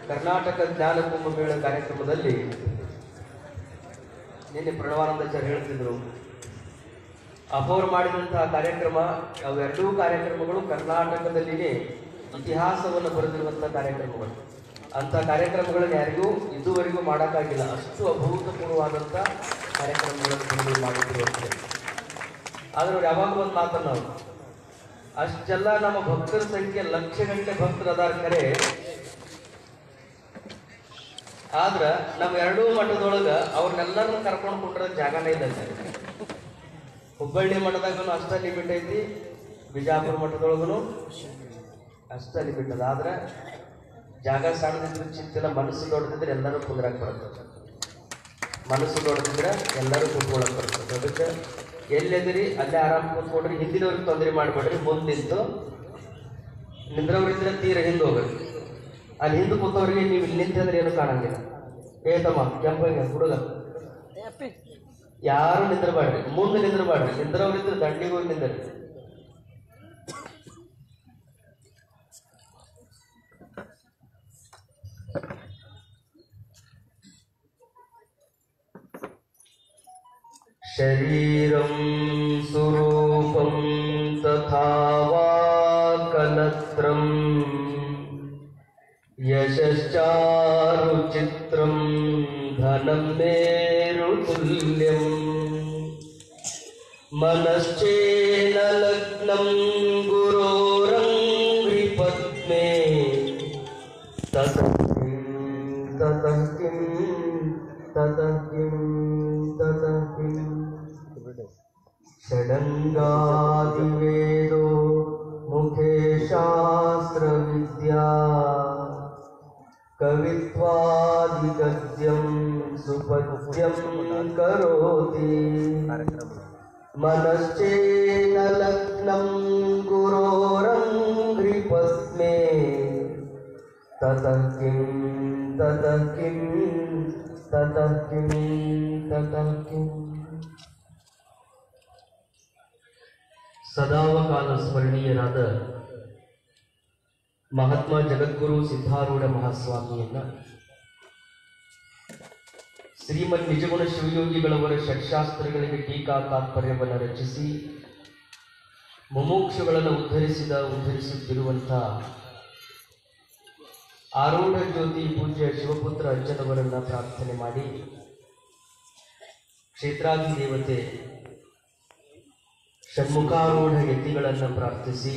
ಕರ್ನಾಟಕ ಜ್ಞಾನ ಕುಂಭಮೇಳ ಕಾರ್ಯಕ್ರಮದಲ್ಲಿ ನಿನ್ನೆ ಪ್ರಣವಾನಂದಾಚಾರ್ಯ ಹೇಳ್ತಿದ್ರು ಅಪೋರ್ ಮಾಡಿದಂತಹ ಕಾರ್ಯಕ್ರಮ ಅವೆರಡೂ ಕಾರ್ಯಕ್ರಮಗಳು ಕರ್ನಾಟಕದಲ್ಲಿನೇ ಇತಿಹಾಸವನ್ನು ಬರೆದಿರುವಂತಹ ಕಾರ್ಯಕ್ರಮಗಳು ಅಂತ ಕಾರ್ಯಕ್ರಮಗಳನ್ನು ಯಾರಿಗೂ ಇದುವರೆಗೂ ಮಾಡೋಕ್ಕಾಗಿಲ್ಲ ಅಷ್ಟು ಅಭೂತಪೂರ್ವವಾದಂಥ ಕಾರ್ಯಕ್ರಮಗಳನ್ನು ಬಿಡುಗಡೆ ಮಾಡಿದ್ರು ಆದ್ರೆ ಅವ್ರು ಯಾವಾಗಲೂ ಒಂದು ಮಾತನ್ನ ನಾವು ಅಷ್ಟೆಲ್ಲ ನಮ್ಮ ಭಕ್ತರ ಸಂಖ್ಯೆ ಲಕ್ಷ ಗಂಟೆ ಭಕ್ತರು ಅದಾರ ಕರೆ ಆದ್ರ ನಮ್ಮ ಎರಡೂ ಮಠದೊಳಗ ಅವ್ರನ್ನೆಲ್ಲರನ್ನು ಕರ್ಕೊಂಡು ಕೊಟ್ಟರ ಜಾಗನೇ ಇಲ್ಲ ಸರ್ ಹುಬ್ಬಳ್ಳಿ ಮಠದಾಗನು ಅಷ್ಟ ಲಿಮಿಟ್ ಐತಿ ಬಿಜಾಪುರ ಮಠದೊಳಗನು ಅಷ್ಟ ಲಿಮಿಟ್ ಅದ ಆದ್ರೆ ಜಾಗ ಸಣ್ಣದಿದ್ರು ಚಿಂತಿಲ್ಲ ಮನಸ್ಸು ದೊಡ್ಡದಿದ್ರೆ ಎಲ್ಲರೂ ಕುಂದ್ರಾಕ್ ಬರ್ತದೆ ಮನಸ್ಸು ದೊಡ್ಡದಿದ್ರೆ ಎಲ್ಲರೂ ಕೂತ್ಕೊಳಕ್ ಬರ್ತದೆ ಅದಕ್ಕೆ ಎಲ್ಲೆದಿರಿ ಅಲ್ಲೇ ಆರಾಮ್ ಕೂತ್ಕೊಂಡ್ರಿ ಹಿಂದಿನವ್ರಿಗೆ ತೊಂದರೆ ಮಾಡಬೇಡ್ರಿ ಮುಂದೆ ನಿಂತು ನಿಂದ್ರವ್ರಿದ್ರೆ ತೀರ ಹಿಂದೆ ಹೋಗ್ರಿ ಅಲ್ಲಿ ಹಿಂದೆ ಕೂತವ್ರಿಗೆ ನೀವು ಇಲ್ಲಿ ನಿಂತಂದ್ರೆ ಏನು ಕಾಣಂಗಿಲ್ಲ ಏ ತಮ್ಮ ಕೆಂಪಗೆ ಹುಡುಗ ಯಾರು ನಿಂದ್ರಬೇಡ್ರಿ ಮುಂದೆ ನಿಂದ್ರಬೇಡ್ರಿ ನಿಂದ್ರವ್ರಿದ್ರೆ ದಂಡಿಗೆ ಹೋಗಿ ನಿಂದ್ರಿ शरीरं सुरूपं तथा वा कलत्रम् यशश्चारुचित्रं धनं मेरुतुल्यम् मनश्चेन लग्नं गुरोरङ्घ्रिपद्मे ततः किं ततः किं ततः किं ततः किम् षडङ्गादिवेदो मुखे शास्त्रविद्या कवित्वादिगद्यं सुपद्यं करोति मनश्चेन लग्नं गुरोरङ्घ्रिपद्मे ततः किं ततः किं ततः किं ततः किम् ಸದಾವಕಾಲ ಸ್ಮರಣೀಯರಾದ ಮಹಾತ್ಮ ಜಗದ್ಗುರು ಸಿದ್ಧಾರೂಢ ಮಹಾಸ್ವಾಮಿಯನ್ನ ಶ್ರೀಮನ್ ನಿಜಗುಣ ಶಿವಯೋಗಿಗಳವರ ಷಟ್ಶಾಸ್ತ್ರಗಳಿಗೆ ಟೀಕಾ ತಾತ್ಪರ್ಯವನ್ನು ರಚಿಸಿ ಮುಮುಕ್ಷುಗಳನ್ನು ಉದ್ಧರಿಸಿದ ಉದ್ಧರಿಸುತ್ತಿರುವಂಥ ಆರೂಢ ಜ್ಯೋತಿ ಪೂಜ್ಯ ಶಿವಪುತ್ರ ಅಜ್ಜನವರನ್ನ ಪ್ರಾರ್ಥನೆ ಮಾಡಿ ಕ್ಷೇತ್ರಾಧಿದೇವತೆ ಷಣ್ಮುಖಾರೂಢ ಯತಿಗಳನ್ನು ಪ್ರಾರ್ಥಿಸಿ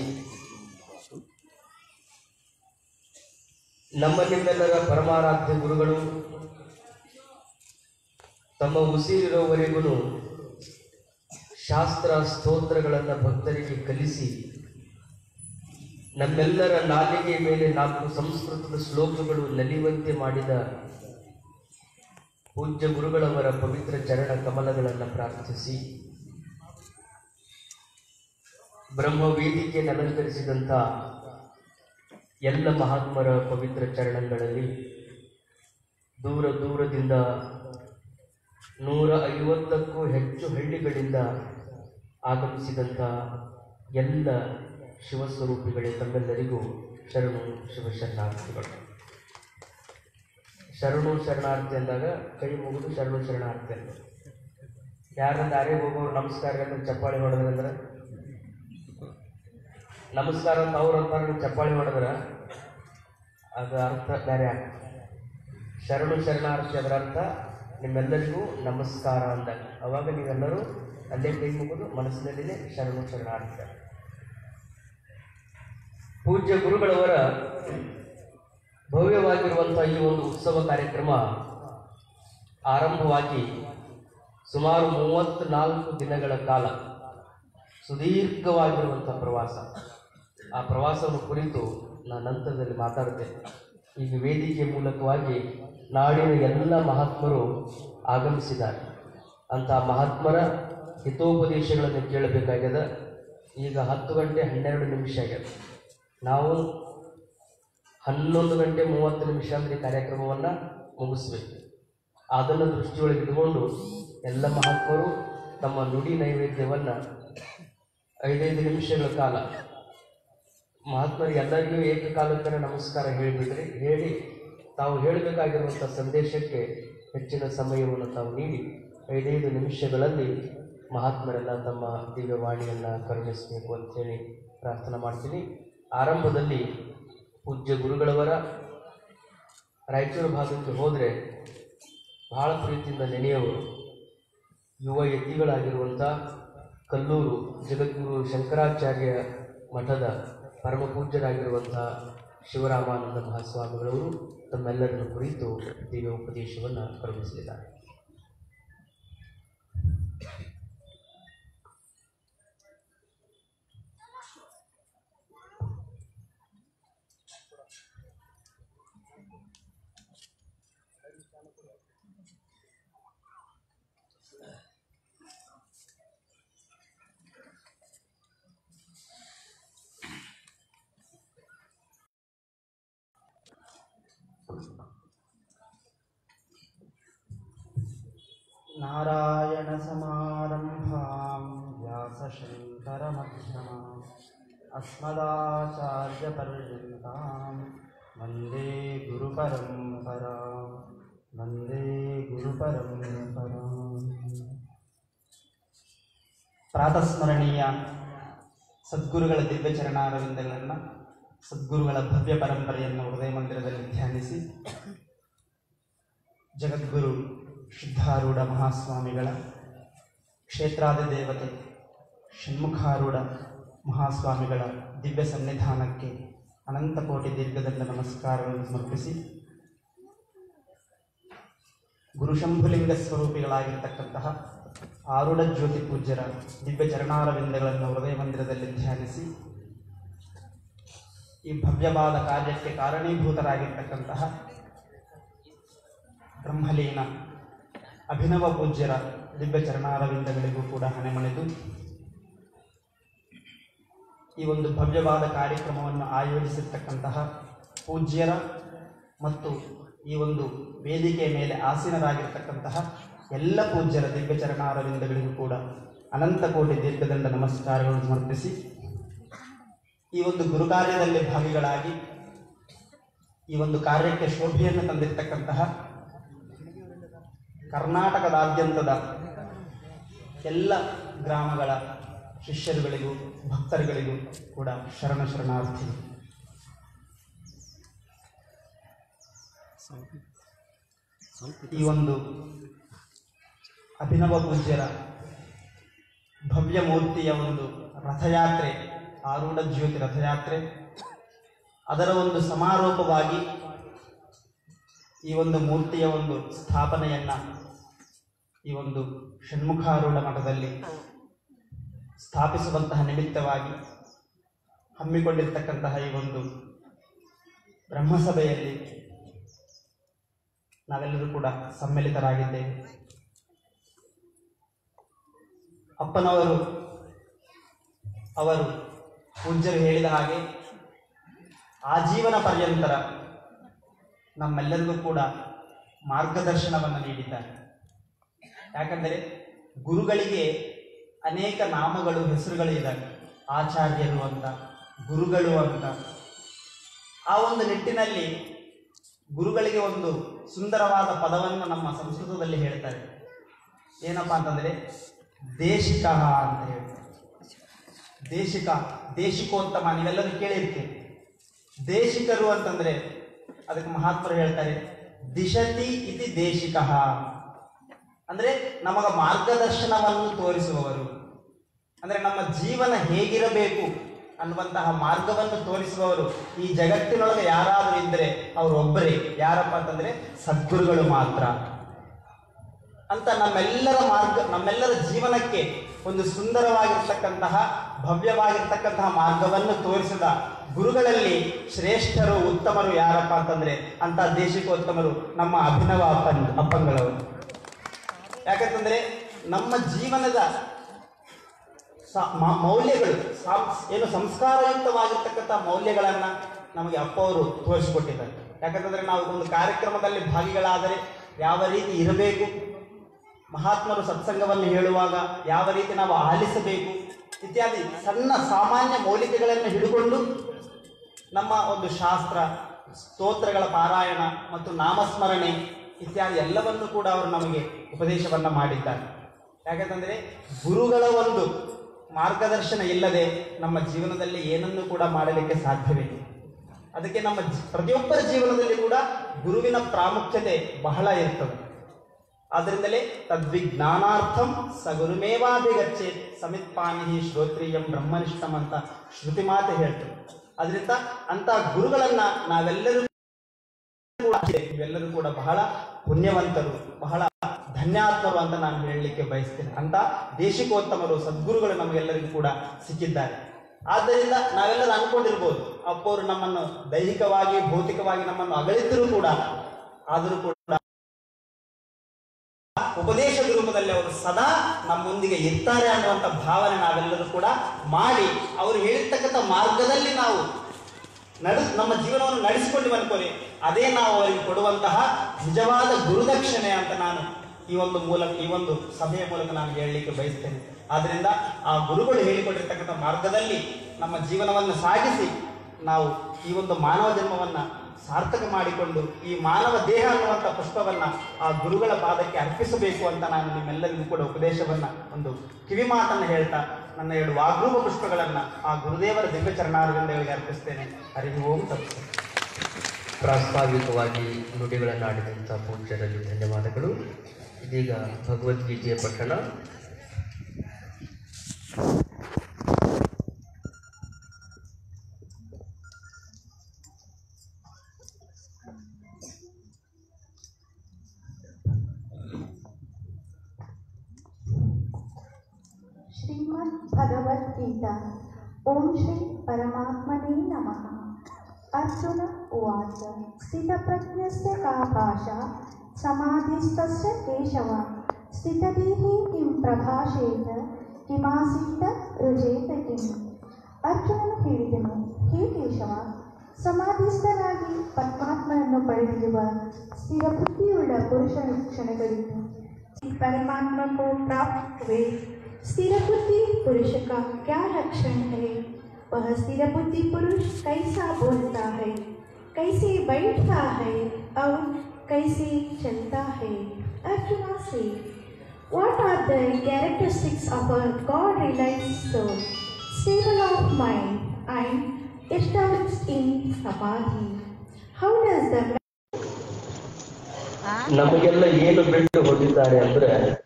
ನಮ್ಮ ನಿಮ್ಮೆಲ್ಲರ ಪರಮಾರಾಧ್ಯ ಗುರುಗಳು ತಮ್ಮ ಉಸಿರಿರೋವರೆಗೂ ಶಾಸ್ತ್ರ ಸ್ತೋತ್ರಗಳನ್ನು ಭಕ್ತರಿಗೆ ಕಲಿಸಿ ನಮ್ಮೆಲ್ಲರ ನಾಲಿಗೆ ಮೇಲೆ ನಾಲ್ಕು ಸಂಸ್ಕೃತದ ಶ್ಲೋಕಗಳು ನಲಿಯುವಂತೆ ಮಾಡಿದ ಪೂಜ್ಯ ಗುರುಗಳವರ ಪವಿತ್ರ ಚರಣ ಕಮಲಗಳನ್ನು ಪ್ರಾರ್ಥಿಸಿ ಬ್ರಹ್ಮ ವೇದಿಕೆಯನ್ನು ಅಲಂಕರಿಸಿದಂಥ ಎಲ್ಲ ಮಹಾತ್ಮರ ಪವಿತ್ರ ಚರಣಗಳಲ್ಲಿ ದೂರ ದೂರದಿಂದ ನೂರ ಐವತ್ತಕ್ಕೂ ಹೆಚ್ಚು ಹಳ್ಳಿಗಳಿಂದ ಆಗಮಿಸಿದಂಥ ಎಲ್ಲ ಶಿವಸ್ವರೂಪಿಗಳೇ ತಮ್ಮೆಲ್ಲರಿಗೂ ಶರಣು ಶಿವಶರಣಾರ್ಥಿಗಳು ಶರಣು ಶರಣಾರ್ಥಿ ಅಂದಾಗ ಕೈ ಮುಗಿದು ಶರಣು ಶರಣಾರ್ಥಿ ಅಂತ ಯಾರ ದಾರಿ ಹೋಗೋರು ನಮಸ್ಕಾರ ಅಂತ ಚಪ್ಪಾಳಿ ಹೊಡೆದ್ರಂದ್ರೆ ನಮಸ್ಕಾರ ಅಂತ ಅವ್ರು ಅಂತಾರೆ ನೀವು ಚಪ್ಪಾಳಿ ಹೊಡೆದ್ರ ಅದು ಅರ್ಥ ಬೇರೆ ಆಗ್ತದೆ ಶರಣು ಶರಣಾರ್ಥಿ ಅದರ ಅರ್ಥ ನಿಮ್ಮೆಲ್ಲರಿಗೂ ನಮಸ್ಕಾರ ಅಂದಾಗ ಅವಾಗ ನೀವೆಲ್ಲರೂ ಅಲ್ಲೇ ಕೈ ಮುಗಿದು ಮನಸ್ಸಿನಲ್ಲಿನೇ ಶರಣು ಶರಣಾರ್ಥಿ ಪೂಜ್ಯ ಗುರುಗಳವರ ಭವ್ಯವಾಗಿರುವಂಥ ಈ ಒಂದು ಉತ್ಸವ ಕಾರ್ಯಕ್ರಮ ಆರಂಭವಾಗಿ ಸುಮಾರು ಮೂವತ್ತ್ನಾಲ್ಕು ದಿನಗಳ ಕಾಲ ಸುದೀರ್ಘವಾಗಿರುವಂಥ ಪ್ರವಾಸ ಆ ಪ್ರವಾಸವನ್ನು ಕುರಿತು ನಾನು ನಂತರದಲ್ಲಿ ಮಾತಾಡುತ್ತೇನೆ ಈಗ ವೇದಿಕೆ ಮೂಲಕವಾಗಿ ನಾಡಿನ ಎಲ್ಲ ಮಹಾತ್ಮರು ಆಗಮಿಸಿದ್ದಾರೆ ಅಂಥ ಮಹಾತ್ಮರ ಹಿತೋಪದೇಶಗಳನ್ನು ಕೇಳಬೇಕಾಗ್ಯದ ಈಗ ಹತ್ತು ಗಂಟೆ ಹನ್ನೆರಡು ನಿಮಿಷ ಆಗ್ಯದ ನಾವು ಹನ್ನೊಂದು ಗಂಟೆ ಮೂವತ್ತು ನಿಮಿಷ ಅಂದರೆ ಕಾರ್ಯಕ್ರಮವನ್ನು ಮುಗಿಸ್ಬೇಕು ಅದನ್ನು ದೃಷ್ಟಿಯೊಳಗೆ ಇಟ್ಕೊಂಡು ಎಲ್ಲ ಮಹಾತ್ಮರು ತಮ್ಮ ನುಡಿ ನೈವೇದ್ಯವನ್ನು ಐದೈದು ನಿಮಿಷಗಳ ಕಾಲ ಮಹಾತ್ಮರು ಎಲ್ಲರಿಗೂ ಏಕಕಾಲಕ್ಕನೆ ನಮಸ್ಕಾರ ಹೇಳಿಬಿಟ್ರಿ ಹೇಳಿ ತಾವು ಹೇಳಬೇಕಾಗಿರುವಂಥ ಸಂದೇಶಕ್ಕೆ ಹೆಚ್ಚಿನ ಸಮಯವನ್ನು ತಾವು ನೀಡಿ ಐದೈದು ನಿಮಿಷಗಳಲ್ಲಿ ಮಹಾತ್ಮರೆಲ್ಲ ತಮ್ಮ ದಿವ್ಯವಾಣಿಯನ್ನು ಕರುಣಿಸಬೇಕು ಅಂತೇಳಿ ಪ್ರಾರ್ಥನೆ ಮಾಡ್ತೀನಿ ಆರಂಭದಲ್ಲಿ ಪೂಜ್ಯ ಗುರುಗಳವರ ರಾಯಚೂರು ಭಾಗಕ್ಕೆ ಹೋದರೆ ಬಹಳ ಪ್ರೀತಿಯಿಂದ ನೆನೆಯವರು ಯುವ ಯತಿಗಳಾಗಿರುವಂಥ ಕಲ್ಲೂರು ಜಗದ್ಗುರು ಶಂಕರಾಚಾರ್ಯ ಮಠದ ಪರಮ ಪೂಜ್ಯರಾಗಿರುವಂಥ ಶಿವರಾಮಾನಂದ ಮಹಾಸ್ವಾಮಿಗಳವರು ತಮ್ಮೆಲ್ಲರನ್ನು ಕುರಿತು ದಿವ್ಯ ಉಪದೇಶವನ್ನು ಕರುಣಿಸಲಿದ್ದಾರೆ नारायणसमारम्भां व्यासशङ्करमध्यमाम् अस्मदाचार्यपर्यन्तां वन्दे गुरुपरम्परां वन्दे गुरुपरम्पराम् ಪ್ರಾತಸ್ಮರಣೀಯ ಸದ್ಗುರುಗಳ ದಿವ್ಯ ಚರಣಾರವಿಂದಗಳನ್ನು ಸದ್ಗುರುಗಳ ಭವ್ಯ ಪರಂಪರೆಯನ್ನು ಹೃದಯ ಮಂದಿರದಲ್ಲಿ ಧ್ಯಾನಿಸಿ ಜಗದ್ಗುರು ಶುದ್ಧಾರೂಢ ಮಹಾಸ್ವಾಮಿಗಳ ಕ್ಷೇತ್ರಾದಿ ದೇವತೆ ಷಣ್ಮುಖಾರೂಢ ಮಹಾಸ್ವಾಮಿಗಳ ದಿವ್ಯ ಸನ್ನಿಧಾನಕ್ಕೆ ಅನಂತ ಕೋಟಿ ದೀರ್ಘದಂಡ ನಮಸ್ಕಾರಗಳನ್ನು ಸಮರ್ಪಿಸಿ ಗುರುಶಂಭುಲಿಂಗ ಸ್ವರೂಪಿಗಳಾಗಿರ್ತಕ್ಕಂತಹ ಆರುಢ ಜ್ಯೋತಿ ಪೂಜ್ಯರ ದಿವ್ಯ ಚರಣಾರವಿಂದಗಳನ್ನು ಹೃದಯ ಮಂದಿರದಲ್ಲಿ ಧ್ಯಾನಿಸಿ ಈ ಭವ್ಯವಾದ ಕಾರ್ಯಕ್ಕೆ ಕಾರಣೀಭೂತರಾಗಿರ್ತಕ್ಕಂತಹ ಬ್ರಹ್ಮಲೀನ ಅಭಿನವ ಪೂಜ್ಯರ ದಿವ್ಯ ಚರಣಾರವಿಂದಗಳಿಗೂ ಕೂಡ ಹಣೆಮಣಿದು ಈ ಒಂದು ಭವ್ಯವಾದ ಕಾರ್ಯಕ್ರಮವನ್ನು ಆಯೋಜಿಸಿರ್ತಕ್ಕಂತಹ ಪೂಜ್ಯರ ಮತ್ತು ಈ ಒಂದು ವೇದಿಕೆಯ ಮೇಲೆ ಆಸೀನರಾಗಿರ್ತಕ್ಕಂತಹ ಎಲ್ಲ ಪೂಜ್ಯರ ದಿವ್ಯ ಚರಣಾರವಿಂದಗಳಿಗೂ ಕೂಡ ಅನಂತ ಕೋಟಿ ದೀರ್ಘದಂಡ ನಮಸ್ಕಾರಗಳನ್ನು ಸಮರ್ಪಿಸಿ ಈ ಒಂದು ಗುರುಕಾರ್ಯದಲ್ಲಿ ಭಾಗಿಗಳಾಗಿ ಈ ಒಂದು ಕಾರ್ಯಕ್ಕೆ ಶೋಭೆಯನ್ನು ತಂದಿರತಕ್ಕಂತಹ ಕರ್ನಾಟಕದಾದ್ಯಂತದ ಎಲ್ಲ ಗ್ರಾಮಗಳ ಶಿಷ್ಯರುಗಳಿಗೂ ಭಕ್ತರುಗಳಿಗೂ ಕೂಡ ಶರಣ ಶರಣಾರ್ಥಿ ಈ ಒಂದು ಅಭಿನವ ಪೂಜ್ಯರ ಭವ್ಯ ಮೂರ್ತಿಯ ಒಂದು ರಥಯಾತ್ರೆ ಆರೂಢ ಜ್ಯೋತಿ ರಥಯಾತ್ರೆ ಅದರ ಒಂದು ಸಮಾರೋಪವಾಗಿ ಈ ಒಂದು ಮೂರ್ತಿಯ ಒಂದು ಸ್ಥಾಪನೆಯನ್ನ ಈ ಒಂದು ಷಣ್ಮುಖಾರೂಢ ಮಠದಲ್ಲಿ ಸ್ಥಾಪಿಸುವಂತಹ ನಿಮಿತ್ತವಾಗಿ ಹಮ್ಮಿಕೊಂಡಿರ್ತಕ್ಕಂತಹ ಈ ಒಂದು ಬ್ರಹ್ಮಸಭೆಯಲ್ಲಿ ನಾವೆಲ್ಲರೂ ಕೂಡ ಸಮ್ಮಿಲಿತರಾಗಿದ್ದೇವೆ ಅಪ್ಪನವರು ಅವರು ಪೂಜ್ಯರು ಹೇಳಿದ ಹಾಗೆ ಆಜೀವನ ಪರ್ಯಂತರ ನಮ್ಮೆಲ್ಲರಿಗೂ ಕೂಡ ಮಾರ್ಗದರ್ಶನವನ್ನು ನೀಡಿದ್ದಾರೆ ಯಾಕಂದರೆ ಗುರುಗಳಿಗೆ ಅನೇಕ ನಾಮಗಳು ಹೆಸರುಗಳು ಇದ್ದಾವೆ ಆಚಾರ್ಯರು ಅಂತ ಗುರುಗಳು ಅಂತ ಆ ಒಂದು ನಿಟ್ಟಿನಲ್ಲಿ ಗುರುಗಳಿಗೆ ಒಂದು ಸುಂದರವಾದ ಪದವನ್ನು ನಮ್ಮ ಸಂಸ್ಕೃತದಲ್ಲಿ ಹೇಳ್ತಾರೆ ಏನಪ್ಪಾ ಅಂತಂದ್ರೆ ದೇಶಿಕ ಅಂತ ಹೇಳ್ತಾರೆ ದೇಶಿಕ ದೇಶಿಕೋತ್ತಮ ನೀವೆಲ್ಲರೂ ಕೇಳಿರ್ತೀರಿ ದೇಶಿಕರು ಅಂತಂದ್ರೆ ಅದಕ್ಕೆ ಮಹಾತ್ಮರು ಹೇಳ್ತಾರೆ ದಿಶತಿ ಇತಿ ದೇಶಿಕ ಅಂದ್ರೆ ನಮಗ ಮಾರ್ಗದರ್ಶನವನ್ನು ತೋರಿಸುವವರು ಅಂದ್ರೆ ನಮ್ಮ ಜೀವನ ಹೇಗಿರಬೇಕು ಅನ್ನುವಂತಹ ಮಾರ್ಗವನ್ನು ತೋರಿಸುವವರು ಈ ಜಗತ್ತಿನೊಳಗೆ ಯಾರಾದರೂ ಇದ್ದರೆ ಅವರು ಒಬ್ಬರೇ ಯಾರಪ್ಪ ಅಂತಂದ್ರೆ ಸದ್ಗುರುಗಳು ಮಾತ್ರ ಅಂತ ನಮ್ಮೆಲ್ಲರ ಮಾರ್ಗ ನಮ್ಮೆಲ್ಲರ ಜೀವನಕ್ಕೆ ಒಂದು ಸುಂದರವಾಗಿರ್ತಕ್ಕಂತಹ ಭವ್ಯವಾಗಿರ್ತಕ್ಕಂತಹ ಮಾರ್ಗವನ್ನು ತೋರಿಸಿದ ಗುರುಗಳಲ್ಲಿ ಶ್ರೇಷ್ಠರು ಉತ್ತಮರು ಯಾರಪ್ಪ ಅಂತಂದ್ರೆ ಅಂತ ದೇಶಿಕೋತ್ತಮರು ನಮ್ಮ ಅಭಿನವ ಅಪ್ಪನ್ ಅಪ್ಪಂಗಳವರು ಯಾಕಂತಂದ್ರೆ ನಮ್ಮ ಜೀವನದ ಸ- ಮ- ಮೌಲ್ಯಗಳು ಸಾಂ- ಏನು ಸಂಸ್ಕಾರಯುಕ್ತವಾಗಿರ್ತಕ್ಕಂಥ ಮೌಲ್ಯಗಳನ್ನ ನಮಗೆ ಅಪ್ಪ ಅವರು ತೋರಿಸಿಕೊಟ್ಟಿದ್ದಾರೆ ಯಾಕಂತಂದ್ರೆ ನಾವು ಒಂದು ಕಾರ್ಯಕ್ರಮದಲ್ಲಿ ಭಾಗಿಗಳಾದರೆ ಯಾವ ರೀತಿ ಇರಬೇಕು ಮಹಾತ್ಮರು ಸತ್ಸಂಗವನ್ನು ಹೇಳುವಾಗ ಯಾವ ರೀತಿ ನಾವು ಆಲಿಸಬೇಕು ಇತ್ಯಾದಿ ಸಣ್ಣ ಸಾಮಾನ್ಯ ಮೌಲಿಕೆಗಳನ್ನು ಹಿಡಿಕೊಂಡು ನಮ್ಮ ಒಂದು ಶಾಸ್ತ್ರ ಸ್ತೋತ್ರಗಳ ಪಾರಾಯಣ ಮತ್ತು ನಾಮಸ್ಮರಣೆ ಇತ್ಯಾದಿ ಎಲ್ಲವನ್ನು ಕೂಡ ಅವರು ನಮಗೆ ಉಪದೇಶವನ್ನ ಮಾಡಿದ್ದಾರೆ ಯಾಕಂತಂದ್ರೆ ಗುರುಗಳ ಒಂದು ಮಾರ್ಗದರ್ಶನ ಇಲ್ಲದೆ ನಮ್ಮ ಜೀವನದಲ್ಲಿ ಏನನ್ನು ಕೂಡ ಮಾಡಲಿಕ್ಕೆ ಸಾಧ್ಯವಿಲ್ಲ ಅದಕ್ಕೆ ನಮ್ಮ ಜಿ- ಪ್ರತಿಯೊಬ್ಬರ ಜೀವನದಲ್ಲಿ ಕೂಡ ಗುರುವಿನ ಪ್ರಾಮುಖ್ಯತೆ ಬಹಳ ಇರ್ತದೆ ಆದ್ರಿಂದಲೇ ತದ್ವಿಜ್ಞಾನಾರ್ಥಂ ಸ ಗುರುಮೇವಾಭಿಗಚ್ಚೆ ಸಮಿತ್ಪಾನಿ ಶ್ರೋತ್ರಿಯಂ ಬ್ರಹ್ಮನಿಷ್ಠಂ ಅಂತ ಶ್ರುತಿ ಮಾತೆ ಹೇಳ್ತದೆ ಅದರಿಂದ ಅಂತ ಗುರುಗಳನ್ನ ನಾವೆಲ್ಲರೂ ಕೂಡ ಇವೆಲ್ಲರೂ ಕೂಡ ಬಹಳ ಪುಣ್ಯವಂತರು ಬಹಳ ಧನ್ಯಾತ್ಮರು ಅಂತ ನಾನು ಹೇಳಲಿಕ್ಕೆ ಬಯಸ್ತೇನೆ ಅಂತ ದೇಶಿಕೋತ್ತಮರು ಸದ್ಗುರುಗಳು ನಮಗೆಲ್ಲರಿಗೂ ಕೂಡ ಸಿಕ್ಕಿದ್ದಾರೆ ಆದ್ದರಿಂದ ನಾವೆಲ್ಲರೂ ಅನ್ಕೊಂಡಿರ್ಬೋದು ಅಪ್ಪವರು ನಮ್ಮನ್ನು ದೈಹಿಕವಾಗಿ ಭೌತಿಕವಾಗಿ ನಮ್ಮನ್ನು ಅಗಲಿದ್ದರೂ ಕೂಡ ಆದರೂ ಕೂಡ ಉಪದೇಶದ ರೂಪದಲ್ಲಿ ಅವರು ಸದಾ ನಮ್ಮೊಂದಿಗೆ ಇರ್ತಾರೆ ಅನ್ನುವಂಥ ಭಾವನೆ ನಾವೆಲ್ಲರೂ ಕೂಡ ಮಾಡಿ ಅವರು ಹೇಳಿರ್ತಕ್ಕಂಥ ಮಾರ್ಗದಲ್ಲಿ ನಾವು ನಡೆ ನಮ್ಮ ಜೀವನವನ್ನು ನಡೆಸಿಕೊಂಡು ಅನ್ಕೊಳ್ಳಿ ಅದೇ ನಾವು ಅವರಿಗೆ ಕೊಡುವಂತಹ ನಿಜವಾದ ಗುರುದಕ್ಷಿಣೆ ಅಂತ ನಾನು ಈ ಒಂದು ಮೂಲಕ ಈ ಒಂದು ಸಭೆಯ ಮೂಲಕ ನಾನು ಹೇಳಲಿಕ್ಕೆ ಬಯಸ್ತೇನೆ ಆದ್ರಿಂದ ಆ ಗುರುಗಳು ಹೇಳಿಕೊಟ್ಟಿರ್ತಕ್ಕಂಥ ಮಾರ್ಗದಲ್ಲಿ ನಮ್ಮ ಜೀವನವನ್ನು ಸಾಗಿಸಿ ನಾವು ಈ ಒಂದು ಮಾನವ ಜನ್ಮವನ್ನ ಸಾರ್ಥಕ ಮಾಡಿಕೊಂಡು ಈ ಮಾನವ ದೇಹ ಅನ್ನುವಂಥ ಪುಷ್ಪವನ್ನ ಆ ಗುರುಗಳ ಪಾದಕ್ಕೆ ಅರ್ಪಿಸಬೇಕು ಅಂತ ನಾನು ನಿಮ್ಮೆಲ್ಲರಿಗೂ ಕೂಡ ಉಪದೇಶವನ್ನ ಒಂದು ಕಿವಿ ಮಾತನ್ನು ಹೇಳ್ತಾ ನನ್ನ ಎರಡು ವಾಗ್ರೂಪ ಪುಷ್ಪಗಳನ್ನ ಆ ಗುರುದೇವರ ದಿವ್ಯ ಚರಣಾರವಿಂದಗಳಿಗೆ ಅರ್ಪಿಸ್ತೇನೆ ಹರಿ ಓಂ ತತ್ಸ ಪ್ರಾಸ್ತಾವಿಕವಾಗಿ ನುಡಿಗಳನ್ನು ಆಡಿದಂಥ ಪೂಜ್ಯರಲ್ಲಿ ಧನ್ಯವಾದಗಳು ಇದೀಗ ಭಗವದ್ಗೀತೆಯ ಪಠಣ श्रीमद् भगवद गीता ओम श्री परमात्मने नमः अर्जुन उवाच स्थितप्रज्ञस्य का भाषा समाधिस्तस्य केशव स्थितधीः किं प्रभाषेत किमासीत ರುಜೇತ ಕಿಂ ಅರ್ಜುನನು ಹೇಳಿದನು ಹೇ ಕೇಶವ ಸಮಾಧಿಸ್ಥನಾಗಿ ಪರಮಾತ್ಮನನ್ನು ಪಡೆದಿರುವ ಸ್ಥಿರ ಬುದ್ಧಿಯುಳ್ಳ ಪುರುಷ ಕ್ಷಣಗಳಿದ್ದು परमात्मा को प्राप्त हुए स्थिर बुद्धि पुरुष का क्या लक्षण है वह स्थिर बुद्धि पुरुष कैसा बोलता है कैसे बैठता है और कैसे चलता है अर्जुना से What are the characteristics of a God realized soul, stable of mind and established in samadhi? How does the ನಮಗೆಲ್ಲ ಏನು ಬಿಟ್ಟು ಹೋಗಿದ್ದಾರೆ ಅಂದ್ರೆ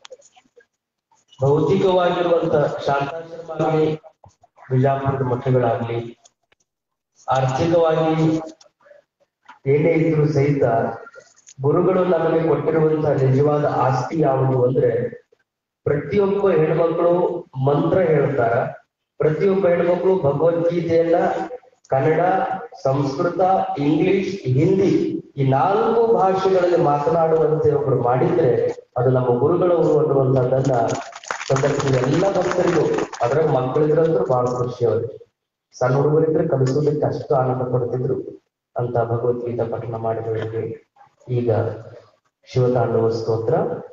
ಭೌತಿಕವಾಗಿರುವಂತ ಶಾಂತಾಶ್ರಮ ಆಗಲಿ ಬಿಜಾಪುರದ ಮಠಗಳಾಗ್ಲಿ ಆರ್ಥಿಕವಾಗಿ ಏನೇ ಇದ್ರು ಸಹಿತ ಗುರುಗಳು ನಮಗೆ ಕೊಟ್ಟಿರುವಂತಹ ನಿಜವಾದ ಆಸ್ತಿ ಯಾವುದು ಅಂದ್ರೆ ಪ್ರತಿಯೊಬ್ಬ ಹೆಣ್ಮಕ್ಳು ಮಂತ್ರ ಹೇಳ್ತಾರ ಪ್ರತಿಯೊಬ್ಬ ಹೆಣ್ಮಕ್ಳು ಭಗವದ್ಗೀತೆಯನ್ನ ಕನ್ನಡ ಸಂಸ್ಕೃತ ಇಂಗ್ಲಿಷ್ ಹಿಂದಿ ಈ ನಾಲ್ಕು ಭಾಷೆಗಳಲ್ಲಿ ಮಾತನಾಡುವಂತೆ ಒಬ್ರು ಮಾಡಿದ್ರೆ ಅದು ನಮ್ಮ ಗುರುಗಳವರು ಅನ್ನುವಂಥದ್ದನ್ನ ಸಂದರ್ಭದಲ್ಲಿ ಎಲ್ಲ ಭಕ್ತರಿಗೂ ಅದ್ರಾಗ ಮಕ್ಕಳಿದ್ರಂದ್ರೂ ಬಹಳ ಖುಷಿ ಅವ್ರಿಗೆ ಸಣ್ಣ ಹುಡುಗರಿದ್ರೆ ಕಲಿಸೋದಕ್ಕೆ ಅಷ್ಟು ಆನಂದ ಪಡ್ತಿದ್ರು ಅಂತ ಭಗವದ್ಗೀತಾ ಪಠಣ ಮಾಡಿದವರಿಗೆ ಈಗ ಶಿವತಾಂಡವ ಸ್ತೋತ್ರ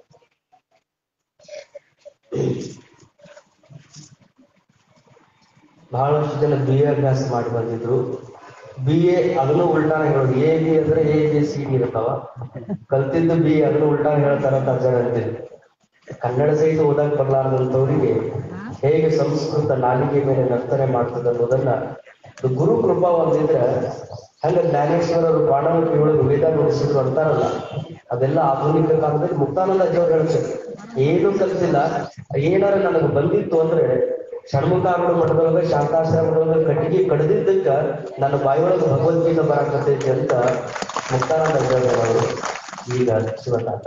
ಬಹಳಷ್ಟು ಜನ ಬಿ ಎ ಅಭ್ಯಾಸ ಮಾಡಿ ಬಂದಿದ್ರು ಬಿ ಎ ಅದನ್ನು ಉಲ್ಟಾನ ಹೇಳೋದು ಎ ಬಿ ಅಂದ್ರೆ ಎ ಬಿ ಸಿ ಡಿ ಇರ್ತಾವ ಕಲ್ತಿದ್ದು ಬಿ ಅದನ್ನು ಉಲ್ಟಾನ ಹೇಳ್ತಾರ ಅಂತ ಜನ ಅಂತೀವಿ ಕನ್ನಡ ಸಹಿತ ಓದಕ್ ಬರ್ಲಾರ್ದಂಥವ್ರಿಗೆ ಹೇಗೆ ಸಂಸ್ಕೃತ ನಾಲಿಗೆ ಮೇಲೆ ನರ್ತನೆ ಮಾಡ್ತದೆ ಅನ್ನೋದನ್ನ ಇದು ಗುರು ಕೃಪಾ ಒಂದಿದ್ರೆ ಹಂಗ ಜ್ಞಾನೇಶ್ವರರು ಬಾಣವತಿ ಒಳಗೆ ವೇದ ನುಡಿಸಿದ್ರು ಅಂತಾರಲ್ಲ ಅದೆಲ್ಲ ಆಧುನಿಕ ಕಾಲದಲ್ಲಿ ಮುಕ್ತಾನಂದ ಅಜ್ಜವ್ರು ಹೇಳ್ತಾರೆ ಏನು ಕಲ್ತಿಲ್ಲ ಏನಾರ ನನಗೆ ಬಂದಿತ್ತು ಅಂದ್ರೆ ಷಣ್ಮುಖಾರುಡ ಮಠದೊಳಗ ಶಾಂತಾಶ್ರಮದೊಳಗ ಕಟ್ಟಿಗೆ ಕಡ್ದಿದ್ದಕ್ಕ ನನ್ನ ಬಾಯಿಯೊಳಗೆ ಭಗವದ್ಗೀತೆ ಬರಾಕತ್ತೈತಿ ಅಂತ ಮುಕ್ತಾನಂದ ಅಜ್ಜವ್ರು ಹೇಳೋರು ಈಗ ಶಿವತಾತ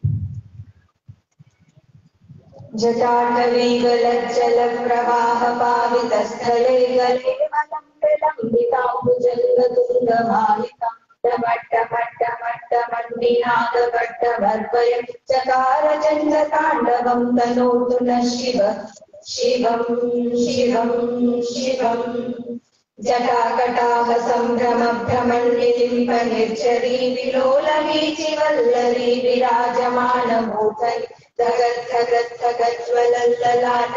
जटाटवीगलज्जलप्रवाहपावितस्थले गले वलम्बिलम्बिताम्बुजङ्गतुङ्गमालिकाण्डमट्टमट्टमट्टमण्डिनादभट्टभर्वयं चकार चण्डताण्डवं तनोतु न शिव शिवं शिवं शिवम् जटाकटाह सम्भ्रम भ्रमण्डिलिम्ब निर्झरी विलोलवीचि वल्लरी विराजमानमूर्धनि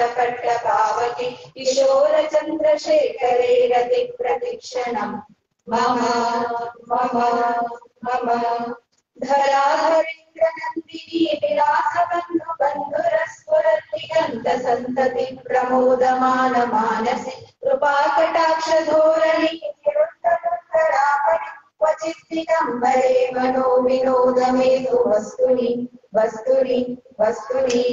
धगद्धगद्धगज्वलल्ललाटपट्ट पावति किशोर चन्द्रशेखरे रति प्रतीक्षणम् मम मम मम धराधरेन्द्रनन्दिनी विलासबन्धु बन्धुरस्फुरद्दिगन्त सन्तति प्रमोदमान मानसि कृपाकटाक्षधोरणि निरुद्धरुद्धरापणि क्वचित् दिगम्बरे मनो विनोदमेतु वस्तुनि वस्तुनि वस्तुनि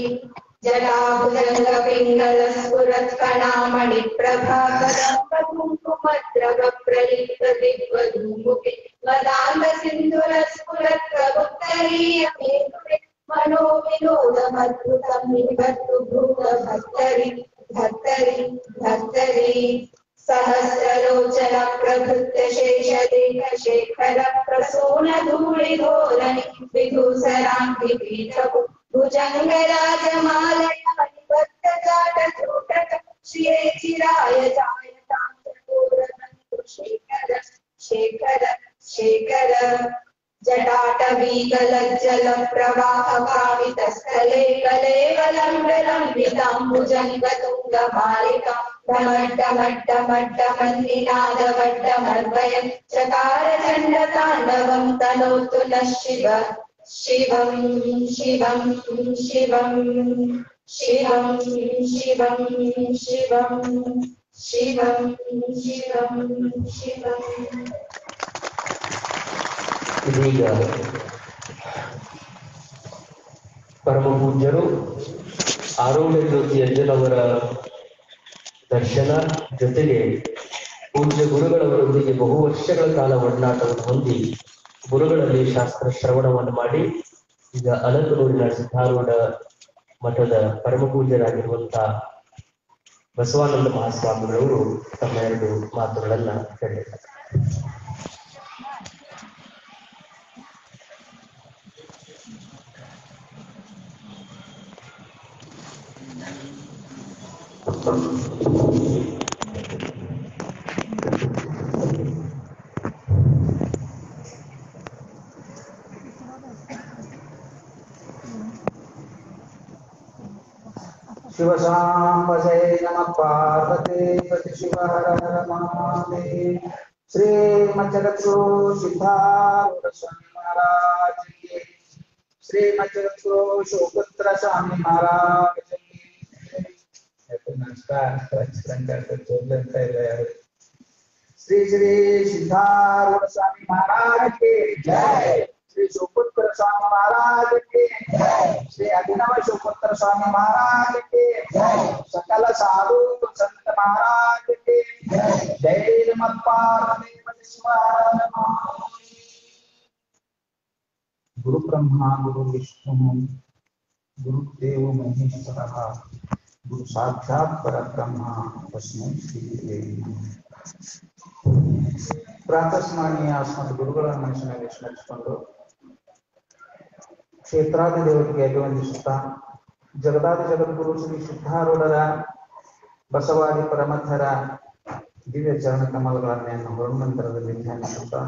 जलाभुजङ्गपिङ्गलस्फुरत्कणामणि प्रभाकरङ्गकुङ्कुमद्रव प्रलिप्त दिग्वधूमुखि मदान्त सिन्धुरस्फुरत् प्रभुत्तरीयमेतुरे मनो विनोदमद्भुतं निबद्धु भूत भक्तरि भक्तरि भक्तरि सहस्रलोचन प्रभृत्य शेषदेह शेखर प्रसून धूलिधोरणि विधूसराङ्गि पीठभु भुजङ्गराजमालया निबद्ध जाट त्रूटक श्रिये चिराय जायतां चकोरनन्दु शेखर शेखर शेखर जटाटवीगलज्जल प्रवाह कामितस्थले कलेवलम्बिलम्बिताम्बुजङ्गतुङ्गमालिका डमड्डमड्डमड्डमन्निनादवड्डमर्वयम् चकार चण्डताण्डवं तनोतु नः शिव शिवं शिवं शिवं शिवं शिवं शिवं शिवं शिवं शिवम् ಇದೀಗ ಪರಮ ಪೂಜ್ಯರು ಆರೋಗ್ಯ ಜ್ಯೋತಿ ಅಜ್ಜನವರ ದರ್ಶನ ಜೊತೆಗೆ ಪೂಜ್ಯ ಗುರುಗಳವರೊಂದಿಗೆ ಬಹು ವರ್ಷಗಳ ಕಾಲ ಒಡನಾಟವನ್ನು ಹೊಂದಿ ಗುರುಗಳಲ್ಲಿ ಶಾಸ್ತ್ರ ಶ್ರವಣವನ್ನು ಮಾಡಿ ಈಗ ಅನಂತನೂರಿನ ಸಿದ್ಧಾರೂಢ ಮಠದ ಪರಮ ಪೂಜ್ಯರಾಗಿರುವಂತ ಬಸವಾನಂದ ಮಹಾಸ್ವಾಮಿಗಳವರು ತಮ್ಮ ಎರಡು ಮಾತುಗಳನ್ನ ಹೇಳಿದ್ದಾರೆ शिवसाम्बसे नमः पार्वते प्रतिशिवहर हर महादेव श्रीमज्जगद्गुरु सिद्धारूढ़ स्वामी महाराज की श्रीमज्जगद्गुरु शिवपुत्र स्वामी महाराज की नमस्कार श्री श्री सिद्धारूढ़ स्वामी महाराज की जय श्री शिवपुत्र स्वामी महाराज की जय श्री अभिनव शिवपुत्र स्वामी महाराज की जय सकल साधु संत महाराज की जय जय नमः पार्वती शिवाय गुरु ब्रह्मा गुरु विष्णु गुरुदेव महेश्वरः गुरु साक्षात् परब्रह्म तस्मै ಶ್ರೀ ದೇವಿ ಪ್ರಾತಸ್ಮರಣೀಯ ಅಸ್ಮತ್ ಗುರುಗಳ ಮನಸ್ಸಿನಲ್ಲಿ ಸ್ಮರಿಸಿಕೊಂಡು ಕ್ಷೇತ್ರಾದಿ ದೇವರಿಗೆ ಅಭಿವಂದಿಸುತ್ತಾ ಜಗದಾದಿ ಜಗದ್ಗುರು ಶ್ರೀ ಸಿದ್ಧಾರೂಢರ ಬಸವಾದಿ ಪರಮಥರ ದಿವ್ಯ ಚರಣ ಕಮಲಗಳನ್ನೇನು ಹೊರಮಂತ್ರದಲ್ಲಿ ಧ್ಯಾನಿಸುತ್ತಾ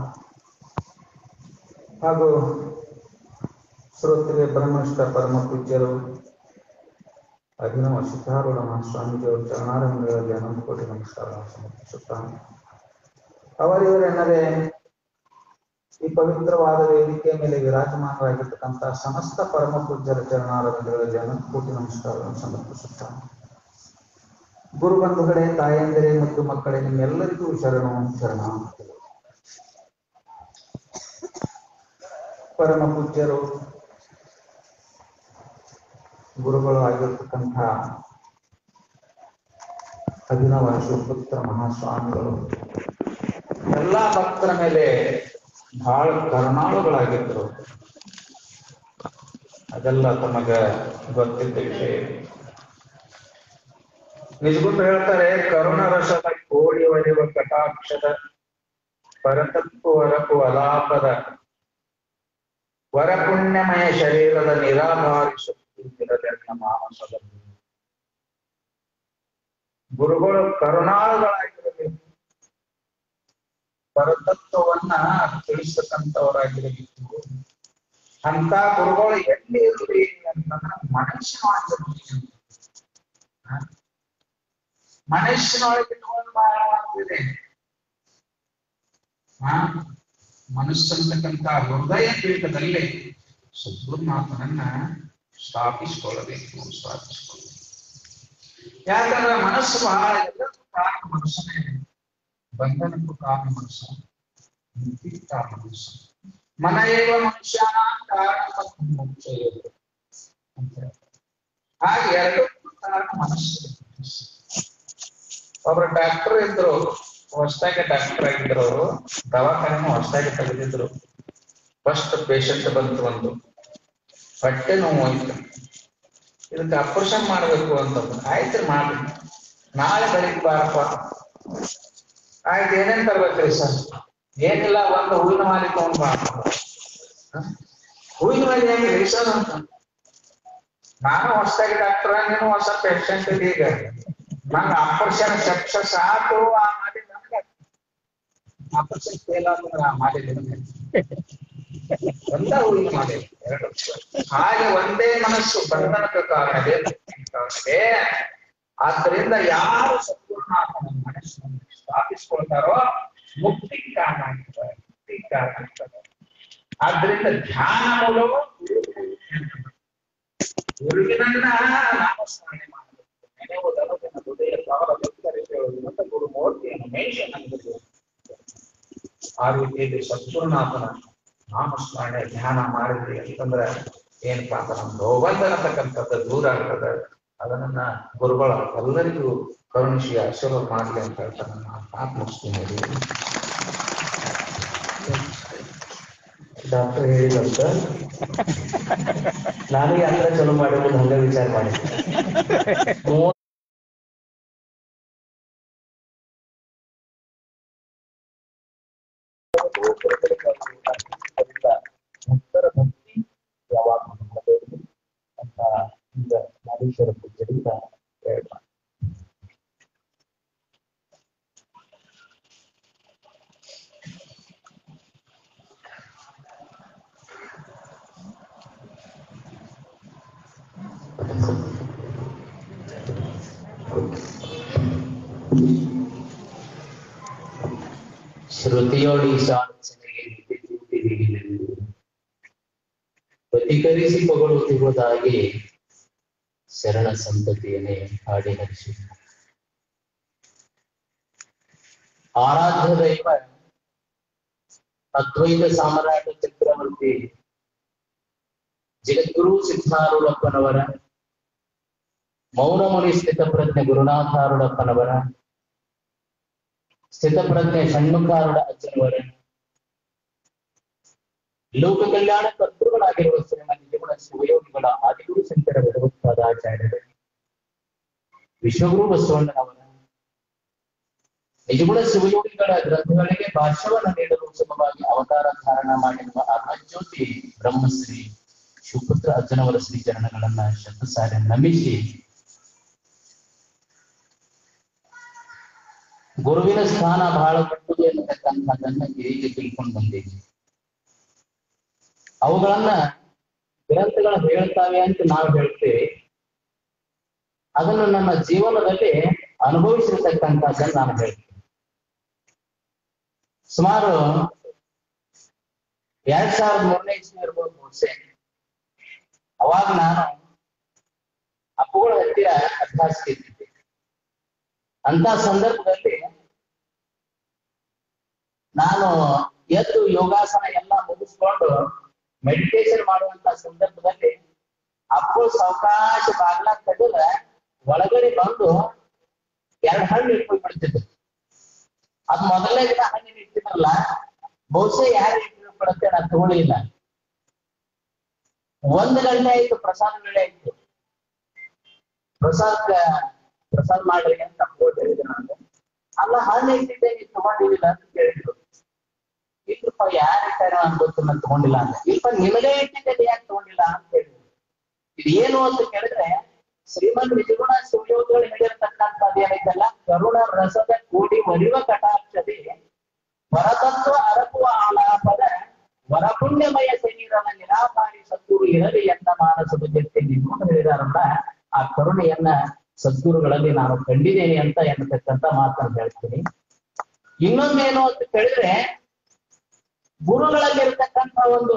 ಹಾಗೂ ಶ್ರೋತ್ರಿಯ ಬ್ರಹ್ಮನಿಷ್ಠ ಪರಮ ಪೂಜ್ಯರು ಅಭಿನವ ಸಿದ್ಧಾರೂಢ ಮಹಾಸ್ವಾಮೀಜಿಯವರು ಚರಣಾರಂಭಗಳಲ್ಲಿ ಅನಂತ ಕೋಟಿ ನಮಸ್ಕಾರಗಳನ್ನು ಸಮರ್ಪಿಸುತ್ತಾ ಅವರಿವರೆನ್ನದೇ ಈ ಪವಿತ್ರವಾದ ವೇದಿಕೆಯ ಮೇಲೆ ವಿರಾಜಮಾನರಾಗಿರ್ತಕ್ಕಂಥ ಸಮಸ್ತ ಪರಮ ಪೂಜ್ಯರ ಚರಣಾರಂಭಗಳಲ್ಲಿ ಅನಂತ ಕೋಟಿ ನಮಸ್ಕಾರಗಳನ್ನು ಸಮರ್ಪಿಸುತ್ತಾ ಗುರು ಬಂಧುಗಳೇ ತಾಯಂದಿರೇ ಮತ್ತು ಮಕ್ಕಳೇ ನಿಮ್ಮೆಲ್ಲರಿಗೂ ಶರಣು ಶರಣ ಪರಮ ಪೂಜ್ಯರು ಗುರುಗಳು ಆಗಿರ್ತಕ್ಕಂಥ ಅಭಿನವ ಶಿವಪುತ್ರ ಮಹಾಸ್ವಾಮಿಗಳು ಎಲ್ಲಾ ಭಕ್ತರ ಮೇಲೆ ಬಹಳ ಕರುಣಾಳುಗಳಾಗಿದ್ದರು ಅದೆಲ್ಲ ತಮಗ ಗೊತ್ತಿದ್ದ ವಿಷಯ ನಿಜಗುಂಡು ಹೇಳ್ತಾರೆ ಕರುಣ ರಸದ ಕೋಡಿ ಒಡೆಯುವ ಕಟಾಕ್ಷದ ಪರತತ್ವ ವರಕು ಅಲಾಪದ ವರಪುಣ್ಯಮಯ ಶರೀರದ ನಿರಾಧಾರಿ ಶಕ್ತಿ ಮಾನಸದಲ್ಲಿ ಗುರುಗಳು ಕರುಣಾಳುಗಳಾಗಿರಬೇಕು ಪರತತ್ವವನ್ನ ತಿಳಿಸ್ತಕ್ಕಂಥವರಾಗಿರಬೇಕು ಅಂತ ಗುರುಗಳು ಎಲ್ಲಿ ಇರಲಿ ಅಂತಂದ್ರೆ ಮನುಷ್ಯನೊಳಗೆ ಮನುಷ್ಯನೊಳಗೆ ಇಟ್ಕೊಂಡು ಮಾಡ್ತಿದೆ ಆ ಮನಸ್ಸನ್ನತಕ್ಕಂತ ಹೃದಯ ಪೀಠದಲ್ಲಿ ಸದ್ಗುರುನಾಥನನ್ನ ಸ್ಥಾಪಿಸಿಕೊಳ್ಳಬೇಕು ಸ್ಥಾಪಿಸಿಕೊಳ್ಳಬೇಕು ಯಾಕಂದ್ರೆ ಮನಸ್ಸು ಬಹಳ ಎಲ್ಲದಕ್ಕೂ ಕಾರಣ ಮನಸ್ಸನೇ ಬಂಧನಕ್ಕೂ ಕಾರಣ ಮನಸ್ಸು ಮುಕ್ತಿಗೂ ಕಾರಣ ಮನಸ್ಸು ಮನ ಏವ ಮನುಷ್ಯ ಕಾರಣ ಮತ್ತು ಮೋಕ್ಷ ಏವ ಅಂತ ಹೇಳ್ತಾರೆ. ಹಾಗೆ ಎರಡಕ್ಕೂ ಕಾರಣ ಮನಸ್ಸು ಒಬ್ರು ಡಾಕ್ಟರ್ ಇದ್ರು ಹೊಸದಾಗಿ ಡಾಕ್ಟರ್ ಆಗಿದ್ರು ಅವರು ದವಾಖಾನೆ ಹೊಸದಾಗಿ ತೆಗೆದಿದ್ರು ಫಸ್ಟ್ ಪೇಷಂಟ್ ಬಂತು ಒಂದು ಹೊಟ್ಟೆ ನೋವು ಆಯ್ತು ಇದಕ್ಕೆ ಆಪರೇಷನ್ ಮಾಡ್ಬೇಕು ಅಂತಂದ್ರು ಆಯ್ತು ಮಾಡಿ ನಾಳೆ ಬೆಳಿಗ್ಗೆ ಬಾರಪ್ಪ ಆಯ್ತು ಏನೇನ್ ತರ್ಬೇಕ್ರಿ ಸರ್ ಏನಿಲ್ಲ ಒಂದು ಹೂವಿನ ಮಾಲಿ ತಗೊಂಡ್ ಬಾ ಹ? ಹೂವಿನ ಮಾಲಿ ಹೆಂಗ್ರಿ ಸರ್ ಅಂತ ನಾನು ಹೊಸದಾಗಿ ಡಾಕ್ಟರ್ ನೀನು ಹೊಸ ಪೇಷಂಟ್ ಈಗ ನಂಗೆ ಆಪರೇಷನ್ ಸಕ್ಸಸ್ ಆತು ಆ ಮಾಡಿ ನನಗೆ ಆಪರೇಷನ್ ಫೇಲ್ ಆದ್ರೆ ಆ ಮಾಡಿ ಒಂದ ಹೂವಿನ ಮಾಡಿ ಎರಡು ಹಾಗೆ ಒಂದೇ ಮನಸ್ಸು ಬಂಧನಕ್ಕೆ ಕಾರಣವೇ ಕಾರಣವೇ ಆದ್ದರಿಂದ ಯಾರು ಸಂಪೂರ್ಣ ಮನಸ್ಸನ್ನು ಸ್ಥಾಪಿಸ್ಕೊಳ್ತಾರೋ ಮುಕ್ತಿ ಕಾರಣ ಆಗ್ತದೆ ಮುಕ್ತಿ ಕಾರಣ ಆಗ್ತದೆ ಆದ್ರಿಂದ ಧ್ಯಾನ ಮೂಲವು ಗುರುವಿನನ್ನ ನಾಮಸ್ಮರಣೆ ಮಾಡಬೇಕು ನೆನೆಯುವುದನ್ನು ತನ್ನ ಹೃದಯ ಭಾವ ವ್ಯಕ್ತರಿಸುವುದು ಮತ್ತು ಗುರುಮೂರ್ತಿಯನ್ನು ಮೇಷನ್ ಅನ್ನಬೇಕು ಆ ರೀತಿಯಲ್ಲಿ ಸದ್ಗುರುನಾಥನ ನಾಮಸ್ಮರಣೆ ಧ್ಯಾನ ಮಾಡಿದ್ರಿ ಅಂತಂದ್ರೆ ಏನಪ್ಪಾ ಅಂತ ನಮ್ಮ ರೋಗಂಧ ಅನ್ನತಕ್ಕಂಥದ್ದು ದೂರ ಆಗ್ತದೆ ಅದನ್ನ ಗುರುಗಳ ಎಲ್ಲರಿಗೂ ಕರುಣಿಸಿ ಆಶೀರ್ವಾದ ಮಾಡಲಿ ಅಂತ ಹೇಳ್ತಾರೆ ನಾನು ಮಾತು ಮುಗಿಸ್ತೀನಿ ಡಾಕ್ಟರ್ ಹೇಳಿದಂತ ನಾನು ಯಾತ್ರ ಚಲೋ ಮಾಡಿರೋದು ಹಂಗ ವಿಚಾರ ಮಾಡಿ ಮೂವತ್ತು ಮುಕ್ತರ ಭಕ್ತಿ ಯಾವಾಗ ಮಾಡಬೇಕು ಅಂತ ಈಗ ನಾಗೇಶ್ವರ ಪೂಜೆಯಿಂದ ಹೇಳ್ತಾರೆ ಶ್ರುತಿಯೋಡೀಶಾರ್ಚನೆಗೆ ನಿತ್ಯಜೀವಿತವಿರಲೆಂದು ಪ್ರತಿಕರಿಸಿ ಪಗೊಳ್ಳುತ್ತಿರುವುದಾಗಿ ಶರಣ ಸಂತತಿಯನ್ನೇ ಹಾಡಿ ಹರಿಸಿ ಆರಾಧ್ಯ ದೈವ ಅದ್ವೈತ ಸಾಮ್ರಾಟ ಚಕ್ರವರ್ತಿ ಜಗದ್ಗುರು ಸಿದ್ಧಾರೂಢಪ್ಪನವರ ಮೌನಮುನಿ ಸ್ಥಿತಪ್ರಜ್ಞೆ ಗುರುನಾಥಾರೂಢಪ್ಪನವರ ಸ್ಥಿತಪ್ರಜ್ಞೆ ಷಣ್ಮುಖಾರುಡ ಅಜ್ಜನವರ ಲೋಕ ಕಲ್ಯಾಣ ಕರ್ತೃಗಳಾಗಿರುವ ಶ್ರೀಮತಿ ನಿಜಗುಣ ಶಿವಯೋಗಿಗಳ ಆದಿಗುರು ಶಂಕರ ಭಗವತ್ಪಾದಾಚಾರ್ಯರು ವಿಶ್ವಗುರು ಬಸವಣ್ಣನವರ ನಿಜಗುಣ ಶಿವಯೋಗಿಗಳ ಗ್ರಂಥಗಳಿಗೆ ಭಾಷ್ಯವನ್ನು ನೀಡಲು ಉತ್ತಮವಾಗಿ ಅವತಾರ ಧಾರಣ ಮಾಡಿರುವ ಆತ್ಮಜ್ಯೋತಿ ಬ್ರಹ್ಮಶ್ರೀ ಶಿವಪುತ್ರ ಅಜ್ಜನವರ ಶ್ರೀ ಚರಣಗಳನ್ನ ಶತಸಾರಿ ನಮಿಸಿ ಗುರುವಿನ ಸ್ಥಾನ ಬಹಳ ದೊಡ್ಡದು ಎನ್ನತಕ್ಕಂಥದ್ದನ್ನ ಹೇಗೆ ತಿಳ್ಕೊಂಡು ಬಂದಿದ್ವಿ ಅವುಗಳನ್ನ ಗ್ರಂಥಗಳು ಹೇಳ್ತಾವೆ ಅಂತ ನಾವು ಹೇಳ್ತೇವೆ ಅದನ್ನು ನನ್ನ ಜೀವನದಲ್ಲಿ ಅನುಭವಿಸಿರ್ತಕ್ಕಂಥದ್ದನ್ನು ನಾನು ಹೇಳ್ತೇನೆ ಸುಮಾರು ಎರಡ್ ಸಾವಿರದ ಮೂರನೇ ಇಸ್ವಿ ಇರ್ಬೋದು ಬಹುಶಃ ಅವಾಗ ನಾನು ಅಪ್ಪುಗಳ ಹತ್ತಿರ ಅಭ್ಯಾಸಕ್ಕೆ ಇದ್ದಿದ್ದೆ ಅಂತ ಸಂದರ್ಭದಲ್ಲಿ ನಾನು ಎದ್ದು ಯೋಗಾಸನ ಎಲ್ಲ ಮುಗಿಸ್ಕೊಂಡು ಮೆಡಿಟೇಷನ್ ಮಾಡುವಂತ ಸಂದರ್ಭದಲ್ಲಿ ಅಪ್ಪು ಸಾವಕಾಶ ಬಾಗ್ಲ ತೆಗೆದ ಒಳಗಡೆ ಬಂದು ಎರಡು ಹಣ್ಣು ಇಟ್ಕೊಂಡು ಬಿಡ್ತಿದ್ರು ಅದ್ ಮೊದಲನೇ ದಿನ ಹಣ್ಣಿನ ಇಟ್ಟಿದ್ರಲ್ಲ ಬಹುಶಃ ಯಾರು ಇಟ್ಟಿದ್ರು ಕೊಡತ್ತೆ ನಾನು ತಗೊಳ್ಳಿಲ್ಲ ಒಂದು ಗಂಟೆ ಆಯ್ತು ಪ್ರಸಾದ ವೇಳೆ ಆಯ್ತು ಪ್ರಸಾದ ಪ್ರಸಾದ ಮಾಡ್ರಿ ಅಂತ ಅಪ್ಪು ಹೇಳಿದ್ರು ನಾನು ಅಲ್ಲ ಹಣ್ಣು ಇಟ್ಟಿದ್ದೆ ನೀವು ತಗೊಂಡಿಲ್ಲ ಅಂತ ಕೇಳಿದ್ರು ಇಲ್ಲಪ್ಪ ಯಾರು ಇಟ್ಟಾರ ಅಂತ ಗೊತ್ತು ನಾನು ತಗೊಂಡಿಲ್ಲ ಅಂತ ಇಲ್ಪ ನಿಮಗೇ ಇಟ್ಟಿದ್ದೆ ಯಾಕೆ ತಗೊಂಡಿಲ್ಲ ಅಂತ ಹೇಳಿದ್ರು ಇದು ಏನು ಅಂತ ಕೇಳಿದ್ರೆ ಶ್ರೀಮಂತ ನಿಜಗುಣ ಶಿವಯೋಗಿಗಳು ಹೇಳಿರ್ತಕ್ಕಂಥದ್ದು ಏನೈತಲ್ಲ ಕರುಣ ರಸದ ಕೂಡಿ ಒಲಿವ ಕಟಾಕ್ಷದಿ ಪರತತ್ವ ಅರಪುವ ಆಲಾಪದ ವರಪುಣ್ಯಮಯ ಶರೀರನ ನಿರಾಕಾರಿ ಸದ್ಗುರು ಇರಲಿ ಎಂದ ಮಾನಸದ ಜೊತೆ ನೀವು ಹೇಳಿದಾರಲ್ಲ ಆ ಕರುಣೆಯನ್ನ ಸದ್ಗುರುಗಳಲ್ಲಿ ನಾನು ಕಂಡಿದ್ದೇನೆ ಅಂತ ಎನ್ನತಕ್ಕಂಥ ಮಾತನ್ನು ಹೇಳ್ತೀನಿ ಇನ್ನೊಂದೇನು ಅಂತ ಕೇಳಿದ್ರೆ ಗುರುಗಳಲ್ಲಿರ್ತಕ್ಕಂಥ ಒಂದು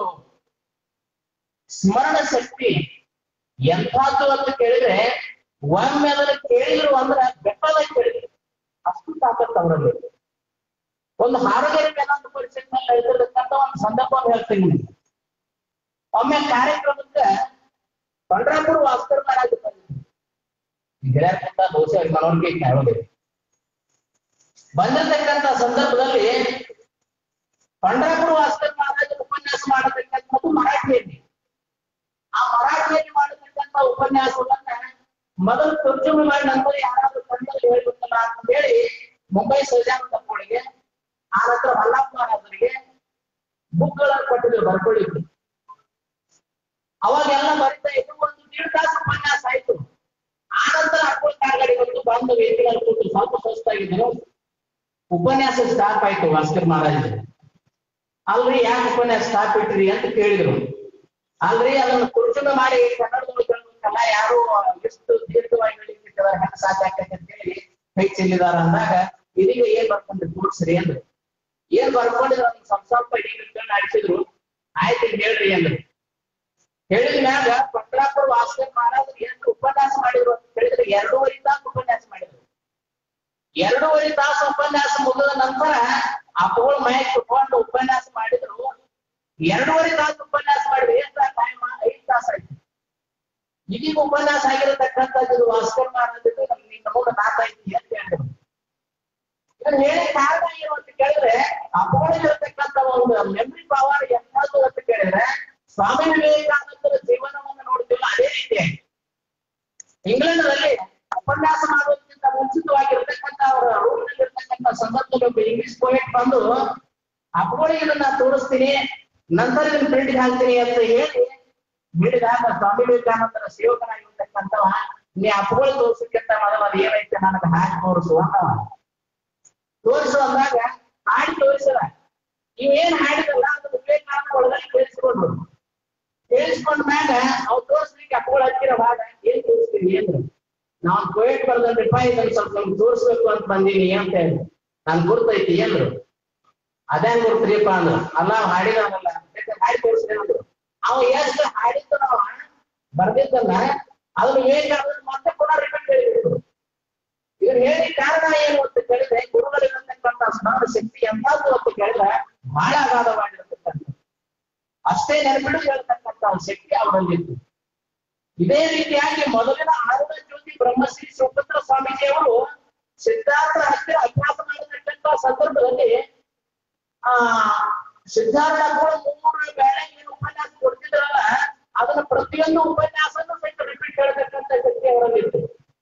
ಸ್ಮರಣ ಶಕ್ತಿ ಎಂಥದ್ದು ಅಂತ ಕೇಳಿದ್ರೆ ಒಮ್ಮೆ ಅದನ್ನ ಕೇಳಿದ್ರು ಅಂದ್ರೆ ಬೆಟ್ಟದ ಕೇಳಿದ್ರು ಅಷ್ಟು ತಾಕತ್ ಅವರಲ್ಲಿ ಒಂದು ಹಾರಗೇರಿ ವೇದಾಂತ ಪರಿಷತ್ನಲ್ಲಿ ನಡೆದಿರ್ತಕ್ಕಂಥ ಒಂದು ಸಂದರ್ಭವನ್ನು ಹೇಳ್ತೀನಿ ನಿಮ್ಗೆ ಒಮ್ಮೆ ಕಾರ್ಯಕ್ರಮಕ್ಕೆ ಪಂಡ್ರಾಪುರ ವಾಸ್ಕರ್ ಮಹಾರಾಜ್ ಬಂದಿದ್ರು ಗೆಳೆಯರ್ಕಂತ ದೋಸೆ ಮನವರಿಕೆ ಕೇಳೋದಿಲ್ಲ ಬಂದಿರ್ತಕ್ಕಂಥ ಸಂದರ್ಭದಲ್ಲಿ ಪಂಡ್ರಾಪುರ ವಾಸ್ಕರ್ ಮಹಾರಾಜ ಉಪನ್ಯಾಸ ಮಾಡತಕ್ಕಂಥದ್ದು ಮರಾಠಿಯಲ್ಲಿ ಆ ಮರಾಠಿಯಲ್ಲಿ ಮಾಡತಕ್ಕಂಥ ಉಪನ್ಯಾಸವನ್ನ ಮೊದಲು ತರ್ಜುಮೆ ಮಾಡಿ ನಂತರ ಯಾರಾದ್ರೂ ಕನ್ನಡದಲ್ಲಿ ಹೇಳ್ಬೇಕಲ್ಲ ಅಂತ ಹೇಳಿ ಮುಂಬೈ ಸಹಜಾನಂದಪ್ಪಗಳಿಗೆ ಆ ನಂತರ ವಲ್ಲಭ ಮಹಾರಾಜರಿಗೆ ಬುಕ್ಗಳನ್ನು ಕೊಟ್ಟಿದ್ರು ಬರ್ಕೊಳ್ಳಿದ್ರು ಅವಾಗೆಲ್ಲ ಬರಿತಾ ಇದ್ರು ಒಂದು ದೀಡ್ ತಾಸು ಉಪನ್ಯಾಸ ಆಯ್ತು ಆ ನಂತರ ಅಕ್ಕಳ ಕಾರ್ಗಡಿ ಬಂದು ಬಂದು ವೇದಿಕೆಯಲ್ಲಿ ಕೂತು ಸ್ವಲ್ಪ ಸುಸ್ತಾಗಿದ್ರು ಉಪನ್ಯಾಸ ಸ್ಟಾಪ್ ಆಯ್ತು ಭಾಸ್ಕರ್ ಮಹಾರಾಜ್ ಅಲ್ರಿ ಯಾಕೆ ಉಪನ್ಯಾಸ ಸ್ಟಾಪ್ ಇಟ್ರಿ ಅಂತ ಕೇಳಿದ್ರು ಅಲ್ರಿ ಅದನ್ನ ಕುರ್ಚುಮೆ ಮಾಡಿ ಕನ್ನಡದೊಳಗೆ ಕೇಳ್ಬೇಕಲ್ಲ ಯಾರು ಎಷ್ಟು ದೀರ್ಘವಾಗಿ ಹೇಳಿದ್ರೆ ಹೆಂಗ್ ಸಾಧ್ಯ ಆಕೈತೆ ಅಂತ ಹೇಳಿ ಕೈ ಚೆಲ್ಲಿದಾರ ಅಂದಾಗ ಇದೀಗ ಏನ್ ಬರ್ಕೊಂಡ್ರಿ ತೋರ್ಸ್ರಿ ಅಂದ್ರು ಏನ್ ಬರ್ಕೊಂಡಿದ್ರು ಅದನ್ನ ಸ್ವಲ್ಪ ಸ್ವಲ್ಪ ಹಿಡಿದು ಇಟ್ಕೊಂಡು ಅಡಿಸಿದ್ರು ಆಯ್ತು ಈಗ ಹೇಳ್ರಿ ಅಂದ್ರು ಹೇಳಿದ ಮ್ಯಾಗ ಪಂಡ್ರಾಪುರ ವಾಸ್ತವ ಮಹಾರಾಜ್ ಎಷ್ಟು ಉಪನ್ಯಾಸ ಮಾಡಿದ್ರು ಅಂತ ಹೇಳಿದ್ರೆ ಎರಡೂವರೆ ತಾಸು ಉಪನ್ಯಾಸ ಮಾಡಿದ್ರು ಎರಡೂವರೆ ತಾಸು ಉಪನ್ಯಾಸ ಮುಗಿದ ನಂತರ ಅಪ್ಪಗಳು ಮೈಕ್ ತಗೊಂಡು ಉಪನ್ಯಾಸ ಮಾಡಿದ್ರು ಎರಡೂವರೆ ತಾಸು ಉಪನ್ಯಾಸ ಮಾಡಿದ್ರು ಎಷ್ಟು ಟೈಮ್ ಐದು ತಾಸು ಆಯ್ತು ಇದೀಗ ಉಪನ್ಯಾಸ ಆಗಿರತಕ್ಕಂಥದ್ದು ವಾಸ್ಕರ್ ಮಹಾರಾಜ್ ನಿನ್ನ ನೋಡ ನಾಲ್ಕೈತಿ ಅಂತ ಹೇಳಿದ್ರು ಇದನ್ನ ಹೇಳಿ ಕಾರಣ ಏನು ಅಂತ ಕೇಳಿದ್ರೆ ಅಪ್ಪಗಳಿಗಿರತಕ್ಕಂಥ ಒಂದು ಮೆಮರಿ ಪವರ್ ಎಂಥದ್ದು ಅಂತ ಕೇಳಿದ್ರೆ ಸ್ವಾಮಿ ವಿವೇಕಾನಂದರ ಜೀವನವನ್ನು ನೋಡ್ತೀವಿ ಅದೇ ರೀತಿಯಾಗಿ ಇಂಗ್ಲೆಂಡ್ನಲ್ಲಿ ಉಪನ್ಯಾಸ ಮಾಡುವುದಕ್ಕಿಂತ ಮುಂಚಿತವಾಗಿರ್ತಕ್ಕಂಥ ಅವರ ರೂಮ್ನಲ್ಲಿರ್ತಕ್ಕಂಥ ಸಂದರ್ಭದಲ್ಲಿ ಒಬ್ಬ ಇಂಗ್ಲಿಷ್ ಪೋಯೆಟ್ ಬಂದು ಅಪ್ಪಗಳಿಗೆ ಇದನ್ನ ತೋರಿಸ್ತೀನಿ ನಂತರ ಇದನ್ನ ಪ್ರಿಂಟ್ಗೆ ಹಾಕ್ತೀನಿ ಅಂತ ಹೇಳಿ ಹೇಳಿದಾಗ ಸ್ವಾಮಿ ವಿವೇಕಾನಂದರ ಸೇವಕನಾಗಿರ್ತಕ್ಕಂಥವ ನೀ ಅಪ್ಪಗಳು ತೋರಿಸಕ್ಕಿಂತ ಮೊದಲು ಅದು ಏನೈತೆ ನನಗೆ ಹಾಕಿ ತೋರಿಸು ಅಂತವ ತೋರಿಸು ಅಂದಾಗ ಹಾಡಿ ತೋರಿಸದ ಇವೇನ್ ಹಾಡಿದಲ್ಲ ಅದು ವಿವೇಕಾನಂದ ಒಳಗಡೆ ಕೇಳಿಸ್ಕೊಂಡ್ರು ಕೇಳಿಸ್ಕೊಂಡ ಮ್ಯಾಗ ಅವ್ ತೋರಿಸ್ಲಿಕ್ಕೆ ಅಪ್ಪಗಳು ಹತ್ತಿರ ಭಾಗ ಏನ್ ತೋರಿಸ್ತೀನಿ ಅಂದ್ರು ನಾವ್ ಪೋಯೆಟ್ ಬರ್ದಲ್ರಿಪ್ಪ ಇದನ್ನ ಸ್ವಲ್ಪ ನಮ್ಗೆ ತೋರಿಸ್ಬೇಕು ಅಂತ ಬಂದೀನಿ ಅಂತ ಹೇಳಿ ನಾನ್ ಗುರ್ತೈತಿ ಅಂದ್ರು ಅದೇನ್ ಗುರ್ತರಿಪ್ಪ ಅಂದ್ರು ಅಲ್ಲ ಅವ್ ಹಾಡಿದವನಲ್ಲ ಬೇಕಾದ್ರೆ ಹಾಡಿ ತೋರಿಸ್ತೀನಿ ಅಂದ್ರು ಅವ ಎಷ್ಟು ಹಾಡಿದ್ದು ನಾವ ಬರ್ದಿದ್ದಲ್ಲ ಅದನ್ನ ವಿವೇಕಾನಂದ ಮತ್ತೆ ಪುನಃ ರಿಪೀಟ್ ಹೇಳಿದ್ರು ಇವ್ರು ಹೇಳಿ ಕಾರಣ ಏನು ಅಂತ ಕೇಳಿದ್ರೆ ಗುರುಗಳಿರತಕ್ಕಂಥ ಸ್ಮರಣ ಶಕ್ತಿ ಎಂತಾದ್ರು ಅಂತ ಕೇಳಿದ್ರೆ ಬಹಳ ಅಗಾಧವಾಗಿರತಕ್ಕಂಥ ಅಷ್ಟೇ ನೆನಪಿಡು ಹೇಳ್ತಕ್ಕಂಥ ಶಕ್ತಿ ಅವರಲ್ಲಿತ್ತು ಇದೇ ರೀತಿಯಾಗಿ ಮೊದಲಿನ ಆರುಣ ಜ್ಯೋತಿ ಬ್ರಹ್ಮಶ್ರೀ ಸುಪುತ್ರ ಸ್ವಾಮೀಜಿಯವರು ಸಿದ್ಧಾರ್ಥ ಹತ್ತಿರ ಅಭ್ಯಾಸ ಮಾಡತಕ್ಕಂಥ ಸಂದರ್ಭದಲ್ಲಿ ಆ ಸಿದ್ಧಾರ್ಥ ಕೂಡ ಮೂರು ಬೇಳೆ ಏನು ಉಪನ್ಯಾಸ ಕೊಡ್ತಿದ್ರಲ್ಲ ಅದನ್ನ ಪ್ರತಿಯೊಂದು ಉಪನ್ಯಾಸನೂ ಸಹಿತ ರಿಪೀಟ್ ಹೇಳ್ತಕ್ಕಂಥ ಶಕ್ತಿ ಅವರಲ್ಲಿತ್ತು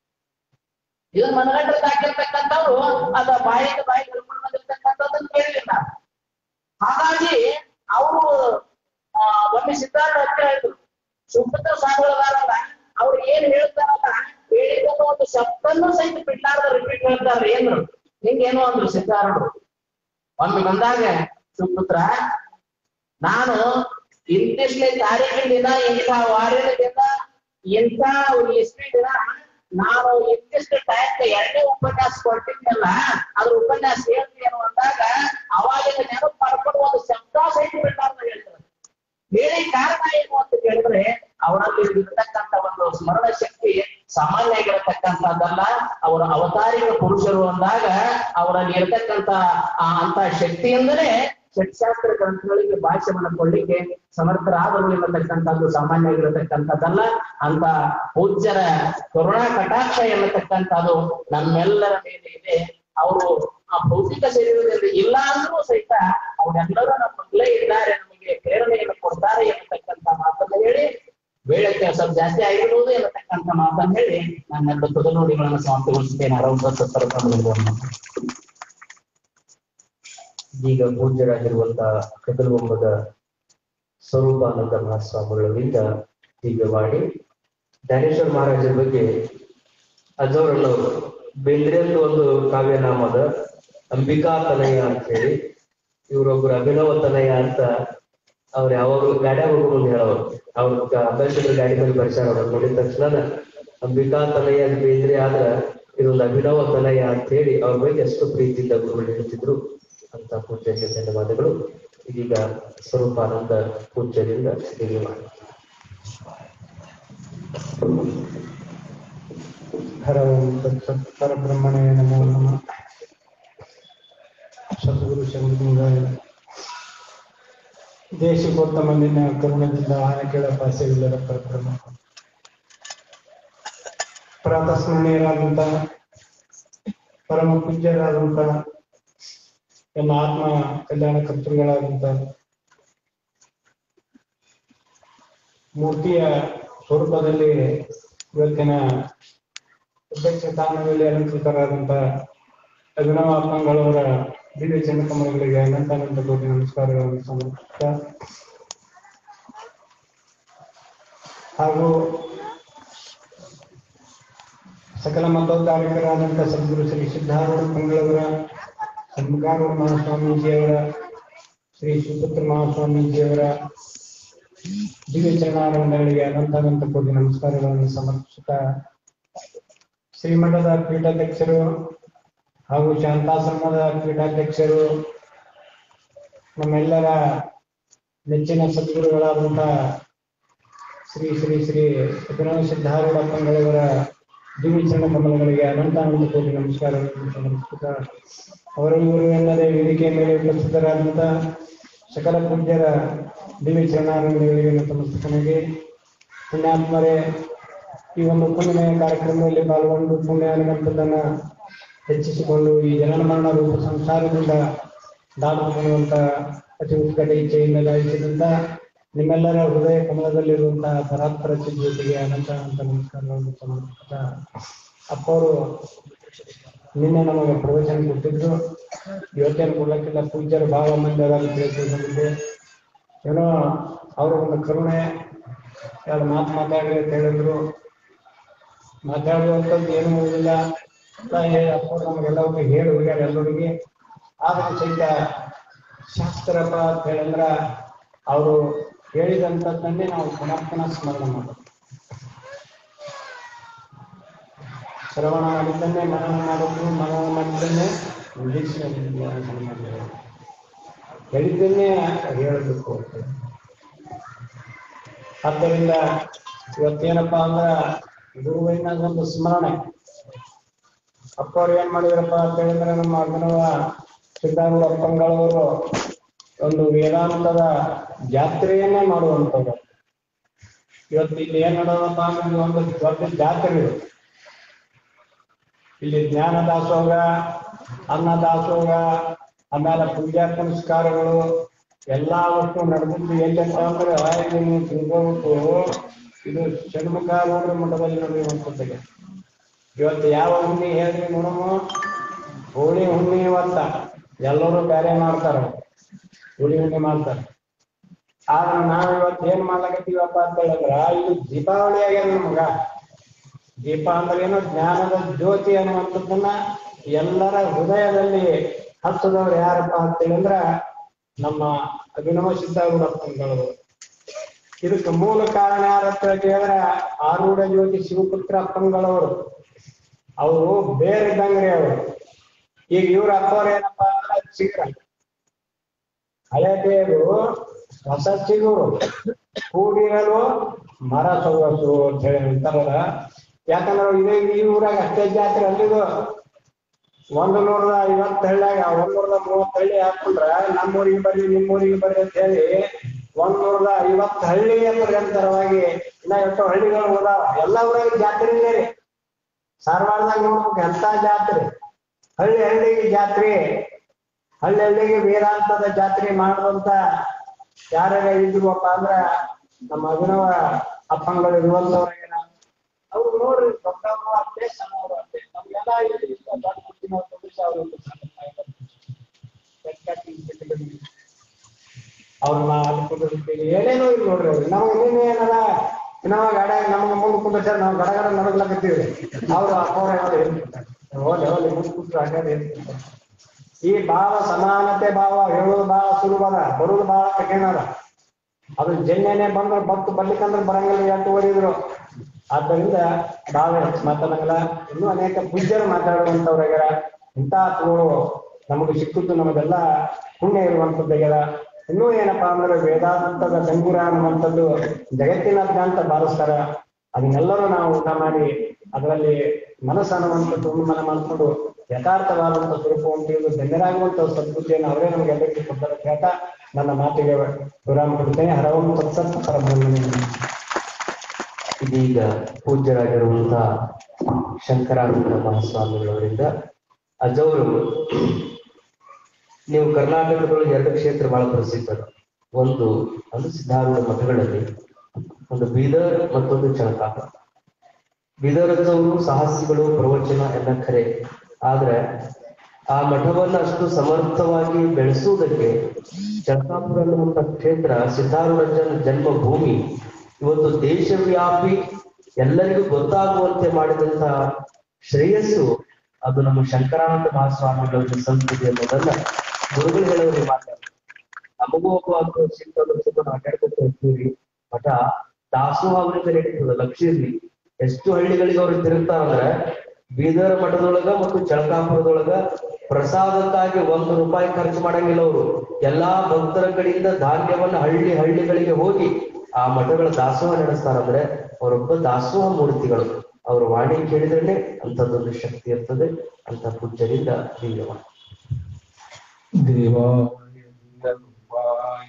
ಇದನ್ನ ಮನಗಂಡದಲ್ಲಿ ಹಾಕಿರ್ತಕ್ಕಂಥವ್ರು ಅದ ಬಾಯಿಗೆ ಬಾಯಿ ಹೇಳ್ಕೊಂಡು ಬಂದಿರ್ತಕ್ಕಂಥದ್ದನ್ನು ಕೇಳಲಿಲ್ಲ ಹಾಗಾಗಿ ಅವರು ಒಮ್ಮೆ ಸಿದ್ಧಾರ್ಥ ಹತ್ತಿರ ಹೇಳಿದ್ರು ಸುಪುತ್ರ ಸ್ವಾಮಿಗಳದಾರಲ್ಲ ಅವ್ರು ಏನ್ ಹೇಳ್ತಾರಲ್ಲ ಹೇಳಿದ್ದನ್ನು ಒಂದು ಶಬ್ದನ್ನು ಸಹಿತ ಬಿಡ್ಲಾರ್ದ ರಿಪೀಟ್ ಹೇಳ್ತಾರ ಏನು ಹಿಂಗೇನು ಅಂದ್ರು ಸಿದ್ಧಾರೂಢರು ಒಮ್ಮೆ ಬಂದಾಗ ಸುಪುತ್ರ ನಾನು ಇಂತಿಷ್ಟೇ ತಾರೀಕಿನ ದಿನ ಇಂಥ ವಾರದ ದಿನ ಇಂಥ ಇಷ್ಟೇ ದಿನ ನಾನು ಇಂತಿಷ್ಟು ಟೈಮ್ ಎರಡನೇ ಉಪನ್ಯಾಸ ಕೊಟ್ಟಿದ್ನಲ್ಲ ಅದ್ರ ಉಪನ್ಯಾಸ ಹೇಳ್ತೀನಿ ಅಂದಾಗ ಅವಾಗಿನ ನೆನಪು ಮಾಡ್ಕೊಂಡು ಒಂದು ಶಬ್ದ ಸಹಿತ ಬಿಡ್ಲಾರ್ದ ಹೇಳ್ತಾರೆ ಬೇರೆ ಕಾರಣ ಏನು ಅಂತ ಕೇಳಿದ್ರೆ ಅವರಲ್ಲಿ ಇರತಕ್ಕಂತ ಒಂದು ಸ್ಮರಣ ಶಕ್ತಿ ಸಾಮಾನ್ಯ ಆಗಿರತಕ್ಕಂಥದ್ದಲ್ಲ ಅವರ ಅವತಾರಿಕ ಪುರುಷರು ಅಂದಾಗ ಅವರಲ್ಲಿ ಇರತಕ್ಕಂತ ಆ ಅಂತ ಶಕ್ತಿಯಿಂದಲೇ ಷಟ್ಶಾಸ್ತ್ರ ಗ್ರಂಥಗಳಿಗೆ ಭಾಷ್ಯವನ್ನು ಕೊಡ್ಲಿಕ್ಕೆ ಸಮರ್ಥರಾದರು ಎನ್ನತಕ್ಕಂಥದ್ದು ಸಾಮಾನ್ಯ ಆಗಿರತಕ್ಕಂಥದ್ದಲ್ಲ ಅಂತ ಪೂಜ್ಯರ ಕರುಣಾ ಕಟಾಕ್ಷ ಎನ್ನತಕ್ಕಂಥದ್ದು ನಮ್ಮೆಲ್ಲರ ಮೇಲೆ ಇದೆ ಅವರು ಆ ಭೌತಿಕ ಶರೀರದಲ್ಲಿ ಇಲ್ಲ ಅಂದ್ರೂ ಸಹಿತ ಅವರೆಲ್ಲರೂ ನಮ್ಮ ಮೊದಲೇ ಇದ್ದಾರೆ ನಮಗೆ ಪ್ರೇರಣೆಯನ್ನು ಕೊಡ್ತಾರೆ ಎನ್ನತಕ್ಕಂಥ ಮಾತನ್ನು ಹೇಳಿ ವೇಳಕ್ಕೆ ಸ್ವಲ್ಪ ಜಾಸ್ತಿ ಆಗಿರುವುದು ಎನ್ನತಕ್ಕಂಥ ಮಾತನ್ನು ಹೇಳಿ ನನ್ನ ಎರಡು ತುದನುಡಿಗಳನ್ನು ಸಮಾಪ್ತಿಗೊಳಿಸುತ್ತೇನೆ ಅರವತ್ತು ಸತ್ತರ ಕ್ರಮಗಳನ್ನು ಈಗ ಪೂಜ್ಯರಾಗಿರುವಂತಹ ಕದಲಬೊಮ್ಮದ ಸ್ವರೂಪಾನಂದ ಮಹಾಸ್ವಾಮಿಗಳಿಂದ ಹೀಗೆ ಮಾಡಿ ಜ್ಞಾನೇಶ್ವರ ಮಹಾರಾಜರ ಬಗ್ಗೆ ಅಜೋರನ್ನು ಬೇಂದ್ರೆ ಅಂತ ಒಂದು ಕಾವ್ಯನಾಮದ ಅಂಬಿಕಾ ತನಯ ಅಂತ ಹೇಳಿ ಇವರೊಬ್ಬರು ಅಭಿನವ ತನಯ ಅಂತ ಅವ್ರು ಯಾವಾಗಲೂ ಗಾಡಿ ಹೋಗೋ ಮುಂದೆ ಹೇಳೋರು ಅವ್ರ ಅಂಬೇಡ್ಕರ್ ಗಾಡಿ ಮೇಲೆ ಬರ್ಸ್ಯಾರ ಅವ್ರು ನೋಡಿದ ತಕ್ಷಣ ಅಂಬಿಕಾ ತನಯ ಬೇಂದ್ರೆ ಆದ್ರ ಇದೊಂದು ಅಭಿನವ ತನಯ ಅಂತ ಹೇಳಿ ಅವ್ರ ಬಗ್ಗೆ ಎಷ್ಟು ಪ್ರೀತಿಯಿಂದ ಗುರುಗಳು ಹೇಳ್ತಿದ್ರು ಅಂತ ಪೂಜೆಗೆ ಧನ್ಯವಾದಗಳು ಇದೀಗ ಸ್ವರೂಪಾನಂದ ಪೂಜ್ಯರಿಂದ ಹಿರಿಯ ಮಾಡಿ ಹರ ಓಂ ತತ್ಸತ್ ಪರಬ್ರಹ್ಮಣೇ ನಮೋ ನಮಃ ಸದ್ಗುರು ಶಂಕರಾಯ ದೇಶಕ್ಕೋತ್ತಮ ನಿನ್ನ ಕರುಣದಿಂದ ಆನೆಕೆಳ ಪಾಸವಿಲ್ಲದ ಪರಬ್ರಹ್ಮ ಪ್ರಾತಸ್ಮರಣೀಯರಾದಂತ ಪರಮ ಪೂಜ್ಯರಾದಂತ ಎಲ್ಲ ಆತ್ಮ ಕಲ್ಯಾಣ ಕರ್ತೃಗಳಾದಂತ ಮೂರ್ತಿಯ ಸ್ವರೂಪದಲ್ಲಿ ಇವತ್ತಿನ ಅಧ್ಯಕ್ಷ ಸ್ಥಾನದಲ್ಲಿ ಅಲಂಕೃತರಾದಂತ ಅಭಿನವ ಅಪ್ಪಂಗಳವರ ದಿವ್ಯ ಚಂದ್ರಕಮಲಗಳಿಗೆ ಅನಂತ ಅನಂತ ಕೋಟಿ ನಮಸ್ಕಾರಗಳನ್ನು ಸಮರ್ಪಿಸುತ್ತಾ ಹಾಗೂ ಸಕಲ ಮತೋದ್ಧಾರಕರಾದಂತ ಸದ್ಗುರು ಶ್ರೀ ಸಿದ್ಧಾರೂಢ ಪಂಗಳವರ ಸದ್ಮುಖಾರೂಢ ಮಹಾಸ್ವಾಮೀಜಿಯವರ ಶ್ರೀ ಸುಪುತ್ರ ಮಹಾಸ್ವಾಮೀಜಿಯವರ ದಿವ್ಯ ಚರಣಾರವಿಂದಗಳಿಗೆ ಅನಂತ ಅನಂತ ಕೋಟಿ ನಮಸ್ಕಾರಗಳನ್ನು ಸಮರ್ಪಿಸುತ್ತಾ ಶ್ರೀಮಠದ ಪೀಠಾಧ್ಯಕ್ಷರು ಹಾಗೂ ಶಾಂತಾಶ್ರಮದ ಪೀಠಾಧ್ಯಕ್ಷರು ನಮ್ಮೆಲ್ಲರ ನೆಚ್ಚಿನ ಸದ್ಗುರುಗಳಾದಂತ ಶ್ರೀ ಶ್ರೀ ಶ್ರೀ ಅಭಿನವ ಸಿದ್ಧಾರೂಢಪ್ಪಂಗಳವರ ದಿವ್ಯ ಚರಣ ಕಮಲಗಳಿಗೆ ಅನಂತ ಅನಂತ ಕೋಟಿ ನಮಸ್ಕಾರಗಳನ್ನು ಸಮರ್ಪಿಸುತ್ತಾ ಅವರು ಇವರು ಎನ್ನದೇ ವೇದಿಕೆ ಮೇಲೆ ಉಪಸ್ಥಿತರಾದಂತ ಸಕಲ ಪೂಜ್ಯರ ದಿವ್ಯ ಚರಣಾರವಿಂದಗಳಿಗೆ ನತಮಸ್ತಕನಾಗಿ ಪುಣ್ಯಾತ್ಮರೇ ಈ ಒಂದು ಪುಣ್ಯಮಯ ಕಾರ್ಯಕ್ರಮದಲ್ಲಿ ಪಾಲ್ಗೊಂಡು ಪುಣ್ಯ ಅನುಗಂತದನ್ನ ಹೆಚ್ಚಿಸಿಕೊಂಡು ಈ ಜನನ ಮರಣ ರೂಪ ಸಂಸಾರದಿಂದ ದಾಟುಕೊಳ್ಳುವಂತ ಅತಿ ಉತ್ಕಟ ಇಚ್ಛೆಯಿಂದ ಗಾಯಿಸಿದಂತ ನಿಮ್ಮೆಲ್ಲರ ಹೃದಯ ಕಮಲದಲ್ಲಿರುವಂತಹ ಪರಾತ್ಪರ ಜ್ಯೋತಿಗೆ ಅನಂತ ಅನಂತ ನಮಸ್ಕಾರಗಳನ್ನು ಸಮರ್ಪಿಸುತ್ತಾ ಅಪ್ಪವರು ನಿನ್ನೆ ನಮಗೆ ಪ್ರವಚನ ಕೊಟ್ಟಿದ್ರು ಇವತ್ತೇನು ಕೊಡ್ಲಿಕ್ಕಿಲ್ಲ ಪೂಜ್ಯರ ಭಾವ ಮಂದಿ ಅದಾರ ಅಂತ ತಿಳ್ಕೊಂಡಿದ್ದೆ ಏನೋ ಅವರ ಒಂದು ಕರುಣೆ ಎರಡು ಮಾತು ಮಾತಾಡ್ರಿ ಅಂತ ಹೇಳಿದ್ರು ಮಾತಾಡುವಂಥದ್ದು ಏನು ಇಲ್ಲ ಅಪ್ಪ ನಮಗೆಲ್ಲವೂ ಹೇಳಿ ಹೋಗ್ಯಾರ ಎಲ್ಲರಿಗೆ ಆದ್ರೆ ಸಹಿತ ಶಾಸ್ತ್ರಪ್ಪ ಅಂತ ಹೇಳಿದ್ರ ಅವರು ಹೇಳಿದಂಥದ್ದನ್ನೇ ನಾವು ಪುನಃ ಪುನಃ ಸ್ಮರಣೆ ಮಾಡೋದು ಶ್ರವಣ ಮಾಡಿದ್ದನ್ನೇ ಮನನ ಮಾಡೋದು ಮನನ ಮಾಡಿದ್ದನ್ನೇ ನಿರೀಕ್ಷೆ ಮಾಡೋದು ಹೇಳಿದ್ದನ್ನೇ ಹೇಳಬೇಕು ಅಂತ ಆದ್ದರಿಂದ ಇವತ್ತೇನಪ್ಪಾ ಅಂದ್ರ ಗುರುವಿನ ಒಂದು ಸ್ಮರಣೆ ಅಪ್ಪವ್ರು ಏನ್ ಮಾಡಿದ್ರಪ್ಪ ಅಂತ ಹೇಳಿದ್ರೆ ನಮ್ಮ ಅಭಿನವ ಸಿದ್ಧಾರೂಢ ಅಪ್ಪಂಗಳವರು ಒಂದು ವೇದಾಂತದ ಜಾತ್ರೆಯನ್ನೇ ಮಾಡುವಂಥದ್ದು ಇವತ್ತು ಇಲ್ಲಿ ಏನ್ ನಡೆದಪ್ಪ ಅಂದ್ರೆ ಇದು ಒಂದು ದೊಡ್ಡ ಜಾತ್ರೆ ಇದು ಇಲ್ಲಿ ಜ್ಞಾನ ದಾಸೋಹ ಅನ್ನ ದಾಸೋಹ ಆಮೇಲೆ ಪೂಜಾ ಪುನಸ್ಕಾರಗಳು ಎಲ್ಲಾ ವಸ್ತು ನಡೆದಿದ್ದು ಎಲ್ಲಂತ ಅಂದ್ರೆ ಇಲ್ಲಿ ನೀವು ತಿಳ್ಕೋಬೇಕು ಇದು ಷಣ್ಮುಖಾರೂಢ ಮಠದಲ್ಲಿ ನಡೆಯುವಂಥದ್ದಿಗೆ ಇವತ್ತು ಯಾವ ಹುಣ್ಣಿ ಹೇಳ್ರಿ ನೋಡಮ್ಮ ಹೋಳಿ ಹುಣ್ಣಿ ಇವತ್ತ ಎಲ್ಲರೂ ಬೇರೆ ಮಾಡ್ತಾರ ಹೋಳಿ ಹುಣ್ಣಿ ಮಾಡ್ತಾರೆ ಆದ್ರೆ ನಾವ್ ಇವತ್ತು ಏನ್ ಮಾಡ್ಲಕತ್ತೀವಪ್ಪ ಅಂತ ಹೇಳಿದ್ರ ಇದು ದೀಪಾವಳಿ ಆಗ್ಯದ ನಮಗ ದೀಪ ಅಂದ್ರೆ ಏನು ಜ್ಞಾನದ ಜ್ಯೋತಿ ಅನ್ನುವಂಥದ್ದನ್ನ ಎಲ್ಲರ ಹೃದಯದಲ್ಲಿ ಹಚ್ಚದವ್ರು ಯಾರಪ್ಪ ಅಂತ ಹೇಳಿದ್ರ ನಮ್ಮ ಅಭಿನವ ಸಿದ್ಧಾರೂಢಪ್ಪಂಗಳು ಇದಕ್ಕೆ ಮೂಲ ಕಾರಣ ಯಾರಪ್ಪ ಕೇಳಿದ್ರ ಆರೂಢ ಜ್ಯೋತಿ ಶಿವಪುತ್ರ ಅಪ್ಪಂಗಳವರು ಅವರು ಬೇರೆ ಇದ್ದಂಗ್ರಿ ಅವರು ಈಗ ಇವ್ರ ಅಪ್ಪವ್ರು ಏನಪ್ಪಾ ಅಂದ್ರೆ ಚಿಗ್ರ ಹಳೆ ಬೇರು ಹೊಸ ಚಿಗುರು ಕೂಡಿರಲು ಮರ ಸೊಗಸು ಅಂತ ಹೇಳಿ ಅಂತಾರಲ್ಲ ಯಾಕಂದ್ರೆ ಇದೇ ಈ ಊರಾಗ ಅಷ್ಟೇ ಜಾತ್ರೆ ಅಲ್ಲಿದು ಒಂದು ನೂರದ ಐವತ್ತು ಹಳ್ಳಿಯಾಗ ಒಂದ್ ನೂರದ ಮೂವತ್ತು ಹಳ್ಳಿ ಹಾಕೊಂಡ್ರ ನಮ್ಮೂರಿಗೆ ಬರ್ರಿ ನಿಮ್ಮೂರಿಗೆ ಬರ್ರಿ ಅಂತ ಹೇಳಿ ಒಂದ್ ನೂರದ ಐವತ್ತು ಹಳ್ಳಿ ಅಂತ ನಿರಂತರವಾಗಿ ಇನ್ನ ಎಷ್ಟು ಹಳ್ಳಿಗಳು ಹೋದಾವ ಎಲ್ಲ ಊರಾಗ ಜಾತ್ರೆ ರೀ ಧಾರವಾಡದಾಗ ನೋಡ್ಬೇಕು ಎಂತ ಜಾತ್ರೆ ಹಳ್ಳಿ ಹಳ್ಳಿಗೆ ಜಾತ್ರೆ ಹಳ್ಳಿ ಹಳ್ಳಿಗೆ ವೇದಾಂತದ ಜಾತ್ರೆ ಮಾಡುವಂತ ಯಾರ್ಯಾರ ಇದ್ವಪ್ಪ ಅಂದ್ರ ನಮ್ಮ ಅಭಿನವ ಅಪ್ಪಂಗಳು ಇರುವಂತವ್ರಾಗ ಅವ್ರು ನೋಡ್ರಿ ದೊಡ್ಡವರು ಅಷ್ಟೇ ಸಣ್ಣವರು ಅಷ್ಟೇ ನಮ್ಗೆಲ್ಲ ಇಲ್ಲಿ ಇಷ್ಟ ದೊಡ್ಡ ಬುದ್ಧಿನ ಪ್ರದೇಶ ಅವರು ಅವ್ರನ್ನ ಅಲ್ಲಿ ಕುಂದಿರ್ತೀವಿ ಏನೇನೋ ಇಲ್ಲ ನೋಡ್ರಿ ಅವ್ರು ನಮ್ಗೆ ಇನ್ನೇನು ಏನದ ನಾವು ಗಡ ನಮ್ಗೆ ಮುಂದೆ ಕುಂದಿರ್ತಾರೆ ನಾವು ಗಡಗಡ ನಡಗ್ಲಾಕತ್ತೀವಿ ಅವ್ರು ಅಪ್ಪವ್ರ ಏನಾದ್ರು ಹೇಳ್ತಿರ್ತಾರೆ ಹೋಲಿ ಹೋಲಿ ಮುಂದೆ ಕೂತ್ರು ಹಾಗಾದ್ರೆ ಹೇಳ್ತಿರ್ತಾರೆ ಈ ಭಾವ ಸಮಾನತೆ ಭಾವ ಹೇಳೋದು ಬಹಳ ಸುಲಭದ ಬರೋದು ಬಹಳ ಕಠಿಣ ಅದ ಅದು ಜನ್ಯನೇ ಬಂದ್ರೆ ಭಕ್ತ ಬರ್ಲಿಕ್ಕಂದ್ರೆ ಬರಂಗಿಲ್ಲ ಎಷ್ಟು ಓದಿದ್ರು ಆದ್ದರಿಂದ ಬಹಳ ಹೆಚ್ಚು ಮಾತಾಡಂಗಿಲ್ಲ ಇನ್ನೂ ಅನೇಕ ಪೂಜ್ಯರು ಮಾತಾಡುವಂತವ್ರಾಗ್ಯಾರ ಇಂಥ ಆತ್ಮಗಳು ನಮಗೆ ಸಿಕ್ಕುದು ನಮಗೆಲ್ಲ ಪುಣ್ಯ ಇರುವಂತದ್ದಾಗ್ಯಾರ ಇನ್ನೂ ಏನಪ್ಪಾ ಅಂದ್ರೆ ವೇದಾಂತದ ಡಂಗುರ ಅನ್ನುವಂಥದ್ದು ಜಗತ್ತಿನಾದ್ಯಂತ ಬಾರಿಸ್ತಾರ ಅದನ್ನೆಲ್ಲರೂ ನಾವು ಊಟ ಮಾಡಿ ಅದರಲ್ಲಿ ಮನಸ್ಸು ಅನ್ನುವಂಥದ್ದು ಮನ ಮಾಡ್ಕೊಂಡು ಯಥಾರ್ಥವಾದಂತ ಸ್ವರೂಪವನ್ನು ತಿಳಿದು ಧನ್ಯರಾಗುವಂತ ಸದ್ಬುದ್ಧಿಯನ್ನು ಅವರೇ ನಮ್ಗೆ ಎಲ್ಲರಿಗೂ ಕೊಡ್ತಾರೆ ಅಂತ ಹೇಳ್ತಾ ನನ್ನ ಮಾತಿಗೆ ವಿರಾಮ ಕೊಡ್ತೇನೆ ಹರವಂ ತತ್ಸತ್ ಪರಬ್ರಹ್ಮನೇ ನಮಃ. ಇದೀಗ ಪೂಜ್ಯರಾಗಿರುವಂತಹ ಶಂಕರಾನಂದ ಮಹಾಸ್ವಾಮಿಗಳವರಿಂದ ಅಜವರು ನೀವು ಕರ್ನಾಟಕದೊಳಗೆ ಎರಡು ಕ್ಷೇತ್ರ ಬಹಳ ಪ್ರಸಿದ್ಧ ಒಂದು ಒಂದು ಸಿದ್ಧಾರೂಢ ಮಠಗಳಲ್ಲಿ ಒಂದು ಬೀದರ್ ಮತ್ತೊಂದು ಚಳಕಾಪ ಬೀದರ್ ಅಜ್ಜವರು ಸಾಹಸಿಗಳು ಪ್ರವಚನ ಎಲ್ಲ ಖರೆ ಆದ್ರೆ ಆ ಮಠವನ್ನ ಅಷ್ಟು ಸಮರ್ಥವಾಗಿ ಬೆಳೆಸುವುದಕ್ಕೆ ಚಳಕಾಪುರ ಅನ್ನುವಂಥ ಕ್ಷೇತ್ರ ಸಿದ್ಧಾರೂಢಜ್ಜನ ಜನ್ಮಭೂಮಿ ಇವತ್ತು ದೇಶವ್ಯಾಪಿ ಎಲ್ಲರಿಗೂ ಗೊತ್ತಾಗುವಂತೆ ಮಾಡಿದಂತ ಶ್ರೇಯಸ್ಸು ಅದು ನಮ್ಮ ಶಂಕರಾನಂದ ಮಹಾಸ್ವಾಮಿಗಳ ಸಂಸ್ಕೃತಿ ಅನ್ನೋದನ್ನ ಗುರುಗಳು ಹೇಳೋರಿಗೆ ಮಾತಾಡ ನಮಗೂ ಒಬ್ಬ ಅಂತ ಸಿಕ್ತಂದ್ರೆ ಸ್ವಲ್ಪ ನಾವು ಅಡ್ಡಾಡ್ಕೊತ ಹೋಗ್ತೀವಿ ಮಠ ದಾಸೋಹ ಅವರಿಂದ ನಡೀತದ ಲಕ್ಷ್ಯ ಇರ್ಲಿ ಎಷ್ಟು ಹಳ್ಳಿಗಳಿಗೆ ಅವ್ರು ತಿರುಗ್ತಾರಂದ್ರೆ ಬೀದರ್ ಮಠದೊಳಗ ಮತ್ತು ಚಳಕಾಪುರದೊಳಗ ಪ್ರಸಾದಕ್ಕಾಗಿ ಒಂದು ರೂಪಾಯಿ ಖರ್ಚು ಮಾಡಂಗಿಲ್ಲ ಅವರು ಎಲ್ಲಾ ಭಕ್ತರ ಕಡೆಯಿಂದ ಧಾನ್ಯವನ್ನ ಹಳ್ಳಿ ಹಳ್ಳಿಗಳಿಗೆ ಹೋಗಿ ಆ ಮಠಗಳ ದಾಸೋಹ ನಡೆಸ್ತಾರಂದ್ರೆ ಅವರೊಬ್ಬ ದಾಸೋಹ ಮೂರ್ತಿಗಳು ಅವ್ರ ವಾಣಿ ಕೇಳಿದ್ರೆ ಅಂತದೊಂದು ಶಕ್ತಿ ಇರ್ತದೆ ಅಂತ ಪೂಜ್ಯರಿಂದ ದಿವ್ಯವಾಣಿ ದೇವಾಯ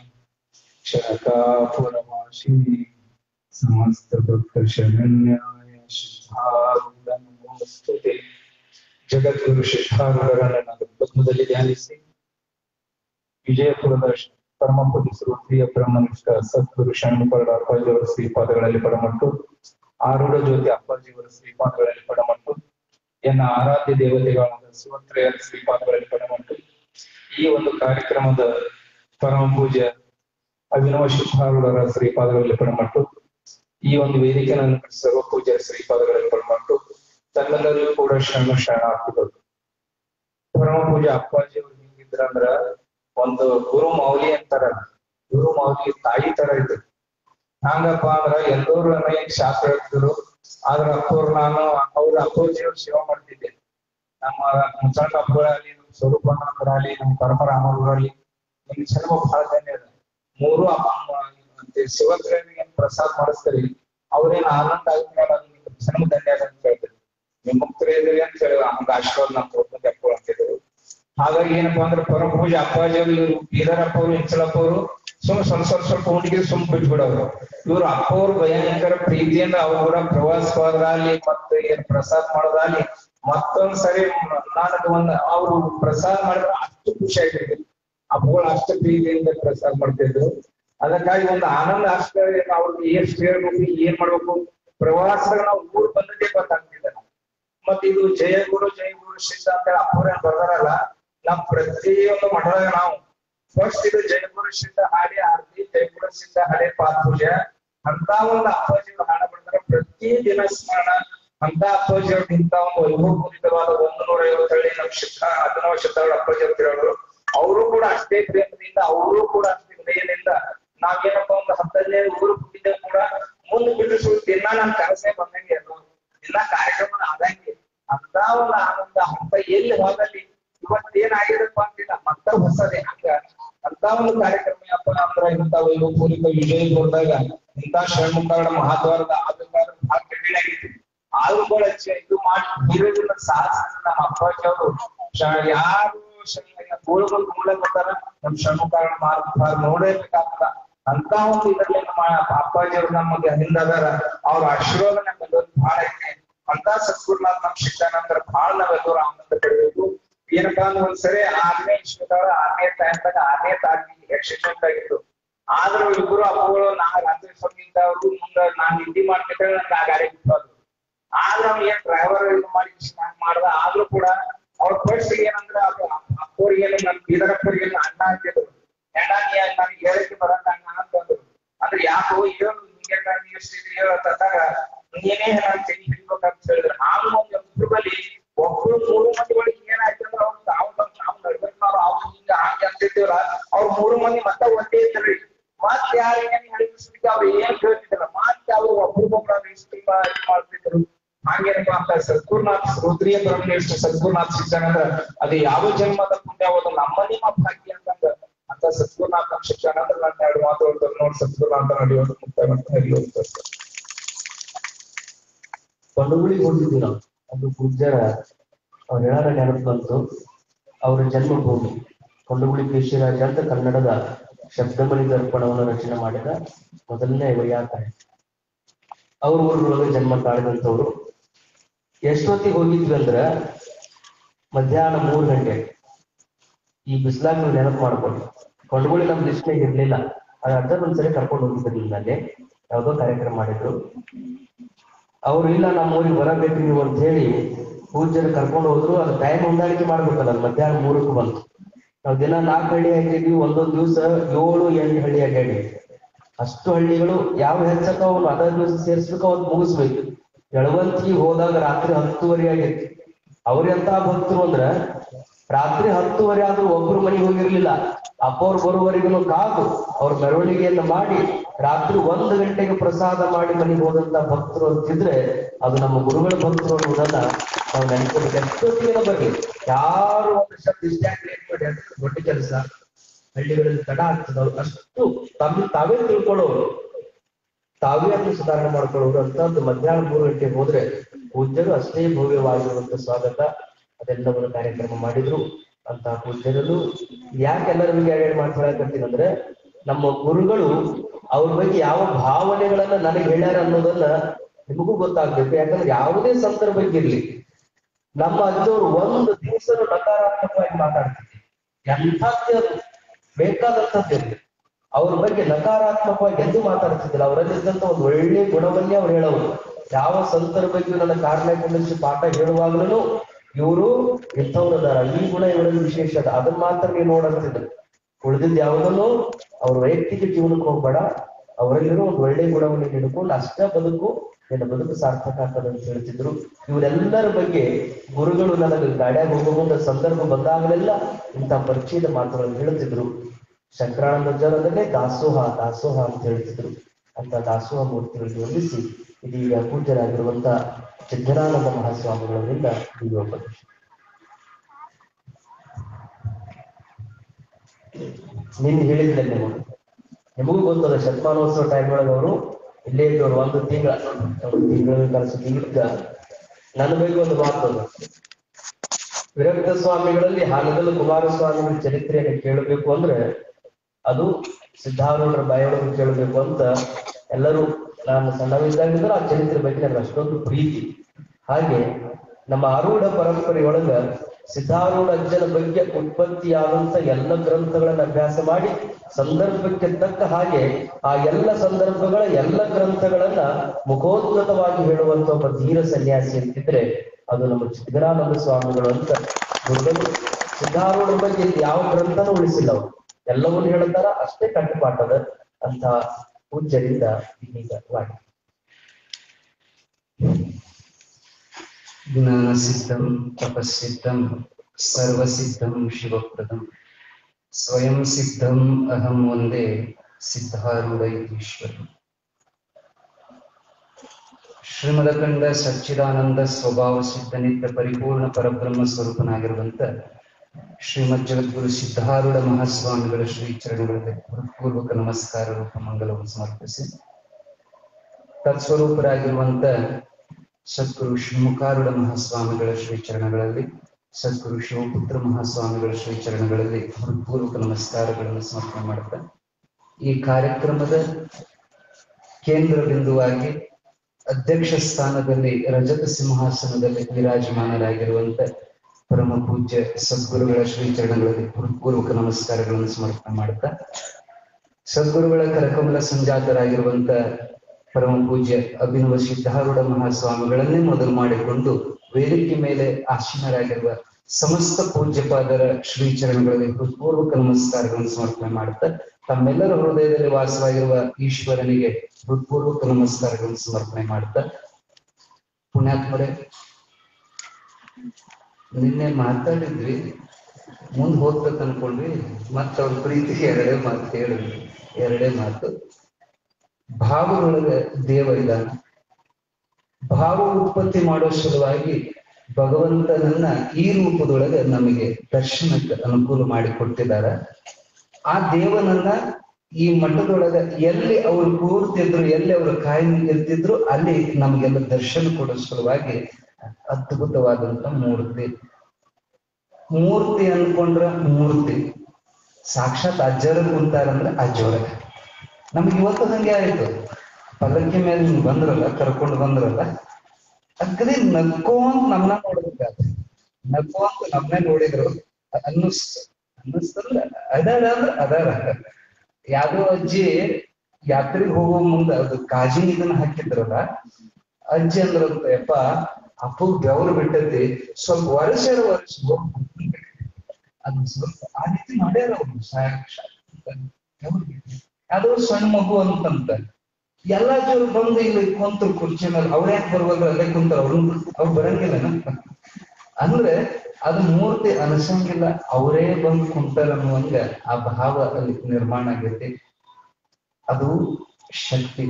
ಶರಕಾಪುರವಾಸಿ ಸಮಸ್ತ ಭಕ್ತಶರಣ್ಯಾಯ ಸಿದ್ಧಾರೂಢ ನಮೋಸ್ತುತೆ ಜಗದ್ಗುರು ಸಿದ್ಧಾರೂಢರನ್ನ ನನ್ನ ಪದ್ಮದಲ್ಲಿ ಧ್ಯಾನಿಸಿ ವಿಜಯಪುರದ ಪರಮಪುರಿ ಶ್ರೀಯ ಬ್ರಹ್ಮನಿಷ್ಠ ಸದ್ಗುರು ಷಣ್ಮುಖರ ಅಪ್ಪಾಜಿಯವರ ಶ್ರೀಪಾದಗಳಲ್ಲಿ ಪಡಮಟ್ಟು ಆರೂಢ ಜ್ಯೋತಿ ಅಪ್ಪಾಜಿಯವರ ಶ್ರೀಪಾದಗಳಲ್ಲಿ ಪಡಮಟ್ಟು ಎನ್ನ ಆರಾಧ್ಯ ದೇವತೆಗಳಾದ ಶಿವತ್ರಯರ ಶ್ರೀಪಾದಗಳಲ್ಲಿ ಪಡಮಟ್ಟು ಈ ಒಂದು ಕಾರ್ಯಕ್ರಮದ ಪರಮ ಪೂಜೆ ಅಭಿನವ ಸಿದ್ಧಾರೂಢರ ಶ್ರೀಪಾದಗಳಲ್ಲಿ ಪಡಮಟ್ಟು ಈ ಒಂದು ವೇದಿಕೆ ನನ್ನ ಸರ್ವ ಪೂಜೆಯ ಶ್ರೀಪಾದಗಳಲ್ಲಿ ಪಡಮಟ್ಟು ತನ್ನೆಲ್ಲರಿಗೂ ಕೂಡ ಶರಣ ಶರಣಾರ್ಥಿಗಳು ಪರಮ ಪೂಜೆ ಅಪ್ಪಾಜಿ ಅವ್ರು ಹಿಂಗಿದ್ರಂದ್ರ ಒಂದು ಗುರು ಮೌಲಿ ಅಂತಾರ ಗುರು ಮೌಲಿ ತಾಯಿ ತರ ಇದ್ರು ಹಂಗಪ್ಪ ಅಂದ್ರ ಎಲ್ಲರೂ ನನಗೆ ಶಾಸ್ತ್ರ ಹೇಳ್ತಿದ್ರು ಆದ್ರ ಅಪ್ಪವ್ರು ನಾನು ಅವ್ರ ಅಪ್ಪಾಜಿ ಅವ್ರು ಸೇವೆ ಮಾಡ್ತಿದ್ದೆ ನಮ್ಮ ಮುಸಂಡ ಹಬ್ಬಗಳಲ್ಲಿ ನಮ್ಮ ಸ್ವರೂಪಾನಂದರಾಗಲಿ ನಮ್ಮ ಪರಮರಾಮರಾಗಲಿ ನಿಮ್ ಜನ್ಮ ಬಹಳ ಧನ್ಯ ಇದೆ ಮೂರು ಶಿವಗ್ರಹನಿಗೆ ಪ್ರಸಾದ ಮಾಡಿಸ್ತೀರಿ ಅವ್ರೇನ್ ಆನಂದ ಆಗಿದ್ಮೇಲೆ ಅದು ನಿಮ್ಗೆ ಜನ್ಮ ಧನ್ಯ ಅದ ಅಂತ ಹೇಳ್ತಾರೆ ನಿಮ್ ಮುಕ್ತರೇ ಇದ್ರಿ ಅಂತ ಹೇಳಿ ಹಂಗ ಆಶೀರ್ವಾದ ನಮ್ಮ ಪ್ರಭು ಅಪ್ಪ ಅಂತಿದ್ರು ಹಾಗಾಗಿ ಏನಪ್ಪಾ ಅಂದ್ರೆ ಪರಮ ಪೂಜೆ ಅಪ್ಪಾಜಿ ಅವರು ಇವರು ಬೀದರಪ್ಪ ಅವರು ಇಂಚಲಪ್ಪ ಅವರು ಸುಮ್ ಸ್ವಲ್ಪ ಸ್ವಲ್ಪ ಸ್ವಲ್ಪ ಉಂಡಿಗೆ ಸುಮ್ ಬಿಟ್ಬಿಡೋರು ಇವ್ರು ಅಪ್ಪ ಅವ್ರು ಭಯಂಕರ ಪ್ರೀತಿಯಿಂದ ಅವ್ರ ಕೂಡ ಪ್ರವಾಸ ಹೋದ್ರಾಗ್ಲಿ ಮತ್ತೆ ಏನ್ ಪ್ರಸಾದ ಮಾಡೋದಾಗ್ಲಿ ಮತ್ತೊಂದ್ ಸರಿ ನನಗೆ ಒಂದ್ ಅವ್ರು ಪ್ರಸಾದ ಮಾಡಿದ್ರೆ ಅಷ್ಟು ಖುಷಿ ಆಗಿರ್ತಿದ್ರು ಅಪ್ಪಗಳು ಅಷ್ಟು ಪ್ರೀತಿಯಿಂದ ಪ್ರಸಾದ ಮಾಡ್ತಿದ್ರು ಅದಕ್ಕಾಗಿ ಒಂದು ಆನಂದ ಅಷ್ಟ ಅವ್ರಿಗೆ ಎಷ್ಟ್ ಹೇಳ್ಬೇಕು ಏನ್ ಮಾಡ್ಬೇಕು ಪ್ರವಾಸದಾಗ ನಾವು ಊರ್ ಬಂದದ್ದೇ ಗೊತ್ತಾಗ್ತಿದೆ ನಾವು ಮತ್ ಇದು ಜಯ ಗುರು ಜಯ ಗುರು ಶಿಷ್ಯ ಅಂತ ಹೇಳಿ ಅಪ್ಪವ್ರೇನ್ ಬರ್ದಾರಲ್ಲ ನಮ್ ಪ್ರತಿಯೊಂದು ಮಠದಾಗ ನಾವು ಫಸ್ಟ್ ಇದು ಜಯ ಗುರು ಶಿಷ್ಯ ಹಾಡಿ ಆರ್ತಿ ಜಯ ಗುರು ಶಿಷ್ಯ ಹಾಡಿ ಪಾದ ಪೂಜೆ ಅಂತ ಒಂದು ಅಪ್ಪಾಜಿಗಳು ಹಾಡ ಬಿಡ್ತಾರೆ ಪ್ರತಿ ದಿನ ಸ್ಮರಣ ಅಂತ ಅಪ್ಪಾಜಿಯವ್ರು ಇಂತ ಒಂದು ವೈಭವಪೂರಿತವಾದ ಒಂದು ನೂರ ಐವತ್ತಳ್ಳಿ ನಮ್ ಶಿಕ್ಷ ಹದಿನವ ಶತಗಳು ಅಪ್ಪಾಜಿ ಅವ್ರು ಅವರು ಕೂಡ ಅಷ್ಟೇ ಪ್ರೇಮದಿಂದ ಅವರು ಕೂಡ ಅಷ್ಟೇ ಹೃದಯದಿಂದ ನಾವೇನಪ್ಪ ಒಂದು ಹತ್ತನೇ ಊರು ಬಿಟ್ಟಿದ್ದೇವೆ ಕೂಡ ಮುಂದ್ ಬಿಟ್ಟು ಸುಳ್ಳು ದಿನ ನನ್ ಕನಸೇ ಬಂದಂಗೆ ಅದು ದಿನ ಕಾರ್ಯಕ್ರಮ ಆದಂಗೆ ಅಂತ ಒಂದು ಆನಂದ ಅಂತ ಎಲ್ಲಿ ಹೋದಲ್ಲಿ ಇವತ್ತೇನಾಗಿದಪ್ಪ ಅಂತಿಲ್ಲ ಮತ್ತ ಹೊಸದೇ ಹಂಗ ಅಂತ ಒಂದು ಕಾರ್ಯಕ್ರಮ ಅಪ್ಪ ಅಂದ್ರ ಇಂತ ವೈಭವಪೂರಿತ ವಿಜಯಪುರದಾಗ ಇಂತ ಷಣ್ಮುಖಗಳ ಮಹಾದ್ವಾರದ ಆವಿರ್ಭಾವ ಬಹಳ ಕಡಿಮೆ ಆಗಿತ್ತು ಆದ್ರೂ ಕೂಡ ಚೆ- ಇದು ಮಾಡಿ ಹಿರಿಯರಿಂದ ಸಾಹಸ ನಮ್ಮ ಅಪ್ಪಾಜಿ ಅವರು ಶ- ಯಾರು ಗೋಳುಗಳು ನೋಡಕ್ ಬರ್ತಾರ ನಮ್ ಷಣ್ಮುಖಗಳ ಮಹಾದ್ವಾರ ನೋಡೇಬೇಕಾಗ್ತದ ಅಂತ ಒಂದು ಇದ್ರಲ್ಲಿ ನಮ್ಮ ಅಪ್ಪಾಜಿ ಅವರು ನಮಗೆ ಹಿಂದದಾರ ಅವ್ರ ಆಶೀರ್ವಾದ ನಮ್ಗೆ ಬಹಳ ಐತೆ ಅಂತ ಸದ್ಗುರುನಾಥ್ ನಮ್ ಶಿಕ್ಷಣಾನಂತರ ಬಹಳ ನಾವೆಲ್ಲರೂ ಆನಂದ ಪಡ್ಬೇಕು ಏನಪ್ಪಾ ಅಂದ್ರೆ ಒಂದ್ಸರಿ ಆರನೇ ಇಷ್ಟದಾಗ ಆರನೇ ಟೈಮ್ದಾಗ ಆರನೇ ತಾರೀಕಿಗೆ ಎಕ್ಸಿಡೆಂಟ್ ಆಗಿತ್ತು ಆದ್ರೂ ಇಬ್ರು ಅಪ್ಪಗಳು ನಾ ರಾತ್ರಿ ಸಂಗೀತವ್ರು ಮುಂದ ನಾನ್ ನಿದ್ದೆ ಮಾಡ್ತಿದ್ರೆ ನನ್ಗೆ ಆ ಗಾಡಿ ಬಿಟ್ಟೋದು ಆದ್ರೆ ಅವ್ನು ಏನ್ ಡ್ರೈವರ್ ಇದು ಮಾಡಿ ಸ್ನಾನ ಮಾಡ್ದ ಆದ್ರೂ ಕೂಡ ಅವ್ರ ಫಸ್ಟ್ ಏನಂದ್ರ ಅದು ಅಪ್ಪವ್ರಿಗೆ ನನ್ ಬೀದರಪ್ಪರಿಗೆ ಅಣ್ಣ ಅಂತಿದ್ರು ಅಣ್ಣ ನೀ ನನಗೆ ಹೇಳಕ್ಕೆ ಬರಲ್ಲ ಅಣ್ಣ ಅಂತಂದ್ರು ಅಂದ್ರೆ ಯಾಕೋ ಏನು ಹಿಂಗೆ ನೀವು ಎಷ್ಟಿದ್ರಿ ಹೇಳತ್ತಂದಾಗ ನೀನೇ ನಾನು ತೆಗಿ ಹಿಡ್ಬೇಕಂತ ಹೇಳಿದ್ರೆ ಆಗ ಒಂದು ಬಳಿ ಒಬ್ರು ಮೂರು ಮಂದಿ ಒಳಗೆ ಏನಾಯ್ತು ಅಂದ್ರೆ ಅವ್ರು ತಾವು ತಾವು ನಾವು ನಡ್ಬೇಕು ನಾವು ಅವ್ರು ಹಿಂಗ ಹಾಗೆ ಅಂತಿರ್ತೀವಲ್ಲ ಅವ್ರು ಮೂರು ಮಂದಿ ಮತ್ತೆ ಒಂದೇ ಇದ್ರಿ ಮತ್ತೆ ಯಾರು ಏನ್ ಹೇಳಿಸ್ಲಿಕ್ಕೆ ಅವ್ರು ಏನ್ ಕೇಳ್ತಿದ್ರಲ್ಲ ಮತ್ತೆ ಅವ್ರು ಒಬ್ರಿಗೊಬ್ರು ಅವ್ರು ಇಷ್ಟು ಇದು ಮಾಡ್ತಿದ್ರು ಹಾಗೇನಪ್ಪ ಅಂತ ಸದ್ಗುರುನಾಥ್ ರುದ್ರಿಯ ಬ್ರಹ್ಮೇಶ್ವರ ಸದ್ಗುರುನಾಥ್ ಶಿಕ್ಷಣ ಅಂದ್ರೆ ಅದು ಯಾವ ಜನ್ಮದ ಪುಣ್ಯ ಅದು ನಮ್ಮ ನಿಮ್ಮ ಭಾಗ್ಯ ಅಂತಂದ ಅಂತ ಸದ್ಗುರುನಾಥ ಶಿಕ್ಷಣ ಅಂದ್ರೆ ನಾನು ಎರಡು ಮಾತು ಹೇಳ್ತಾರೆ ನೋಡಿ ಸದ್ಗುರುನಾಥ ನಡೆಯೋದು ಮುಕ್ತಾಯ ಮಾಡ್ತಾರೆ ಇಲ್ಲಿ ಹೋಗ್ತಾರೆ ಸರ್ ಕೊಂಡಗುಳಿಗೆ ಹೋಗಿದ್ವಿ ನಾವು ಅದು ಪೂಜ್ಯರ ಅವ್ರ ಹೇಳಾರ ನೆನಪು ಬಂತು ಅವರ ಜನ್ಮಭೂಮಿ ಕೊಂಡಗುಳಿ ಕೇಶಿರಾಜ ಅಂತ ಕನ್ನಡದ ಶಬ್ದಮಣಿ ದರ್ಪಣವನ್ನು ರಚನೆ ಮಾಡಿದ ಮೊದಲನೇ ವೈಯಾಕರಣ ಅವ್ರ ಊರೊಳಗೆ ಜನ್ಮ ತಾಳಿದಂಥವ್ರು ಎಷ್ಟೊತ್ತಿಗೆ ಹೋಗಿದ್ವಿ ಅಂದ್ರ ಮಧ್ಯಾಹ್ನ ಮೂರು ಗಂಟೆ ಈ ಬಿಸ್ಲಾಗ್ ನೀವು ನೆನಪು ಮಾಡ್ಕೊಳ್ಳಿ ಕೊಂಡಗುಳಿ ನಮ್ ಲಿಸ್ಟ್ನಾಗ ಇರ್ಲಿಲ್ಲ ಅದ್ ಅರ್ಧ ಒಂದ್ಸರಿ ಕರ್ಕೊಂಡು ಹೋಗಿದ್ರಿ ಅಲ್ಲಿ ಯಾವ್ದೋ ಕಾರ್ಯಕ್ರಮ ಮಾಡಿದ್ರು ಅವ್ರು ಇಲ್ಲ ನಮ್ಮ ಊರಿಗೆ ಬರಬೇಕು ನೀವು ಅಂತ ಹೇಳಿ ಪೂಜ್ಯರು ಕರ್ಕೊಂಡು ಹೋದ್ರು ಅದು ಟೈಮ್ ಹೊಂದಾಣಿಕೆ ಮಾಡ್ಬೇಕಲ್ಲ ಅದು ಮಧ್ಯಾಹ್ನ ಮೂರಕ್ಕೆ ಬಂತು ನಾವು ದಿನ ನಾಲ್ಕು ಹಳ್ಳಿ ಹಾಕಿದ್ವಿ ಒಂದೊಂದ್ ದಿವಸ ಏಳು ಎಂಟು ಹಳ್ಳಿ ಅಡ್ಡಾಡಿ ಅಷ್ಟು ಹಳ್ಳಿಗಳು ಯಾವ ಹೆಚ್ಚಕ್ಕ ಅವ್ನು ಅದ ದಿವಸ ಸೇರಿಸ್ಬೇಕು ಅವ್ನು ಮುಗಿಸ್ಬೇಕು ಎಳವಂತಿಗೆ ಹೋದಾಗ ರಾತ್ರಿ ಹತ್ತುವರೆ ಆಗೈತಿ ಅವ್ರೆಂತ ಭಕ್ತರು ಅಂದ್ರ ರಾತ್ರಿ ಹತ್ತುವರೆ ಆದ್ರೂ ಒಬ್ರು ಮನೆಗೆ ಹೋಗಿರ್ಲಿಲ್ಲ ಅಪ್ಪವ್ರು ಬರುವವರೆಗೂ ಕಾದು ಅವ್ರ ಮೆರವಣಿಗೆಯನ್ನ ಮಾಡಿ ರಾತ್ರಿ ಒಂದು ಗಂಟೆಗೆ ಪ್ರಸಾದ ಮಾಡಿ ಮನೆಗೆ ಹೋದಂತ ಭಕ್ತರು ಅಂತಿದ್ರೆ ಅದು ನಮ್ಮ ಗುರುಗಳ ಭಕ್ತರು ಅನ್ನೋದನ್ನ ನಾವು ನೆನ್ಕೋಬೇಕು ಎಷ್ಟೊತ್ತಿಗೆ ಬರ್ಲಿ ಯಾರು ಒಂದು ಶಬ್ದ ಇಷ್ಟ ಲೇಟ್ ಮಾಡಿ ಅದು ದೊಡ್ಡ ಕೆಲಸ ಹಳ್ಳಿಗಳಲ್ಲಿ ತಡ ಆಗ್ತದ ಅವ್ರು ಅಷ್ಟು ತಮ್ಮ ತಾವೇ ತಿಳ್ಕೊಳ್ಳೋರು ತಾವೇ ಅದನ್ನು ಸುಧಾರಣೆ ಮಾಡ್ಕೊಳ್ಳೋರು ಅಂತಂದು ಮಧ್ಯಾಹ್ನ ಮೂರು ಗಂಟೆಗೆ ಹೋದ್ರೆ ಪೂಜ್ಯರು ಅಷ್ಟೇ ಭವ್ಯವಾಗಿರುವಂತ ಸ್ವಾಗತ ಅದೆಲ್ಲವನ್ನು ಕಾರ್ಯಕ್ರಮ ಮಾಡಿದ್ರು ಅಂತ ಪೂಜ್ಯರಲ್ಲೂ ಯಾಕೆ ಎಲ್ಲರ ಬಗ್ಗೆ ಎರಡು ಮಾತು ಹೇಳಕತ್ತೀನಿ ಅಂದ್ರೆ ನಮ್ಮ ಗುರುಗಳು ಅವ್ರ ಬಗ್ಗೆ ಯಾವ ಭಾವನೆಗಳನ್ನ ನನಗೆ ಹೇಳ್ಯಾರ ಅನ್ನೋದನ್ನ ನಿಮಗೂ ಗೊತ್ತಾಗ್ಬೇಕು ಯಾಕಂದ್ರೆ ಯಾವುದೇ ಸಂದರ್ಭ ಇರ್ಲಿ ನಮ್ಮ ಅಜ್ಜವ್ರು ಒಂದು ದಿವಸನೂ ನಕಾರಾತ್ಮಕವಾಗಿ ಮಾತಾಡ್ತಿದ್ರು ಎಂಥದ್ದೇ ಅದು ಬೇಕಾದಂಥದ್ದಿರ್ಲಿ ಅವ್ರ ಬಗ್ಗೆ ನಕಾರಾತ್ಮಕವಾಗಿ ಎಂದು ಮಾತಾಡ್ತಿದ್ದಿಲ್ಲ ಅವರಲ್ಲಿದ್ದಂತ ಒಂದು ಒಳ್ಳೆ ಗುಣವನ್ನೇ ಅವ್ರು ಹೇಳೋರು ಯಾವ ಸಂತರ ಬಗ್ಗೆ ನನ್ನ ಕಾರಣ ಕುಂದಿಸಿ ಪಾಠ ಹೇಳುವಾಗ್ಲೂ ಇವರು ಇಂಥವ್ರದಾರ ಈ ಗುಣ ಇವರಲ್ಲಿ ವಿಶೇಷ ಅದ ಅದನ್ನ ಮಾತ್ರ ನೀವು ನೋಡಂತಿದ್ರು ಉಳಿದಿದ್ದು ಯಾವುದನ್ನು ಅವ್ರ ವೈಯಕ್ತಿಕ ಜೀವನಕ್ಕೆ ಹೋಗ್ಬೇಡ ಅವರಲ್ಲಿರೋ ಒಂದು ಒಳ್ಳೆ ಗುಣವನ್ನು ಹಿಡ್ಕೊಂಡು ಅಷ್ಟ ಬದುಕು ನಿನ್ನ ಬದುಕು ಸಾರ್ಥಕ ಆಗ್ತದೆ ಅಂತ ಹೇಳ್ತಿದ್ರು ಇವರೆಲ್ಲರ ಬಗ್ಗೆ ಗುರುಗಳು ನನಗೆ ಗಾಡ್ಯಾಗ ಹೋಗುವಂತ ಸಂದರ್ಭ ಬಂದಾಗಲೆಲ್ಲ ಇಂಥ ಪರಿಚಯದ ಮಾತುಗಳನ್ನು ಹೇಳ್ತಿದ್ರು ಶಂಕರಾನಂದಜ್ಜರದನ್ನೇ ದಾಸೋಹ ದಾಸೋಹ ಅಂತ ಹೇಳ್ತಿದ್ರು ಅಂತ ದಾಸೋಹ ಮೂರ್ತಿಗಳಿಗೆ ವಂದಿಸಿ ಇದೀಗ ಪೂಜ್ಯರಾಗಿರುವಂತ ಸಿದ್ದರಾನಂದ ಮಹಾಸ್ವಾಮಿಗಳವರಿಂದ ದಿವ್ಯೋಪದೇಶ ನಿನ್ನೆ ಹೇಳಿದ್ದೆ ನೀವು ನಿಮಗೂ ಗೊತ್ತದ ಶತಮಾನೋತ್ಸವ ಟೈಮ್ ಒಳಗೆ ಅವರು ಇಲ್ಲೇ ಇದ್ದವ್ರು ಒಂದು ತಿಂಗಳ ಒಂದು ತಿಂಗಳ ಕನಸು ಈಗ ನನ್ನ ಬಗ್ಗೆ ಒಂದು ಮಾತು ಅದ ವಿರಕ್ತ ಸ್ವಾಮಿಗಳಲ್ಲಿ ಹಾನಗಲ್ ಕುಮಾರಸ್ವಾಮಿಗಳ ಚರಿತ್ರೆಯನ್ನು ಕೇಳಬೇಕು ಅಂದ್ರೆ ಅದು ಸಿದ್ಧಾರೂಢರ ಬಾಯೊಳಗೆ ಕೇಳಬೇಕು ಅಂತ ಎಲ್ಲರೂ ನಾನು ಸಣ್ಣವಿದ್ದಾಗಿದ್ರೆ ಆ ಚರಿತ್ರೆ ಬಗ್ಗೆ ನನಗೆ ಅಷ್ಟೊಂದು ಪ್ರೀತಿ ಹಾಗೆ ನಮ್ಮ ಆರೂಢ ಪರಂಪರೆಯೊಳಗ ಸಿದ್ಧಾರೂಢ ಅಜ್ಜನ ಬಗ್ಗೆ ಉತ್ಪತ್ತಿಯಾದಂತ ಎಲ್ಲ ಗ್ರಂಥಗಳನ್ನ ಅಭ್ಯಾಸ ಮಾಡಿ ಸಂದರ್ಭಕ್ಕೆ ತಕ್ಕ ಹಾಗೆ ಆ ಎಲ್ಲ ಸಂದರ್ಭಗಳ ಎಲ್ಲ ಗ್ರಂಥಗಳನ್ನ ಮುಖೋದ್ಗತವಾಗಿ ಹೇಳುವಂತ ಒಬ್ಬ ಧೀರ ಸನ್ಯಾಸಿ ಅಂತಿದ್ರೆ ಅದು ನಮ್ಮ ಸಿದ್ದರಾನಂದ ಸ್ವಾಮಿಗಳು ಅಂತ ಗುರುಗಳು ಸಿದ್ಧಾರೂಢರ ಬಗ್ಗೆ ಇಲ್ಲಿ ಯಾವ ಗ್ರಂಥನೂ ಉಳಿಸಿಲ್ಲ ಅವರು ಎಲ್ಲವನ್ನೂ ಹೇಳ್ತಾರ ಅಷ್ಟೇ ಕಟ್ಟುಪಾಠದ ಅಂತ ಪೂಜ್ಯರಿಂದ ಇದೀಗ ವಾಡಿ ಜ್ಞಾನಸಿದ್ಧಂ ತಪಸ್ಸಿದ್ಧಂ ಸರ್ವಸಿದ್ಧಂ ಶಿವಪ್ರದಂ ಸ್ವಯಂ ಸಿದ್ಧಂ ಅಹಂ ಒಂದೇ ಸಿದ್ಧಾರೂಢ ಈಶ್ವರಂ ಶ್ರೀಮದಖಂಡ ಸಚ್ಚಿದಾನಂದ ಸ್ವಭಾವ ಸಿದ್ಧ ನಿತ್ಯ ಪರಿಪೂರ್ಣ ಪರಬ್ರಹ್ಮ ಸ್ವರೂಪನಾಗಿರುವಂತ ಶ್ರೀಮದ್ ಜಗದ್ಗುರು ಸಿದ್ಧಾರೂಢ ಮಹಾಸ್ವಾಮಿಗಳ ಶ್ರೀ ಚರಣಗಳಲ್ಲಿ ಹೃತ್ಪೂರ್ವಕ ನಮಸ್ಕಾರ ರೂಪ ಮಂಗಲವನ್ನು ಸಮರ್ಪಿಸಿ ತತ್ಸ್ವರೂಪರಾಗಿರುವಂತ ಸದ್ಗುರು ಶಿವಮುಖಾರೂಢ ಮಹಾಸ್ವಾಮಿಗಳ ಶ್ರೀ ಚರಣಗಳಲ್ಲಿ ಸದ್ಗುರು ಶಿವಪುತ್ರ ಮಹಾಸ್ವಾಮಿಗಳ ಶ್ರೀ ಚರಣಗಳಲ್ಲಿ ಹೃತ್ಪೂರ್ವಕ ನಮಸ್ಕಾರಗಳನ್ನು ಸಮರ್ಪಣೆ ಮಾಡುತ್ತಾ ಈ ಕಾರ್ಯಕ್ರಮದ ಕೇಂದ್ರ ಬಿಂದುವಾಗಿ ಅಧ್ಯಕ್ಷ ಸ್ಥಾನದಲ್ಲಿ ರಜತ ಸಿಂಹಾಸನದಲ್ಲಿ ವಿರಾಜಮಾನರಾಗಿರುವಂತ ಪರಮ ಪೂಜ್ಯ ಸದ್ಗುರುಗಳ ಶ್ರೀ ಚರಣಗಳಲ್ಲಿ ಹೃತ್ಪೂರ್ವಕ ನಮಸ್ಕಾರಗಳನ್ನು ಸಮರ್ಪಣೆ ಮಾಡುತ್ತಾ ಸದ್ಗುರುಗಳ ಕರಕಮಲ ಸಂಜಾತರಾಗಿರುವಂತ ಪರಮ ಪೂಜ್ಯ ಅಭಿನವ ಸಿದ್ಧಾರೂಢ ಮಹಾಸ್ವಾಮಿಗಳನ್ನೇ ಮೊದಲು ಮಾಡಿಕೊಂಡು ವೇದಿಕೆ ಮೇಲೆ ಆಸೀನರಾಗಿರುವ ಸಮಸ್ತ ಪೂಜ್ಯಪಾದರ ಶ್ರೀ ಚರಣಗಳಲ್ಲಿ ಹೃತ್ಪೂರ್ವಕ ನಮಸ್ಕಾರಗಳನ್ನು ಸಮರ್ಪಣೆ ಮಾಡುತ್ತಾ ತಮ್ಮೆಲ್ಲರ ಹೃದಯದಲ್ಲಿ ವಾಸವಾಗಿರುವ ಈಶ್ವರನಿಗೆ ಹೃತ್ಪೂರ್ವಕ ನಮಸ್ಕಾರಗಳನ್ನು ಸಮರ್ಪಣೆ ಮಾಡುತ್ತಾ ಪುಣ್ಯಾತ್ಮರೇ ನಿನ್ನೆ ಮಾತಾಡಿದ್ವಿ ಮುಂದ್ ಹೋಗ್ಬೇಕು ಅನ್ಕೊಂಡ್ವಿ ಮತ್ತ ಅವ್ರ ಪ್ರೀತಿ ಎರಡೇ ಮಾತು ಹೇಳಿದ್ವಿ ಎರಡೇ ಮಾತು ಭಾವದೊಳಗ ದೇವರಿದಾನ ಭಾವ ಉತ್ಪತ್ತಿ ಮಾಡೋ ಸಲುವಾಗಿ ಭಗವಂತನನ್ನ ಈ ರೂಪದೊಳಗೆ ನಮಗೆ ದರ್ಶನಕ್ಕೆ ಅನುಕೂಲ ಮಾಡಿ ಕೊಟ್ಟಿದ್ದಾರೆ ಆ ದೇವನನ್ನ ಈ ಮಠದೊಳಗ ಎಲ್ಲಿ ಅವ್ರು ಕೂರ್ತಿದ್ರು ಎಲ್ಲಿ ಅವ್ರ ಕಾಯಿ ಇರ್ತಿದ್ರು ಅಲ್ಲಿ ನಮಗೆಲ್ಲ ದರ್ಶನ ಕೊಡೋ ಸಲುವಾಗಿ ಅದ್ಭುತವಾದಂತ ಮೂರ್ತಿ ಮೂರ್ತಿ ಅನ್ಕೊಂಡ್ರ ಮೂರ್ತಿ ಸಾಕ್ಷಾತ್ ಅಜ್ಜರ ಕುಂತಾರಂದ್ರೆ ಅಜ್ಜೋರ ನಮ್ಗೆ ಇವತ್ತು ಹಂಗೆ ಆಯ್ತು ಪಲ್ಲಕ್ಕಿ ಮೇಲೆ ಹಿಂಗ್ ಬಂದ್ರಲ್ಲ ಕರ್ಕೊಂಡು ಬಂದ್ರಲ್ಲ ಅಗ್ರಿ ನಕ್ಕೋಂತ ನಮ್ಮನ್ನ ನೋಡ್ಬೇಕಾದ್ರೆ ನಕ್ಕೋಂತ ನಮ್ಮನ್ನೇ ನೋಡಿದ್ರು ಅನ್ನಿಸ್ತು ಅನ್ನಿಸ್ತಲ್ಲ ಅದಾರ ಅಂದ್ರೆ ಅದಾರ ಯಾವ್ದೋ ಅಜ್ಜಿ ಯಾತ್ರೆಗೆ ಹೋಗೋ ಮುಂದ ಅದು ಕಾಜಿ ಇದನ್ನ ಹಾಕಿದ್ರಲ್ಲ ಅಜ್ಜಿ ಅಂದ್ರಂತ ಯಪ್ಪ ಅಪ್ಪು ಬೆವರು ಬಿಟ್ಟೈತಿ ಸ್ವಲ್ಪ ವರ್ಷ ವರ್ಷ ಅದು ಸ್ವಲ್ಪ ಆ ರೀತಿ ಮಾಡ್ಯಾರ ಅವ್ರು ಸಾಕ್ಷಾತ್ ಬೆವ್ರು ಬಿಟ್ಟು. ಅದು ಸಣ್ಣ ಮಗು ಅಂತಂತ ಎಲ್ಲಾ ಜೋರು ಬಂದು ಇಲ್ಲಿ ಕುಂತರು ಕುರ್ಚಿ ಮೇಲೆ ಅವ್ರ ಯಾಕೆ ಬರ್ಬೇಕು ಅಲ್ಲೇ ಕುಂತಾರ ಅವ್ರು ಅವ್ರು ಬರಂಗಿಲ್ಲ ಅಂದ್ರೆ ಅದು ಮೂರ್ತಿ ಅನಸಂಗಿಲ್ಲ ಅವರೇ ಬಂದು ಕುಂತಾರ ಅನ್ನುವಂಗ ಆ ಭಾವ ಅಲ್ಲಿ ನಿರ್ಮಾಣ ಆಗೈತಿ ಅದು ಶಕ್ತಿ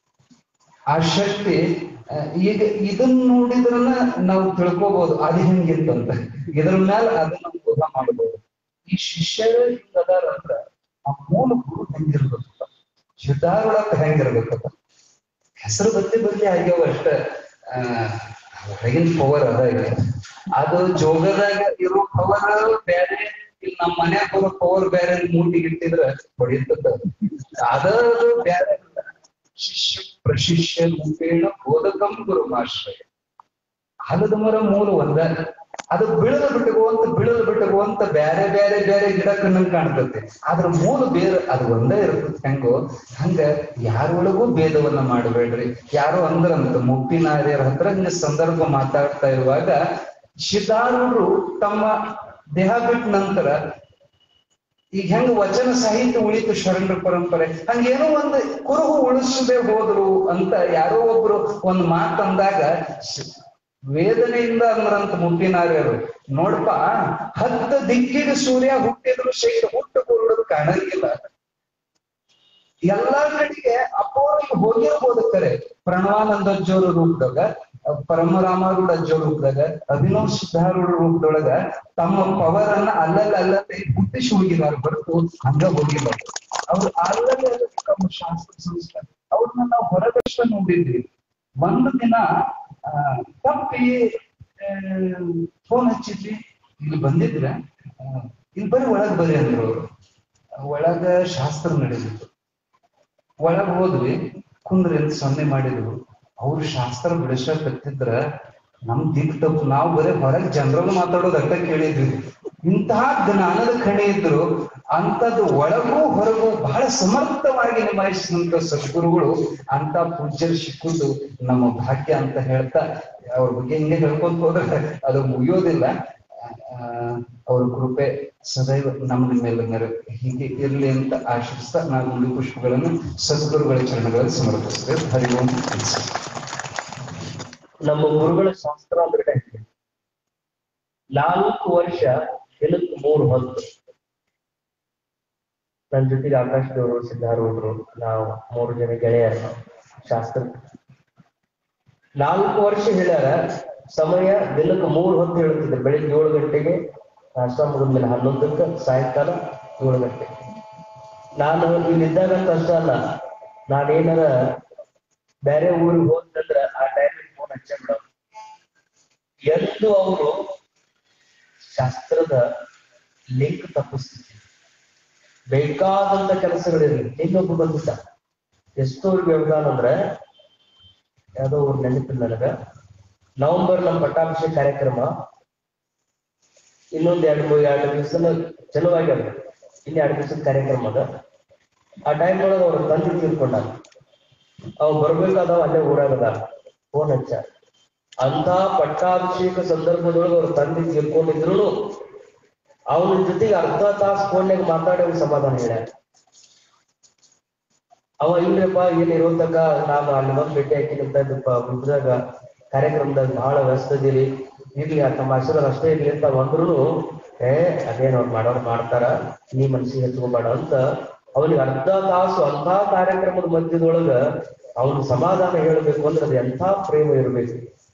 ಆ ಶಕ್ತಿ ಆ, ಈಗ ಇದನ್ನ ನೋಡಿದ್ರನ ನಾವು ತಿಳ್ಕೊಬಹುದು ಅದು ಹೆಂಗಿತ್ತಂತ ಇದ್ರ ಮೇಲೆ ಅದನ್ನ ಬೋಧ ಮಾಡಬಹುದು ಈ ಶಿಷ್ಯರು ಹಿಂಗ ಅದಾರ ಅಂದ್ರ ಆ ಮೂಲ ಗುರು ಹೆಂಗಿರ್ಬೇಕಪ್ಪ ಸಿದ್ಧಾರೂಢ ಹೆಂಗಿರ್ಬೇಕಪ್ಪ ಹೆಸರು ಬದ್ಲಿ ಬದ್ಲಿ ಆಗ್ಯಾವ ಅಷ್ಟ ಆ ಹೊರಗಿನ ಪವರ್ ಅದ ಈಗ ಅದು ಜೋಗದಾಗ ಇರೋ ಪವರ್ ಬೇರೆ ಇಲ್ಲಿ ನಮ್ಮ ಮನ್ಯಾಗ ಬರೋ ಪವರ್ ಬೇರೆ ಮೂಟಿಗೆ ಇಟ್ಟಿದ್ರ ಹೊಡಿತದ ಅದದು ಬೇರೆ ಅಲ್ಲ. ಶಿಷ್ಯ ಪ್ರಶಿಷ್ಯ ರೂಪೇಣ ಬೋಧಕಂ ಗುರುಮಾಶ್ರಯ ಆಲದ ಮರ ಮೂಲ ಒಂದ ಅದು ಬಿಳಲು ಬಿಟ್ಟುವಂತ ಬಿಳಲು ಬಿಟ್ಟುವಂತ ಬೇರೆ ಬೇರೆ ಬೇರೆ ಗಿಡ ಕಣ್ಣಂಗ್ ಕಾಣ್ತೈತಿ ಅದ್ರ ಮೂಲ ಬೇರೆ ಅದು ಒಂದೇ ಇರ್ತದೆ ಹೆಂಗೋ ಹಂಗ ಯಾರೊಳಗೂ ಭೇದವನ್ನ ಮಾಡಬೇಡ್ರಿ ಯಾರೋ ಅಂದ್ರಂತ ಮುಪ್ಪಿನಾರ್ಯರ ಹತ್ರ ಹಿಂಗ ಸಂದರ್ಭ ಮಾತಾಡ್ತಾ ಇರುವಾಗ ಸಿದ್ಧಾರೂಢರು ತಮ್ಮ ದೇಹ ಬಿಟ್ಟ ನಂತರ ಈಗ ಹೆಂಗ ವಚನ ಸಾಹಿತ್ಯ ಉಳಿತು ಶರಣರ ಪರಂಪರೆ ಹಂಗೇನೋ ಒಂದು ಕುರುಹು ಉಳಿಸದೆ ಹೋದ್ರು ಅಂತ ಯಾರೋ ಒಬ್ರು ಒಂದು ಮಾತಂದಾಗ ಶ- ವೇದನೆಯಿಂದ ಅಂದ್ರಂತ ಮುಪ್ಪಿನಾರ್ಯರು ನೋಡ್ಪ ಹತ್ತು ದಿಕ್ಕಿಗೆ ಸೂರ್ಯ ಹುಟ್ಟಿದ್ರು ಸಹಿತ ಹುಟ್ಟು ಕುರುಡದು ಕಾಣಂಗಿಲ್ಲ ಎಲ್ಲಾ ಕಡೆಗೆ ಅಪೋರಿಗೆ ಹೋಗಿರ್ಬೋದು ಕರೆ ಪ್ರಣವಾನಂದ ಅಜ್ಜೋರ ರೂಪದಾಗ ಅಹ್ ಪರಮರಾಮಾರೂಢ ಅಜ್ಜೋ ರೂಪದಾಗ ಅಭಿನವ್ ಸಿದ್ಧಾರೂಢ ರೂಪದೊಳಗ ತಮ್ಮ ಪವರ್ ಅನ್ನ ಅಲ್ಲಲ್ಲಿ ಅಲ್ಲಲ್ಲಿ ಹುಟ್ಟಿಸಿ ಹೋಗಿದ್ದಾರೆ ಹೊರತು ಹಂಗ ಹೋಗಿಲ್ಲ ಅವ್ರು ಅಲ್ಲಲ್ಲಿ ಅಲ್ಲಲ್ಲಿ ತಮ್ಮ ಶಾಸ್ತ್ರ ಸಂಸ್ಕಾರ ಅವ್ರನ್ನ ನಾವು ಹೊರಗಷ್ಟ ನೋಡಿದ್ವಿ ಒಂದು ದಿನ ಆ, ತಪ್ಪಿ ಫೋನ್ ಹಚ್ಚಿದ್ವಿ ಇಲ್ಲಿ ಬಂದಿದ್ರ ಆ, ಇಲ್ಲಿ ಬರ್ರಿ ಒಳಗ್ ಬರ್ರಿ ಅಂದ್ರು ಅವ್ರು ಒಳಗ ಶಾಸ್ತ್ರ ನಡೆದಿತ್ತು ಒಳಗ್ ಹೋದ್ವಿ ಕುಂದ್ರಿ ಅಂತ ಸೊನ್ನೆ ಮಾಡಿದ್ರು ಅವ್ರು ಶಾಸ್ತ್ರ ಬಿಡಿಸಕತ್ತಿದ್ರ ನಮ್ ದಿಕ್ ತಪ್ಪು ನಾವು ಬರೀ ಹೊರಗ್ ಜನರಲ್ ಮಾತಾಡೋದು ಅಟ್ಟ ಕೇಳಿದ್ವಿ ಇಂತಹ ಜ್ಞಾನದ ಖಣಿ ಇದ್ರು ಅಂತದ್ದು ಒಳಗೂ ಹೊರಗೂ ಬಹಳ ಸಮರ್ಥವಾಗಿ ನಿಭಾಯಿಸಿದಂತ ಸದ್ಗುರುಗಳು ಅಂತ ಪೂಜ್ಯರು ಸಿಕ್ಕುದು ನಮ್ಮ ಭಾಗ್ಯ ಅಂತ ಹೇಳ್ತಾ ಅವ್ರ ಬಗ್ಗೆ ಹಿಂಗೆ ಹೇಳ್ಕೊಂತ ಹೋದ್ರೆ ಅದು ಮುಗಿಯೋದಿಲ್ಲ ಆ, ಅವ್ರ ಕೃಪೆ ಸದೈವ ನಮ್ಮ ಮೇಲೆ ಮೆರೆ ಹೀಗೆ ಇರ್ಲಿ ಅಂತ ಆಶಿಸ್ತಾ ನಾವು ಉಳಿ ಪುಷ್ಪಗಳನ್ನು ಸದ್ಗುರುಗಳ ಚರಣಗಳಲ್ಲಿ ಸಮರ್ಪಿಸ್ತೇವೆ ಹರಿ ಓಂ ತತ್ಸತ್. ನಮ್ಮ ಗುರುಗಳ ಶಾಸ್ತ್ರ ಅಂದ್ರೆ ಹೆಂಗೆ? ನಾಲ್ಕು ವರ್ಷ ದಿನಕ್ಕೆ ಮೂರು ಹೊತ್ತು ನನ್ನ ಜೊತೆಗೆ ಆಕಾಶ್ ದೇವರು ಸಿದ್ಧಾರೂಢರು ನಾವು ಮೂರು ಜನ ಗೆಳೆಯರು ನಾವು ಶಾಸ್ತ್ರ ನಾಲ್ಕು ವರ್ಷ ಹೇಳ್ಯಾರ ಸಮಯ ದಿನಕ್ಕೆ ಮೂರು ಹೊತ್ತು ಹೇಳ್ತಿದ್ರು ಬೆಳಿಗ್ಗೆ ಏಳು ಗಂಟೆಗೆ ನಾಷ್ಟ ಮುಗಿದ್ಮೇಲೆ ಹನ್ನೊಂದಕ್ಕೆ ಸಾಯಂಕಾಲ ಏಳು ಗಂಟೆ ನಾನು ಇಲ್ಲಿದ್ದಾಗ ಕಷ್ಟ ಅಲ್ಲ ನಾನೇನಾರ ಬೇರೆ ಊರಿಗೆ ಹೋದಂದ್ರ ಆ ಟೈಮಿಗೆ ಫೋನ್ ಹಚ್ಚ ಎಂದು ಅವರು ಶಾಸ್ತ್ರದ ಲಿಂಕ್ ತಪ್ಪಿಸ್ತಿದ್ರು ಬೇಕಾದಂತ ಕೆಲಸಗಳಿರಲಿ ಇನ್ನೊಬ್ಬ ಬಂದಿದ್ದ ಎಷ್ಟು ಅವ್ರಿಗೆ ವ್ಯವಧಾನ ಅಂದ್ರೆ ಯಾವ್ದೋ ಅವ್ರ ನೆನಪಿಲ್ಲ ನನಗ ನವೆಂಬರ್ ನಮ್ಮ ಪಟ್ಟಾಭಿಷೇಕ ಕಾರ್ಯಕ್ರಮ ಇನ್ನೊಂದ್ ಎರಡು ಮೂರು ಎರಡು ದಿವಸ ಚಲುವಾಗಿ ಅದ ಇನ್ನು ಎರಡು ದಿವಸದ ಕಾರ್ಯಕ್ರಮ ಅದ ಆ ಟೈಮ್ ಒಳಗೆ ಅವ್ರ ತಂದೆ ತೀರ್ಕೊಂಡಾಗ ಅವ್ ಬರ್ಬೇಕಾದವ ಅಲ್ಲೇ ಊರಾಗದ ಫೋನ್ ಹಚ್ಚ ಅಂತ ಪಟ್ಟಾಭಿಷೇಕ ಸಂದರ್ಭದೊಳಗೆ ಅವ್ರ ತಂದೆ ತೀರ್ಕೊಂಡಿದ್ರು ಅವನ ಜೊತೆಗೆ ಅರ್ಧ ತಾಸು ಫೋನ್ಯಾಗ ಮಾತಾಡಿ ಅವ್ನಿಗೆ ಸಮಾಧಾನ ಹೇಳ್ಯಾರ ಅವ ಇಲ್ರಿಪ್ಪ ಏನ್ ಇರೋತಕ ನಾನು ಅಲ್ಲಿ ಬಂದ್ ಭೇಟಿ ಹಾಕಿನಿಂತ ಗುಡ್ದಾಗ ಕಾರ್ಯಕ್ರಮದಾಗ ಬಹಳ ವ್ಯಸ್ತ ಇದೀರಿ ಇರ್ಲಿ ಆ ತಮ್ಮ ಆಶೀರ್ವಾದ ಅಷ್ಟೇ ಇರ್ಲಿ ಅಂತ ಅಂದ್ರು ಏ ಅದೇನ್ ಅವ್ರು ಮಾಡೋರು ಮಾಡ್ತಾರ ನೀ ಮನ್ಸಿಗೆ ಹಚ್ಕೋಬೇಡ ಅಂತ ಅವನಿಗೆ ಅರ್ಧ ತಾಸು ಅಂಥ ಕಾರ್ಯಕ್ರಮದ ಮಧ್ಯದೊಳಗ ಅವನು ಸಮಾಧಾನ ಹೇಳ್ಬೇಕು ಅಂದ್ರೆ ಅದು ಎಂಥ ಪ್ರೇಮ ಇರ್ಬೇಕು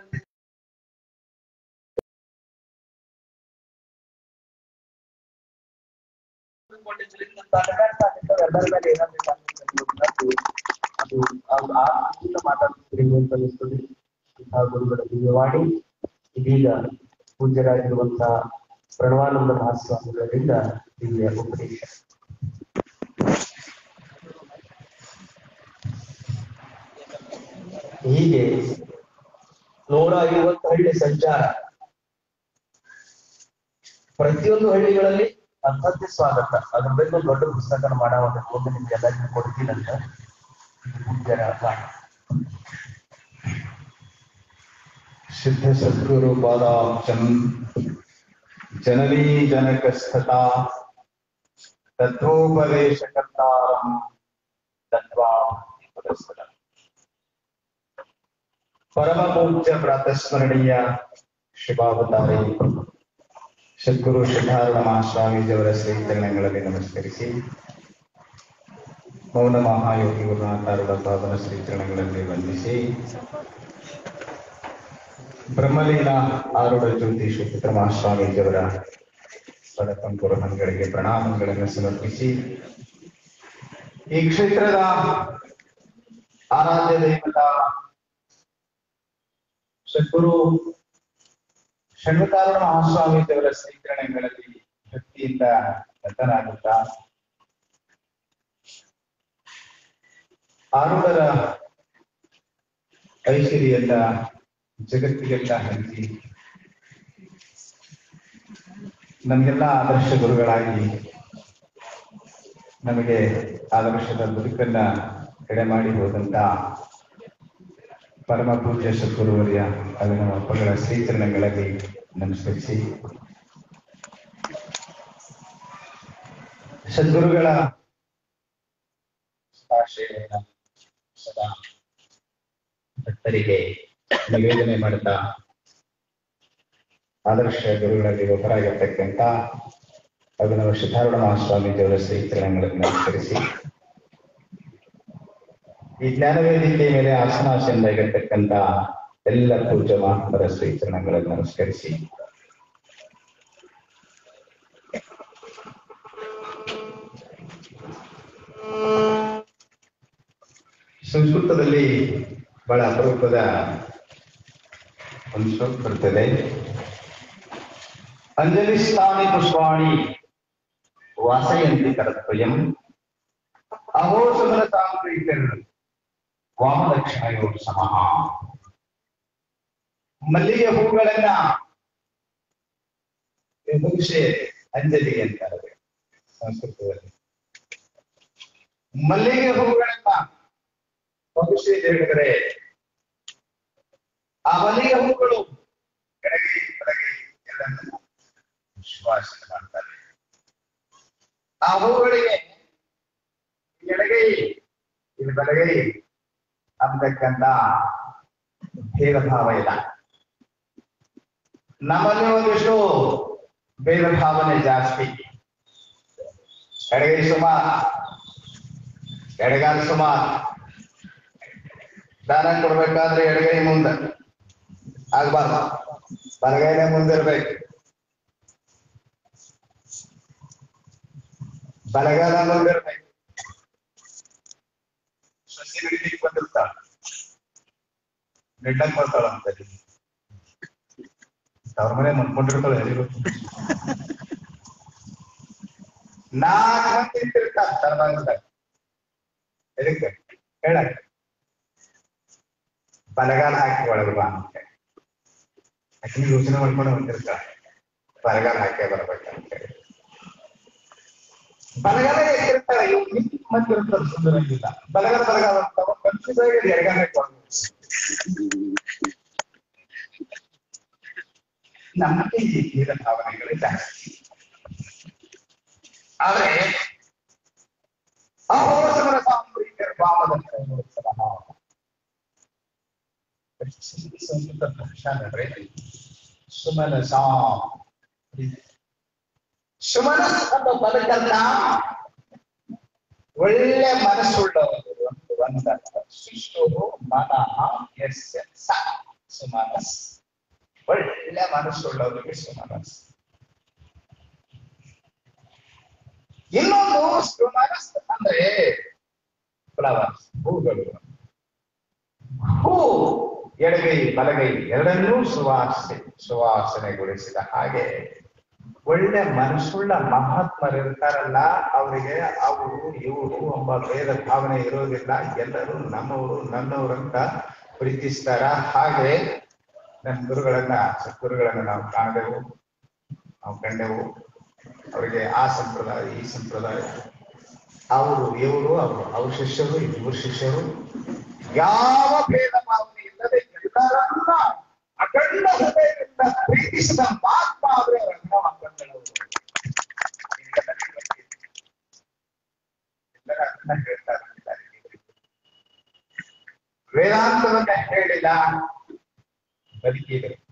ಅಂದುಕೊಂಡಿದ್ರಿಂದ ತಡೆಗಟ್ಟಾಗಿತ್ತು ಎಲ್ಲರ ಮೇಲೆ ಏನಾದ್ರು ಅದು ಅದು ಅದು ಆ ರೀತಿಯಿಂದ ಮಾತಾಡ್ತಿದ್ರಿ ಅಂತ ಅನಿಸ್ತದೆ ಅಂತಹ ಗುರುಗಳ ದಿವ್ಯವಾಣಿ ಇದೀಗ ಪೂಜ್ಯರಾಗಿರುವಂತಹ ಪ್ರಣವಾನಂದ ಮಹಾಸ್ವಾಮಿಗಳಿಂದ ದಿವ್ಯ ಉಪದೇಶ ಹೀಗೆ ನೂರ ಐವತ್ತು ಹಳ್ಳಿ ಸಂಚಾರ ಪ್ರತಿಯೊಂದು ಹಳ್ಳಿಗಳಲ್ಲಿ ಅಂಥದ್ದೇ ಸ್ವಾಗತ ಅದ್ರ ಬಗ್ಗೆ ಒಂದು ದೊಡ್ಡ ಪುಸ್ತಕ ಮಾಡೋ ಒಂದು ನಿಮ್ಗೆ ಎಲ್ಲರಿಗೂ ಕೊಡ್ತೀನಂತ ಪೂಜ್ಯರ ವಾಣಿ. ಸಿದ್ಧ ಸದ್ಗುರು ಪಾದಾಬ್ಜಂ ಜನನೀ ಜನಕಸ್ಥತಾ ತತ್ವೋಪದೇಶಕರ್ತಾರಂ ತತ್ವ ಪುರಸ್ಕರ ಪರಮ ಪೂಜ್ಯ ಪ್ರಾತಸ್ಮರಣೀಯ ಶಿವಾವತಾರಿ ಸದ್ಗುರು ಸಿದ್ಧಾರೂಢ ಮಹಾಸ್ವಾಮೀಜಿಯವರ ಶ್ರೀಚರಣಗಳಲ್ಲಿ ನಮಸ್ಕರಿಸಿ ಮೌನ ಮಹಾಯೋಗಿ ಗುರುನಾಥಾರೂಢ ಪಾವನ ಶ್ರೀಚರಣಗಳಲ್ಲಿ ವಂದಿಸಿ ಬ್ರಹ್ಮಲೀನ ಆರೂಢ ಜ್ಯೋತಿ ಶ್ರೀಪುತ್ರ ಮಹಾಸ್ವಾಮೀಜಿಯವರ ಪದಪಂಕುರಹಂಗಳಿಗೆ ಪ್ರಣಾಮಗಳನ್ನು ಸಮರ್ಪಿಸಿ ಈ ಕ್ಷೇತ್ರದ ಆರಾಧ್ಯ ದೈವತ ಸದ್ಗುರು ಷಣ್ಮುಖಾರಣ ಮಹಾಸ್ವಾಮೀಜಿಯವರ ಶ್ರೀಕರಣಗಳಲ್ಲಿ ಭಕ್ತಿಯಿಂದ ನತನಾಗುತ್ತಾ ಆರೂಢರ ಐಶ್ವರ್ಯದ ಜಗತ್ತಿಗೆಲ್ಲ ಹಂಚಿ ನಮಗೆಲ್ಲ ಆದರ್ಶ ಗುರುಗಳಾಗಿ ನಮಗೆ ಆದರ್ಶದ ಬದುಕನ್ನ ಎಡೆ ಮಾಡಿ ಹೋದಂತ ಪರಮ ಪೂಜ್ಯ ಸದ್ಗುರುವರ್ಯ ಹಾಗೂ ನಮ್ಮ ಅಪ್ಪಗಳ ಶ್ರೀಚರಣಗಳಲ್ಲಿ ನಮಸ್ಕರಿಸಿ ಸದ್ಗುರುಗಳ ಶುಭಾಶಯವನ್ನು ಸದಾ ಭಕ್ತರಿಗೆ ನಿವೇದನೆ ಮಾಡುತ್ತಾ ಆದರ್ಶ ಗುರುಗಳಲ್ಲಿ ಒಬ್ಬರಾಗಿರ್ತಕ್ಕಂಥ ಅಭಿನವ ಸಿದ್ಧಾರೂಢ ಮಹಾಸ್ವಾಮೀಜಿಯವರ ಶ್ರೀಚರಣಗಳನ್ನು ನಮಸ್ಕರಿಸಿ ಈ ಜ್ಞಾನವೇದಿಕೆ ಮೇಲೆ ಆಸನಾಸೆಂದಾಗಿರ್ತಕ್ಕಂಥ ಎಲ್ಲ ಪೂಜ್ಯ ಮಹಾತ್ಮರ ಶ್ರೀಚರಣಗಳನ್ನು ನಮಸ್ಕರಿಸಿ ಸಂಸ್ಕೃತದಲ್ಲಿ ಬಹಳ ಅಪರೂಪದ ಒಂದು ಶ್ಲೋಕ ಬರ್ತದೆ ಅಂಜಲಿ ಸ್ಥಾನಿ ಪುಷ್ಪಾಣಿ ವಾಸಯಂತಿ ಕರತ್ವಯಂ ಅಹೋ ಸುಮರ ತಾಂತ್ರಿಕರ್ ವಾಮದಕ್ಷಿಣೆಯೋ ಸಮಃ ಮಲ್ಲಿಗೆ ಹೂಗಳನ್ನ ಮುಗಿಸೆ ಅಂಜಲಿ ಅಂತಾರೆ ಸಂಸ್ಕೃತದಲ್ಲಿ ಮಲ್ಲಿಗೆ ಹೂಗಳನ್ನ ಮುಗಿಸಿ ಹೇಳಿದರೆ ಆ ಮಲ್ಲಿಗೆ ಹೂಗಳು ಎಡಗೈ ಬಲಗೈ ಎಲ್ಲರನ್ನ ವಿಶ್ವಾಸ ಮಾಡ್ತಾರೆ ಆ ಹೂಗಳಿಗೆ ಎಡಗೈ ಇಲ್ಲಿ ಬಲಗೈ ಅಂತಕ್ಕಂಥ ಭೇದ ಭಾವ ಇಲ್ಲ ನಮ್ಮಲ್ಲಿ ಒಂದಿಷ್ಟು ಭೇದ ಭಾವನೆ ಜಾಸ್ತಿ ಎಡಗೈ ಸುಮಾರ್ ಎಡಗಾಲ ಸುಮಾರ್ ದಾನ ಕೊಡ್ಬೇಕಾದ್ರೆ ಎಡಗೈ ಮುಂದ ಆಗ್ಬಾರ್ದು ಬಲಗೈನೇ ಮುಂದಿರ್ಬೇಕು ಬಲಗಾಲ ಮುಂದಿರ್ಬೇಕು ಸಸಿ ನಡಿಲಿಕ್ಕೆ ಬಂದಿರ್ತಾಳ ನೆಟ್ಟಕ್ ಬರ್ತಾಳ ಅಂತ ಅವ್ರ ಮನೆ ಮನ್ಕೊಂಡಿರ್ತಾಳೆ ಯಾರಿಗೂ ನಾಲ್ಕು ಮಂದಿ ನಿಂತಿರ್ತಾರ ಸರ್ವಾಂಗದಾಗ ಎದಕ್ಕೆ ಹೇಳಕ್ ಬಲಗಾಲ ಹಾಕಿ ಒಳಗೆ ಬಾ ಅಂತ ಯಾಕಂದ್ರೆ ಯೋಚನೆ ಮಾಡ್ಕೊಂಡು ಹೊಂದಿರ್ತಾಳ ಬಲಗಾಲ ಹಾಕಿ ಬರ್ಬೇಕಂತ ಹೇಳಿ ಬಲಗಾಲ ಎತ್ತಿರ್ತಾಳೆ ಇವ್ ನಿಂತು ಮತ್ತೆ ಇರ್ತಾರೆ ಸುಂದರಂಗಿಲ್ಲ ಬಲಗಾಲ ಬಲಗಾಲ ಅಂತ ಕನ್ಫ್ಯೂಸ್ ಆಗಿ ಎಡಗಾಲ ನಮಗೆ ಈ ಭೇದ ಭಾವನೆಗಳು ಜಾಸ್ತಿ ಆದ್ರೆ ಅಹೋಸಮರ ಸಾಂಪ್ರೀಕರ ವಾಮದ ಸಂಸ್ಕೃತ ಭಾಷಾ ನೋಡ್ರಿ ಸುಮನಸ ಸುಮನಸ್ ಅಂತ ಬದುಕನ್ನ ಒಳ್ಳೆ ಮನಸ್ಸುಳ್ಳವರು ಒಂದು ಒಂದರ್ಥ ಶಿಶು ಮನಃ ಯಸ್ಯ ಸ ಸುಮನಸ್ ಒಳ್ಳೆ ಮನಸ್ಸುಳ್ಳವರಿಗೆ ಸುಮನಸ್ ಇನ್ನು ಸುಮನಸ್ ಅಂದ್ರೆ ಫ್ಲವರ್ಸ್ ಹೂಗಳು ಹೂ ಎಡಗೈ ಬಲಗೈ ಎರಡನ್ನೂ ಸುವಾಸನೆ ಸುವಾಸನೆಗೊಳಿಸಿದ ಹಾಗೆ ಒಳ್ಳೆ ಮನಸ್ಸುಳ್ಳ ಮಹಾತ್ಮರಿರ್ತಾರಲ್ಲ ಅವರಿಗೆ ಅವರು ಇವರು ಎಂಬ ಭೇದ ಭಾವನೆ ಇರೋದಿಲ್ಲ ಎಲ್ಲರೂ ನಮ್ಮವರು ನನ್ನವರು ಅಂತ ಪ್ರೀತಿಸ್ತಾರ ಹಾಗೆ ನಮ್ಮ ಗುರುಗಳನ್ನ ಸದ್ಗುರುಗಳನ್ನ ನಾವು ಕಾಣದೆವು ನಾವು ಕಂಡೆವು ಅವರಿಗೆ ಆ ಸಂಪ್ರದಾಯ ಈ ಸಂಪ್ರದಾಯ ಅವರು ಇವರು ಅವರು ಅವ್ರ ಶಿಷ್ಯರು ಇವ್ರ ಶಿಷ್ಯರು ಯಾವ ಭೇದ ಭಾವನೆ ಇಲ್ಲದೆ ಎಲ್ಲರನ್ನ ಅಖಂಡ ಹೃದಯದಿಂದ ಪ್ರೀತಿಸಿದ ಮಹಾತ್ಮ ಅವರೇ ರಂಗಮಕ್ಕಳವರು ಎಲ್ಲರ ಅದನ್ನ ಹೇಳ್ತಾ ಬಂದಿದ್ದಾರೆ ವೇದಾಂತವನ್ನ ಹೇಳಿಲ್ಲ ಬದುಕಿದೆ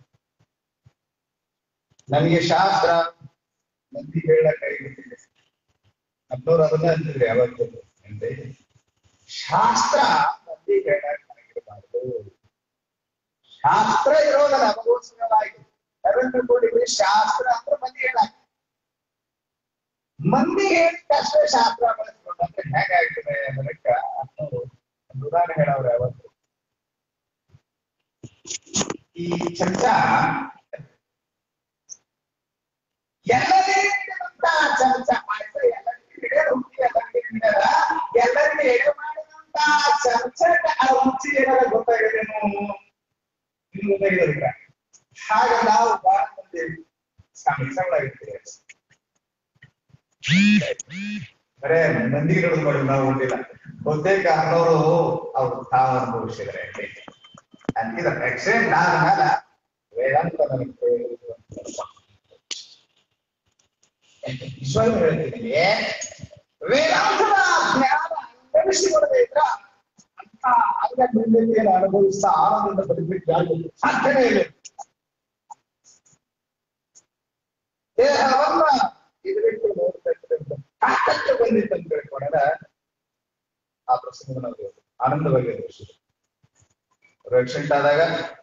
ನನಗೆ ಶಾಸ್ತ್ರ ಮಂದಿ ಹೇಳಕ್ ಕೈ ಬಿಟ್ಟಿದೆ ನಮ್ಮವ್ರು ಅದನ್ನ ಅಂತಿದ್ರೆ ಯಾವತ್ತು ಅಂದ್ರೆ ಶಾಸ್ತ್ರ ಮಂದಿ ಹೇಳಕ್ ಆಗಿರಬಾರ್ದು ಶಾಸ್ತ್ರ ಇರೋದಲ್ಲ ನಮಗೋಸ್ಕರವಾಗಿ ನರೇಂದ್ರ ಮೋದಿ ಶಾಸ್ತ್ರ ಅಂದ್ರೆ ಮಂದಿ ಹೇಳಕ್ ಮಂದಿ ಹೇಳಿದ ಅಷ್ಟೇ ಶಾಸ್ತ್ರ ಬಳಸ್ಕೊಂಡು ಅಂದ್ರೆ ಹೇಗಾಗ್ತದೆ ಅದಕ್ಕ ಅನ್ನೋರು ಒಂದು ಉದಾಹರಣೆ ಹೇಳವ್ರು ಯಾವತ್ತು ಈ ಚಮಚ ಎಲ್ಲರಿಗಿಂತ ಚಮಚ ಪಾಯಸ ಎಲ್ಲರಿಗೂ ಹಿಡಿಯ ರುಚಿ ಎಲ್ಲರಿಗೂ ಹಿಡಿಯದ ಎಲ್ಲರಿಗೂ ಎಡೆ ಮಾಡಿದಂತ ಚಮಚದ ಆ ರುಚಿ ಏನಾರ ಗೊತ್ತಾಗಿದೇನು ನಿಮ್ಗೆ ಗೊತ್ತಾಗಿರೋದಿಲ್ಲ ಹಾಗೆ ನಾವು ಬಹಳ ಮಂದಿ ಸಮಸ್ಯೆಗಳಾಗಿರ್ತೀವಿ ಬರೇ ಮಂದಿಗೆ ಹಿಡಿದು ಮಾಡಿ ನಾವು ಹೊಂದಿಲ್ಲ ಬಹುತೇಕ ಅನ್ನೋರು ಅವ್ರು ತಾವು ಅನುಭವಿಸಿದ್ರೆ ಅಂತಿದ ಆಕ್ಸಿಡೆಂಟ್ ಆದ್ಮೇಲೆ ವೇದಾಂತ ನನಗೆ ತಿಳಿದು ನಿಜವಾಗ್ಲೂ ಹೇಳ್ತಿದ್ದೀನಿ ವೇದಾಂತದ ಜ್ಞಾನ ಅನುಭವಿಸಿಕೊಳ್ಳದೆ ಇದ್ರ ಅಂತ ಅಂಗಡಿಯನ್ನು ಅನುಭವಿಸ್ತಾ ಆನಂದದಿಂದ ಬದುಕಲಿಕ್ಕೆ ಯಾರಿಗೂ ಸಾಧ್ಯನೇ ಇಲ್ಲ ದೇಹವನ್ನ ಇದಕ್ಕೆ ನೋಡ್ತಾ ಇದ್ರೆ ಕಷ್ಟಕ್ಕೆ ಬಂದಿತ್ತು ಅಂತ ತಿಳ್ಕೊಂಡಾಗ ಆ ಪ್ರಸಂಗ ನಾವು ಆನಂದವಾಗಿ ಅನುಭವಿಸಿದ್ವಿ ಆಕ್ಸಿಡೆಂಟ್ ಆದಾಗ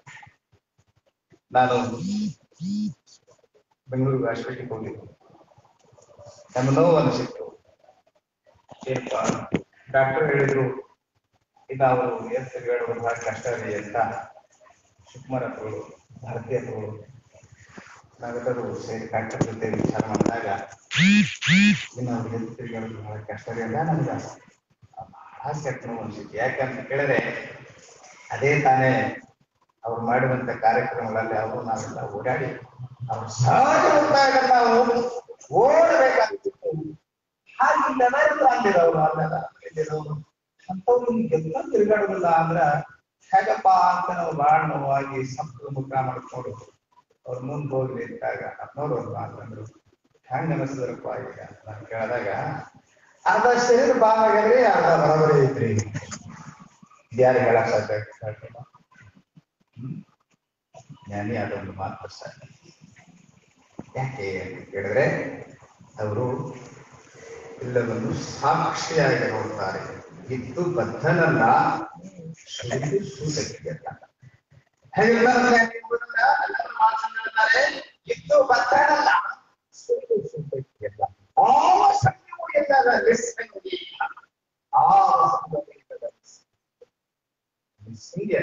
ನಾನು ಬೆಂಗಳೂರಿಗೆ ಹಾಸ್ಪಿಟ್ಲಿಗೆ ಹೋಗಿದ್ದೆ ನಮ್ಮ ನೋವು ಅನಿಸಿತ್ತು ಏನಪ್ಪ ಡಾಕ್ಟರ್ ಹೇಳಿದ್ರು ಇನ್ನು ಅವರು ಏನ್ ತಿರುಗಾಡೋದು ಬಹಳ ಕಷ್ಟ ಇದೆ ಅಂತ ಶಿವಕುಮಾರ್ ಹತ್ರಗಳು ಭಾರತಿ ಹತ್ರಗಳು ನಾವೆಲ್ಲರೂ ಸೇರಿ ಡಾಕ್ಟರ್ ಜೊತೆ ವಿಚಾರ ಮಾಡಿದಾಗ ಇನ್ನು ಅವ್ರಿಗೆ ಎದ್ದು ತಿರುಗಾಡೋದು ಬಹಳ ಕಷ್ಟ ಇದೆ ಅಂತ ನಮ್ಗೆ ಬಹಳ ಕೆಟ್ಟ ನೋವು ಅನ್ಸಿತ್ತು ಯಾಕಂತ ಕೇಳಿದ್ರೆ ಅದೇ ತಾನೇ ಅವ್ರು ಮಾಡಿದಂತ ಕಾರ್ಯಕ್ರಮಗಳಲ್ಲಿ ಅವರು ನಾವೆಲ್ಲ ಓಡಾಡಿ ಅವ್ರ ಸಹಜ ಒತ್ತಾಯ ನಾವು ಓಡಬೇಕಾಗಿತ್ತು ಹಾಗಿಲ್ಲ ಅಂದಿರೋರು ಅಲ್ಲೆಲ್ಲ ಇಲ್ಲಿರೋರು ಅಂತವ್ರು ಎಲ್ಲ ತಿರುಗಾಡೋದಿಲ್ಲ ಅಂದ್ರ ಹೇಗಪ್ಪ ಅಂತ ನಾವು ಬಾಳ ನೋವಾಗಿ ಸಂಪದ ಮುಖ ಮಾಡ್ಕೊಂಡು ಅವ್ರ ಮುಂದ್ ಹೋಗ್ಲಿ ಇದ್ದಾಗ ಹದಿನೋರು ಅಂತಂದ್ರು ಹೆಂಗ ಅನಿಸಿದ್ರಪ್ಪ ಈಗ ನಾನು ಕೇಳಿದಾಗ ಅರ್ಧ ಶರೀರ ಭಾಗ ಆಗ್ಯದ್ರಿ ಅರ್ಧ ಬರೋಬರಿ ಐತ್ರಿ ಯಾರು ಹೇಳಕ್ ಸಾಧ್ಯ ಸಾಧ್ಯನೋ? ಹ್ಮ್ ಜ್ಞಾನಿ ಅದೊಂದು ಮಾತ್ರ ಸಾಧ್ಯ ಯಾಕೆ ಅಂತ ಕೇಳಿದ್ರೆ ಅವರು ಎಲ್ಲವನ್ನು ಸಾಕ್ಷಿಯಾಗಿ ನೋಡ್ತಾರೆ ಇದ್ದು ಬದ್ಧನಲ್ಲ ಸುರಿದು ಸೂತಕ್ಕಿಯಲ್ಲ ಹೇಗೆಲ್ಲ ಎಂಬುದನ್ನ ಎಲ್ಲರೂ ಮಾತನಾಡುತ್ತಾರೆ ಇದ್ದು ಬದ್ಧನಲ್ಲ ಸುರಿದು ಸೂತಕ್ಕಿಯಲ್ಲ ಆ ಸಂಘವು ಎಲ್ಲರ ನಿಸ್ಸಂಗೀತ ಆ ಸಂಘವು ಎಲ್ಲರ ನಿಸ್ಸಂಗ್ಯ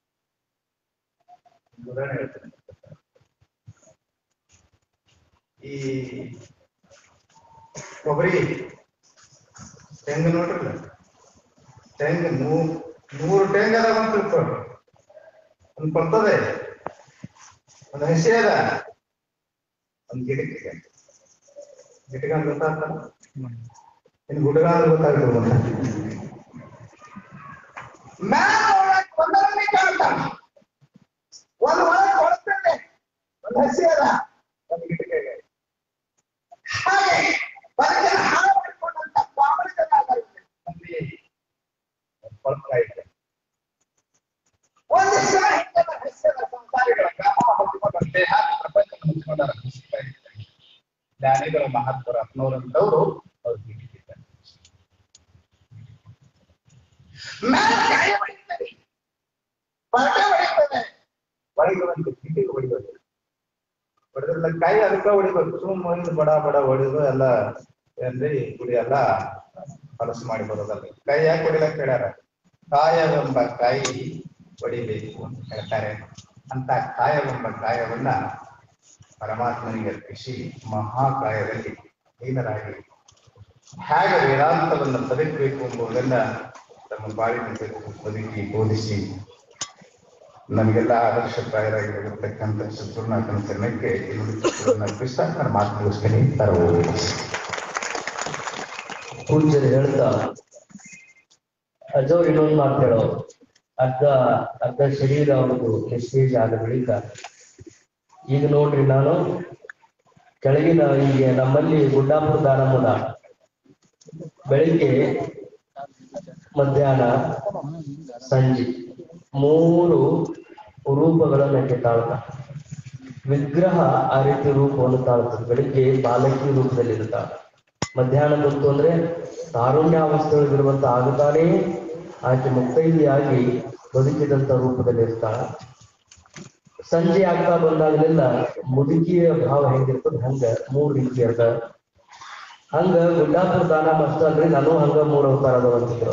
ಒಂದು ಉದಾಹರಣೆ ಹೇಳ್ತೇನೆ ಈ ಕೊಬ್ಬರಿ ತೆಂಗು ನೋಡ್ರಲ್ಲ ತೆಂಗು ನೂ ನೂರು ತೆಂಗು ಅದ ಅಂತ ತಿಳ್ಕೊಳ್ಳಿ ಒಂದು ಕೊಡ್ತದೆ ಒಂದು ಹಸಿ ಅದ ಒಂದು ಗಿಡಕ್ಕೆ ಗಿಡಗ ಅಂತ ಗೊತ್ತಾಗ್ತಲ್ಲ ಇನ್ನು ಗುಡಗ ಅಂತ ಗೊತ್ತಾಗ್ತದೆ ಮ್ಯಾಲ ಒಳಗ್ ಒಂದರಲ್ಲಿ ಕಾಣ್ತಾನ ಒಂದು ಒಳಗೆ ಕೊಡ್ತೇನೆ ಒಂದು ಹಸಿ ಅದ ಒಂದು ಗಿಡಕ್ಕೆ ಹಾಗೆ ಬದುಕನ್ನು ಹಾಳು ಮಾಡಿಕೊಂಡಂತ ಪಾವಳಿಗಳಾಗಿ ಕೊಳ್ತಾ ಇದೆ ಒಂದಿಷ್ಟು ಜನ ಹಿಂಗೆಲ್ಲ ಹೆಸರ ಸಂಸಾರಿಗಳ ಗ್ರಾಮ ಹೊಂದಿಕೊಂಡ ದೇಹ ಪ್ರಪಂಚ ಹೊಂದಿಕೊಂಡ ಜ್ಞಾನಿಗಳ ಮಹತ್ವರ ಅಪ್ನವರಂತವರು ಅವ್ರು ಹೀಗಿದ್ದಾರೆ ಮೇಲೆ ಕಾಯ ಹೊಡಿತಾರೆ ಪರಟ ಹೊಡಿತಾರೆ ಒಳಗೆ ಒಂದು ಕಿಟಿಗೆ ಹೊಡಿಬೇಕು ಹೊಡೆದ್ರೆ ಕೈ ಅದಕ್ಕೆ ಹೊಡಿಬೇಕು ಸುಮ್ಮನೆ ಬಡ ಬಡ ಹೊಡೆದು ಎಲ್ಲ ಅಂದ್ರೆ ಈ ಗುಡಿ ಎಲ್ಲ ಹೊಲಸು ಮಾಡಿ ಬರೋದಲ್ಲ ಕೈ ಯಾಕೆ ಹೊಡಿಲಕ್ ಹೇಳ್ಯಾರ ಕಾಯವೆಂಬ ಕಾಯಿ ಹೊಡಿಬೇಕು ಅಂತ ಹೇಳ್ತಾರೆ ಅಂತ ಕಾಯವೆಂಬ ಕಾಯವನ್ನ ಪರಮಾತ್ಮನಿಗೆ ಅರ್ಪಿಸಿ ಮಹಾಕಾಯದಲ್ಲಿ ಲೀನರಾಗಿ ಹೇಗೆ ವೇದಾಂತವನ್ನು ಬದುಕಬೇಕು ಎಂಬುದನ್ನ ತಮ್ಮ ಬಾಳಿನ ಬದುಕಿ ಬೋಧಿಸಿ ನಮಗೆಲ್ಲ ಆದರ್ಶಪ್ರಾಯರಾಗಿರತಕ್ಕಂಥ ಶತ್ರುನಾಥನ ಚರಣಕ್ಕೆ ಅರ್ಪಿಸ್ತಾ ನನ್ನ ಮಾತು ಮುಗಿಸ್ತೀನಿ ತರವು ಪೂಜ್ಯರು ಹೇಳ್ತಾ ಅಜ್ಜವ್ರು ಇನ್ನೊಂದು ಮಾತು ಹೇಳೋ ಅರ್ಧ ಅರ್ಧ ಶರೀರ ಅವ್ರದ್ದು ನಿಸ್ತೇಜ ಆದ ಬಳಿಕ ಈಗ ನೋಡ್ರಿ ನಾನು ಕೆಳಗಿನ ಈಗ ನಮ್ಮಲ್ಲಿ ಗುಡ್ಡಾಪುರ ದಾನಮೂಲ ಬೆಳಿಗ್ಗೆ ಮಧ್ಯಾಹ್ನ ಸಂಜೆ ಮೂರು ರೂಪಗಳನ್ನ ತಾಳ್ತ ವಿಗ್ರಹ ಆ ರೀತಿ ರೂಪವನ್ನು ತಾಳ್ತದೆ ಬೆಳಿಗ್ಗೆ ಬಾಲಕಿ ರೂಪದಲ್ಲಿ ಇರ್ತಾಳೆ ಮಧ್ಯಾಹ್ನ ಬಂತು ಅಂದ್ರೆ ತಾರುಣ್ಯಾವಸ್ಥೆಯೊಳಗಿರುವಂತ ಆಗುತ್ತಾನೇ ಆಕೆ ಮುಕ್ತೈದಿಯಾಗಿ ಬದುಕಿದಂತ ರೂಪದಲ್ಲಿ ಇರ್ತಾಳ ಸಂಜೆ ಆಗ್ತಾ ಬಂದಾಗಲೆಲ್ಲ ಮುದುಕಿಯ ಭಾವ ಹೆಂಗಿರ್ತದ ಹಂಗ ಮೂರ್ ರೀತಿ ಅದ ಹಂಗ ಗುಡ್ಡಾಪುರ ದಾನ ಮಸ್ತ ಅಂದ್ರೆ ನಾನು ಹಂಗ ಮೂರು ಅವತಾರ ಅದಾವಂತಿದ್ರು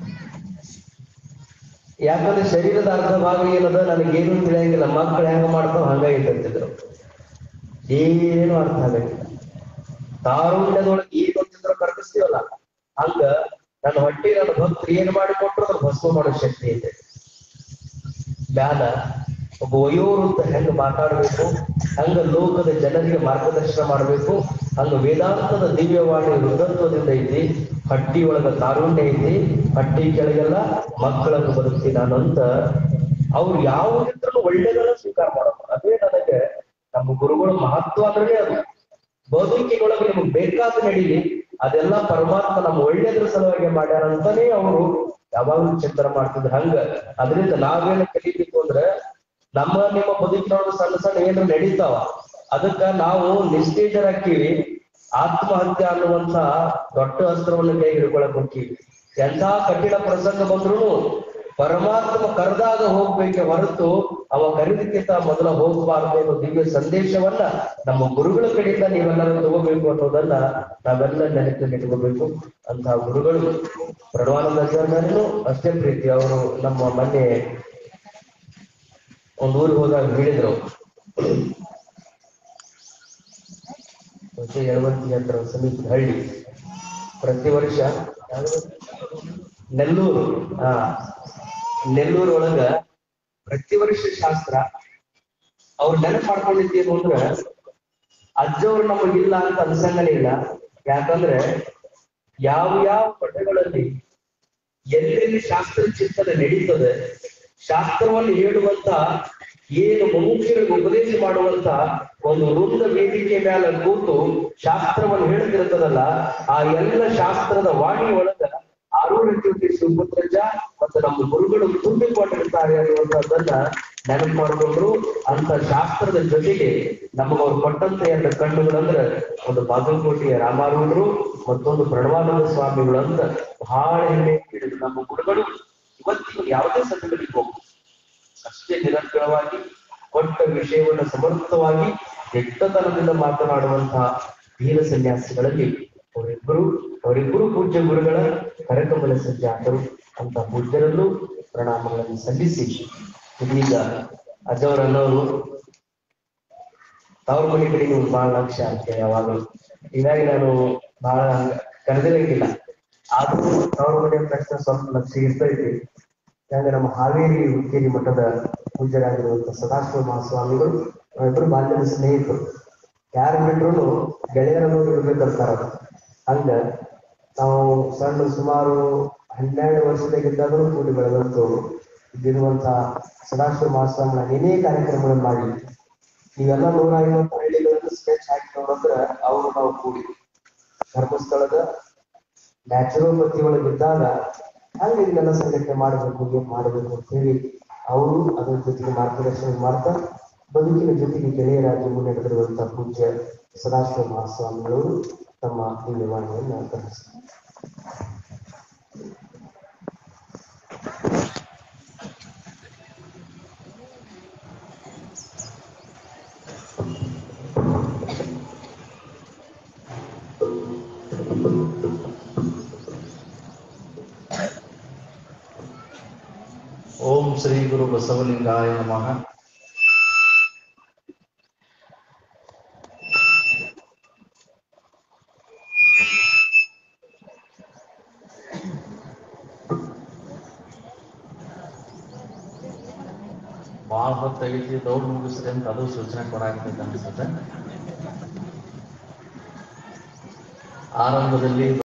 ಯಾಕಂದ್ರೆ ಶರೀರದ ಅರ್ಧ ಭಾಗ ಏನದ ನನಗೇನು ತಿಳಿಯಂಗಿಲ್ಲ ಮಕ್ಕಳು ಹೆಂಗ ಮಾಡ್ತಾವ ಹಂಗ ಇದ್ದಂತಿದ್ರು ಏನು ಅರ್ಥ ಆಗಂಗಿಲ್ಲ ತಾರುಣ್ಯದೊಳಗೆ ಈ ಚಿತ್ರ ಕರ್ಪಿಸ್ತೀವಲ್ಲ ಹಂಗ ನನ್ನ ಹೊಟ್ಟೆ ನನ್ನ ಭಕ್ತರು ಏನ್ ಮಾಡಿಕೊಟ್ರು ಅದ್ರ ಭಸ್ಮ ಮಾಡೋ ಶಕ್ತಿ ಐತೆ ಮ್ಯಾಲ ಒಬ್ಬ ವಯೋವೃದ್ಧ ಹೆಂಗ ಮಾತಾಡ್ಬೇಕು ಹಂಗ ಲೋಕದ ಜನರಿಗೆ ಮಾರ್ಗದರ್ಶನ ಮಾಡ್ಬೇಕು ಹಂಗ ವೇದಾಂತದ ದಿವ್ಯವಾಣಿ ವೃದ್ಧತ್ವದಿಂದ ಐತಿ ಹಟ್ಟಿ ಒಳಗ ತಾರುಣ್ಯ ಐತಿ ಹಟ್ಟಿ ಕೆಳಗೆಲ್ಲ ಮಕ್ಕಳನ್ನು ಬದುಕ್ತೀನಿ ನಾನು ಅಂತ ಅವ್ರು ಯಾವುದಿದ್ರು ಒಳ್ಳೆದನ್ನ ಸ್ವೀಕಾರ ಮಾಡೋದು ಅದೇ ನನಗೆ ನಮ್ಮ ಗುರುಗಳ ಮಹತ್ವ ಅಂದ್ರೆ ಅದು ಬದುಕಿನೊಳಗೆ ನಿಮ್ಗೆ ಬೇಕಾದ ನಡೀಲಿ ಅದೆಲ್ಲ ಪರಮಾತ್ಮ ನಮ್ಮ ಒಳ್ಳೇದ್ರ ಸಲುವಾಗಿ ಮಾಡ್ಯಾರ ಅಂತಾನೆ ಅವರು ಯಾವಾಗ್ಲೂ ಚಿಂತನೆ ಮಾಡ್ತಿದ್ರು ಹಂಗ ಅದರಿಂದ ನಾವೇನು ಕಲಿಬೇಕು ಅಂದ್ರೆ ನಮ್ಮ ನಿಮ್ಮ ಬದುಕಿನೊಳಗೆ ಸಣ್ಣ ಸಣ್ಣ ಏನ್ರ ನಡೀತಾವ ಅದಕ್ಕ ನಾವು ನಿಸ್ತೇಜರಾಗ್ತೀವಿ ಆತ್ಮಹತ್ಯೆ ಅನ್ನುವಂತ ದೊಡ್ಡ ಅಸ್ತ್ರವನ್ನು ಕೈ ಹಿಡ್ಕೊಳಕ್ ಹೋಗ್ತೀವಿ ಎಂಥ ಕಠಿಣ ಪ್ರಸಂಗ ಬಂದ್ರು ಪರಮಾತ್ಮ ಕರೆದಾಗ ಹೋಗ್ಬೇಕೆ ಹೊರತು ಅವ ಕರೆದಕ್ಕಿಂತ ಮೊದಲ ಹೋಗಬಾರದು ಅನ್ನೋ ದಿವ್ಯ ಸಂದೇಶವನ್ನ ನಮ್ಮ ಗುರುಗಳ ಕಡೆಯಿಂದ ನೀವೆಲ್ಲರೂ ತಗೋಬೇಕು ಅನ್ನೋದನ್ನ ನಾವೆಲ್ಲ ನೆನಪಿನಲ್ಲಿ ಇಟ್ಕೋಬೇಕು ಅಂತ ಗುರುಗಳು ಪ್ರಣವಾನಂದಾಚಾರ್ಯರು ಅಷ್ಟೇ ಪ್ರೀತಿ ಅವರು ನಮ್ಮ ಮೊನ್ನೆ ಒಂದ್ ಊರಿಗೆ ಹೋದಾಗ ಹೇಳಿದ್ರು ಮತ್ತೆ ಯಳವಂತಿ ಹತ್ರ ಸಮೀಪದ ಹಳ್ಳಿ ಪ್ರತಿ ವರ್ಷ ಯಾವ್ದು? ನೆಲ್ಲೂರು ಹಾ ನೆಲ್ಲೂರು ಒಳಗ ಪ್ರತಿ ವರ್ಷ ಶಾಸ್ತ್ರ ಅವ್ರು ನೆನಪು ಮಾಡ್ಕೊಂಡಿದ್ದೇನು ಅಂದ್ರ ಅಜ್ಜವ್ರು ನಮಗಿಲ್ಲ ಅಂತ ಅನ್ಸಂಗನೇ ಇಲ್ಲ ಯಾಕಂದ್ರೆ ಯಾವ ಯಾವ ಮಠಗಳಲ್ಲಿ ಎಲ್ಲೆಲ್ಲಿ ಶಾಸ್ತ್ರ ಚಿಂತನೆ ನಡೀತದೆ ಶಾಸ್ತ್ರವನ್ನು ಹೇಳುವಂತ ಏನು ಮುಮುಕ್ಷರಿಗೆ ಉಪದೇಶ ಮಾಡುವಂತ ಒಂದು ವೃಂದ ವೇದಿಕೆ ಮೇಲೆ ಕೂತು ಶಾಸ್ತ್ರವನ್ನು ಹೇಳ್ತಿರ್ತದಲ್ಲ ಆ ಎಲ್ಲ ಶಾಸ್ತ್ರದ ವಾಣಿ ಒಳಗ ಆರೂಢ ಜ್ಯೋತಿ ಸುಪುತ್ರಜ ಮತ್ತು ನಮ್ಮ ಗುರುಗಳು ತುಂಬಿಕೊಂಡಿರ್ತಾರೆ ಅನ್ನುವಂಥದ್ದನ್ನ ನೆನಪು ಮಾಡಿಕೊಂಡ್ರು ಅಂತ ಶಾಸ್ತ್ರದ ಜೊತೆಗೆ ನಮಗವ್ರು ಕೊಟ್ಟಂತ ಎರಡು ಕಣ್ಣುಗಳಂದ್ರೆ ಒಂದು ಬಾಗಲಕೋಟೆಯ ರಾಮಾರೂಢರು ಮತ್ತೊಂದು ಪ್ರಣವಾನಂದ ಸ್ವಾಮಿಗಳು ಅಂತ ಬಹಳ ಹೆಮ್ಮೆ ಹಿಡಿದು ನಮ್ಮ ಗುರುಗಳು ಇವತ್ತಿಗೂ ಯಾವುದೇ ಸಂದರ್ಭದಲ್ಲಿ ಹೋಗು ಅಷ್ಟೇ ನಿರಂತರವಾಗಿ ಕೊಟ್ಟ ವಿಷಯವನ್ನು ಸಮರ್ಥವಾಗಿ ವ್ಯಕ್ತತನದಿಂದ ಮಾತನಾಡುವಂತಹ ವೀರ ಸನ್ಯಾಸಿಗಳಲ್ಲಿ ಅವರಿಬ್ಬರು ಅವರಿಬ್ಬರು ಪೂಜ್ಯ ಗುರುಗಳ ಕರಕಮಲ ಸಜ್ಜಾತರು ಅಂತ ಪೂಜ್ಯರಲ್ಲೂ ಪ್ರಣಾಮಗಳನ್ನು ಸಲ್ಲಿಸಿ ಇದೀಗ ಅಜ್ಜವರನ್ನವರು ತವ್ರ ಮನೆ ಕಡೆ ನೀವು ಬಹಳ ಲಕ್ಷ್ಯ ಅಂತ ಯಾವಾಗಲೂ ಹೀಗಾಗಿ ನಾನು ಬಹಳ ಕರೆದಿರಂಗಿಲ್ಲ ಆದ್ರೂ ತವ್ರ ಮನೆ ತಕ್ಷಣ ಸ್ವಲ್ಪ ಲಕ್ಷ್ಯ ಇರ್ತೈತಿ ಯಾಕಂದ್ರೆ ನಮ್ಮ ಹಾವೇರಿ ಹುಕ್ಕೇರಿ ಮಠದ ಪೂಜ್ಯರಾಗಿರುವಂತ ಸದಾಶಿವ ಮಹಾಸ್ವಾಮಿಗಳು ನಾವಿಬ್ರು ಬಾಲ್ಯದ ಸ್ನೇಹಿತರು ಯಾರು ಬಿಟ್ರು ಗೆಳೆಯರನ್ನು ಇರ್ಬೇಕಂತಾರ ಹಂಗ ನಾವು ಸಣ್ಣ ಸುಮಾರು ಹನ್ನೆರಡು ವರ್ಷದಾಗಿದ್ದಾಗಲೂ ಕೂಡಿ ಬೆಳೆದಂತು ಇಲ್ಲಿರುವಂತ ಸದಾಶಿವ ಮಹಾಸ್ವಾಮಿಗಳ ಏನೇ ಕಾರ್ಯಕ್ರಮಗಳನ್ನು ಮಾಡಿ ನೀವೆಲ್ಲ ನೂರ ಐವತ್ತು ಹಳ್ಳಿಗಳನ್ನು ಸ್ಕೆಚ್ ಹಾಕಿ ನೋಡಿದ್ರೆ ಅವರು ನಾವು ಕೂಡಿ ಧರ್ಮಸ್ಥಳದ ನ್ಯಾಚುರೋಪತಿ ಒಳಗಿದ್ದಾಗ ಹಂಗೆ ಇದನ್ನೆಲ್ಲ ಸಂಘಟನೆ ಮಾಡಬೇಕು ಏನ್ ಮಾಡಬೇಕು ಅಂತ ಹೇಳಿ ಅವರು ಅದರ ಜೊತೆಗೆ ಮಾರ್ಗದರ್ಶನ ಮಾಡ್ತಾ ಬದುಕಿನ ಜೊತೆಗೆ ಗೆಳೆಯರಾಗಿ ಮುನ್ನಡೆದಿರುವಂತಹ ಪೂಜ್ಯ ಸದಾಶಿವ ಮಹಾಸ್ವಾಮಿಗಳವರು ತಮ್ಮ ದಿವ್ಯವಾಣಿಯನ್ನು ಗ್ರಹಿಸ್ತಾರೆ ಓಂ ಶ್ರೀ ಗುರು ಬಸವಲಿಂಗಾಯ ನಮಃ ಭಾಳ ಹೊತ್ತಾಗೈತಿ ದೌಡ್ ಮುಗಿಸ್ರಿ ಅಂತ ಅದು ಸೂಚನೆ ಕೊಡಾಕತೈತೆ ಅನ್ಸುತ್ತೆ ಆರಂಭದಲ್ಲಿ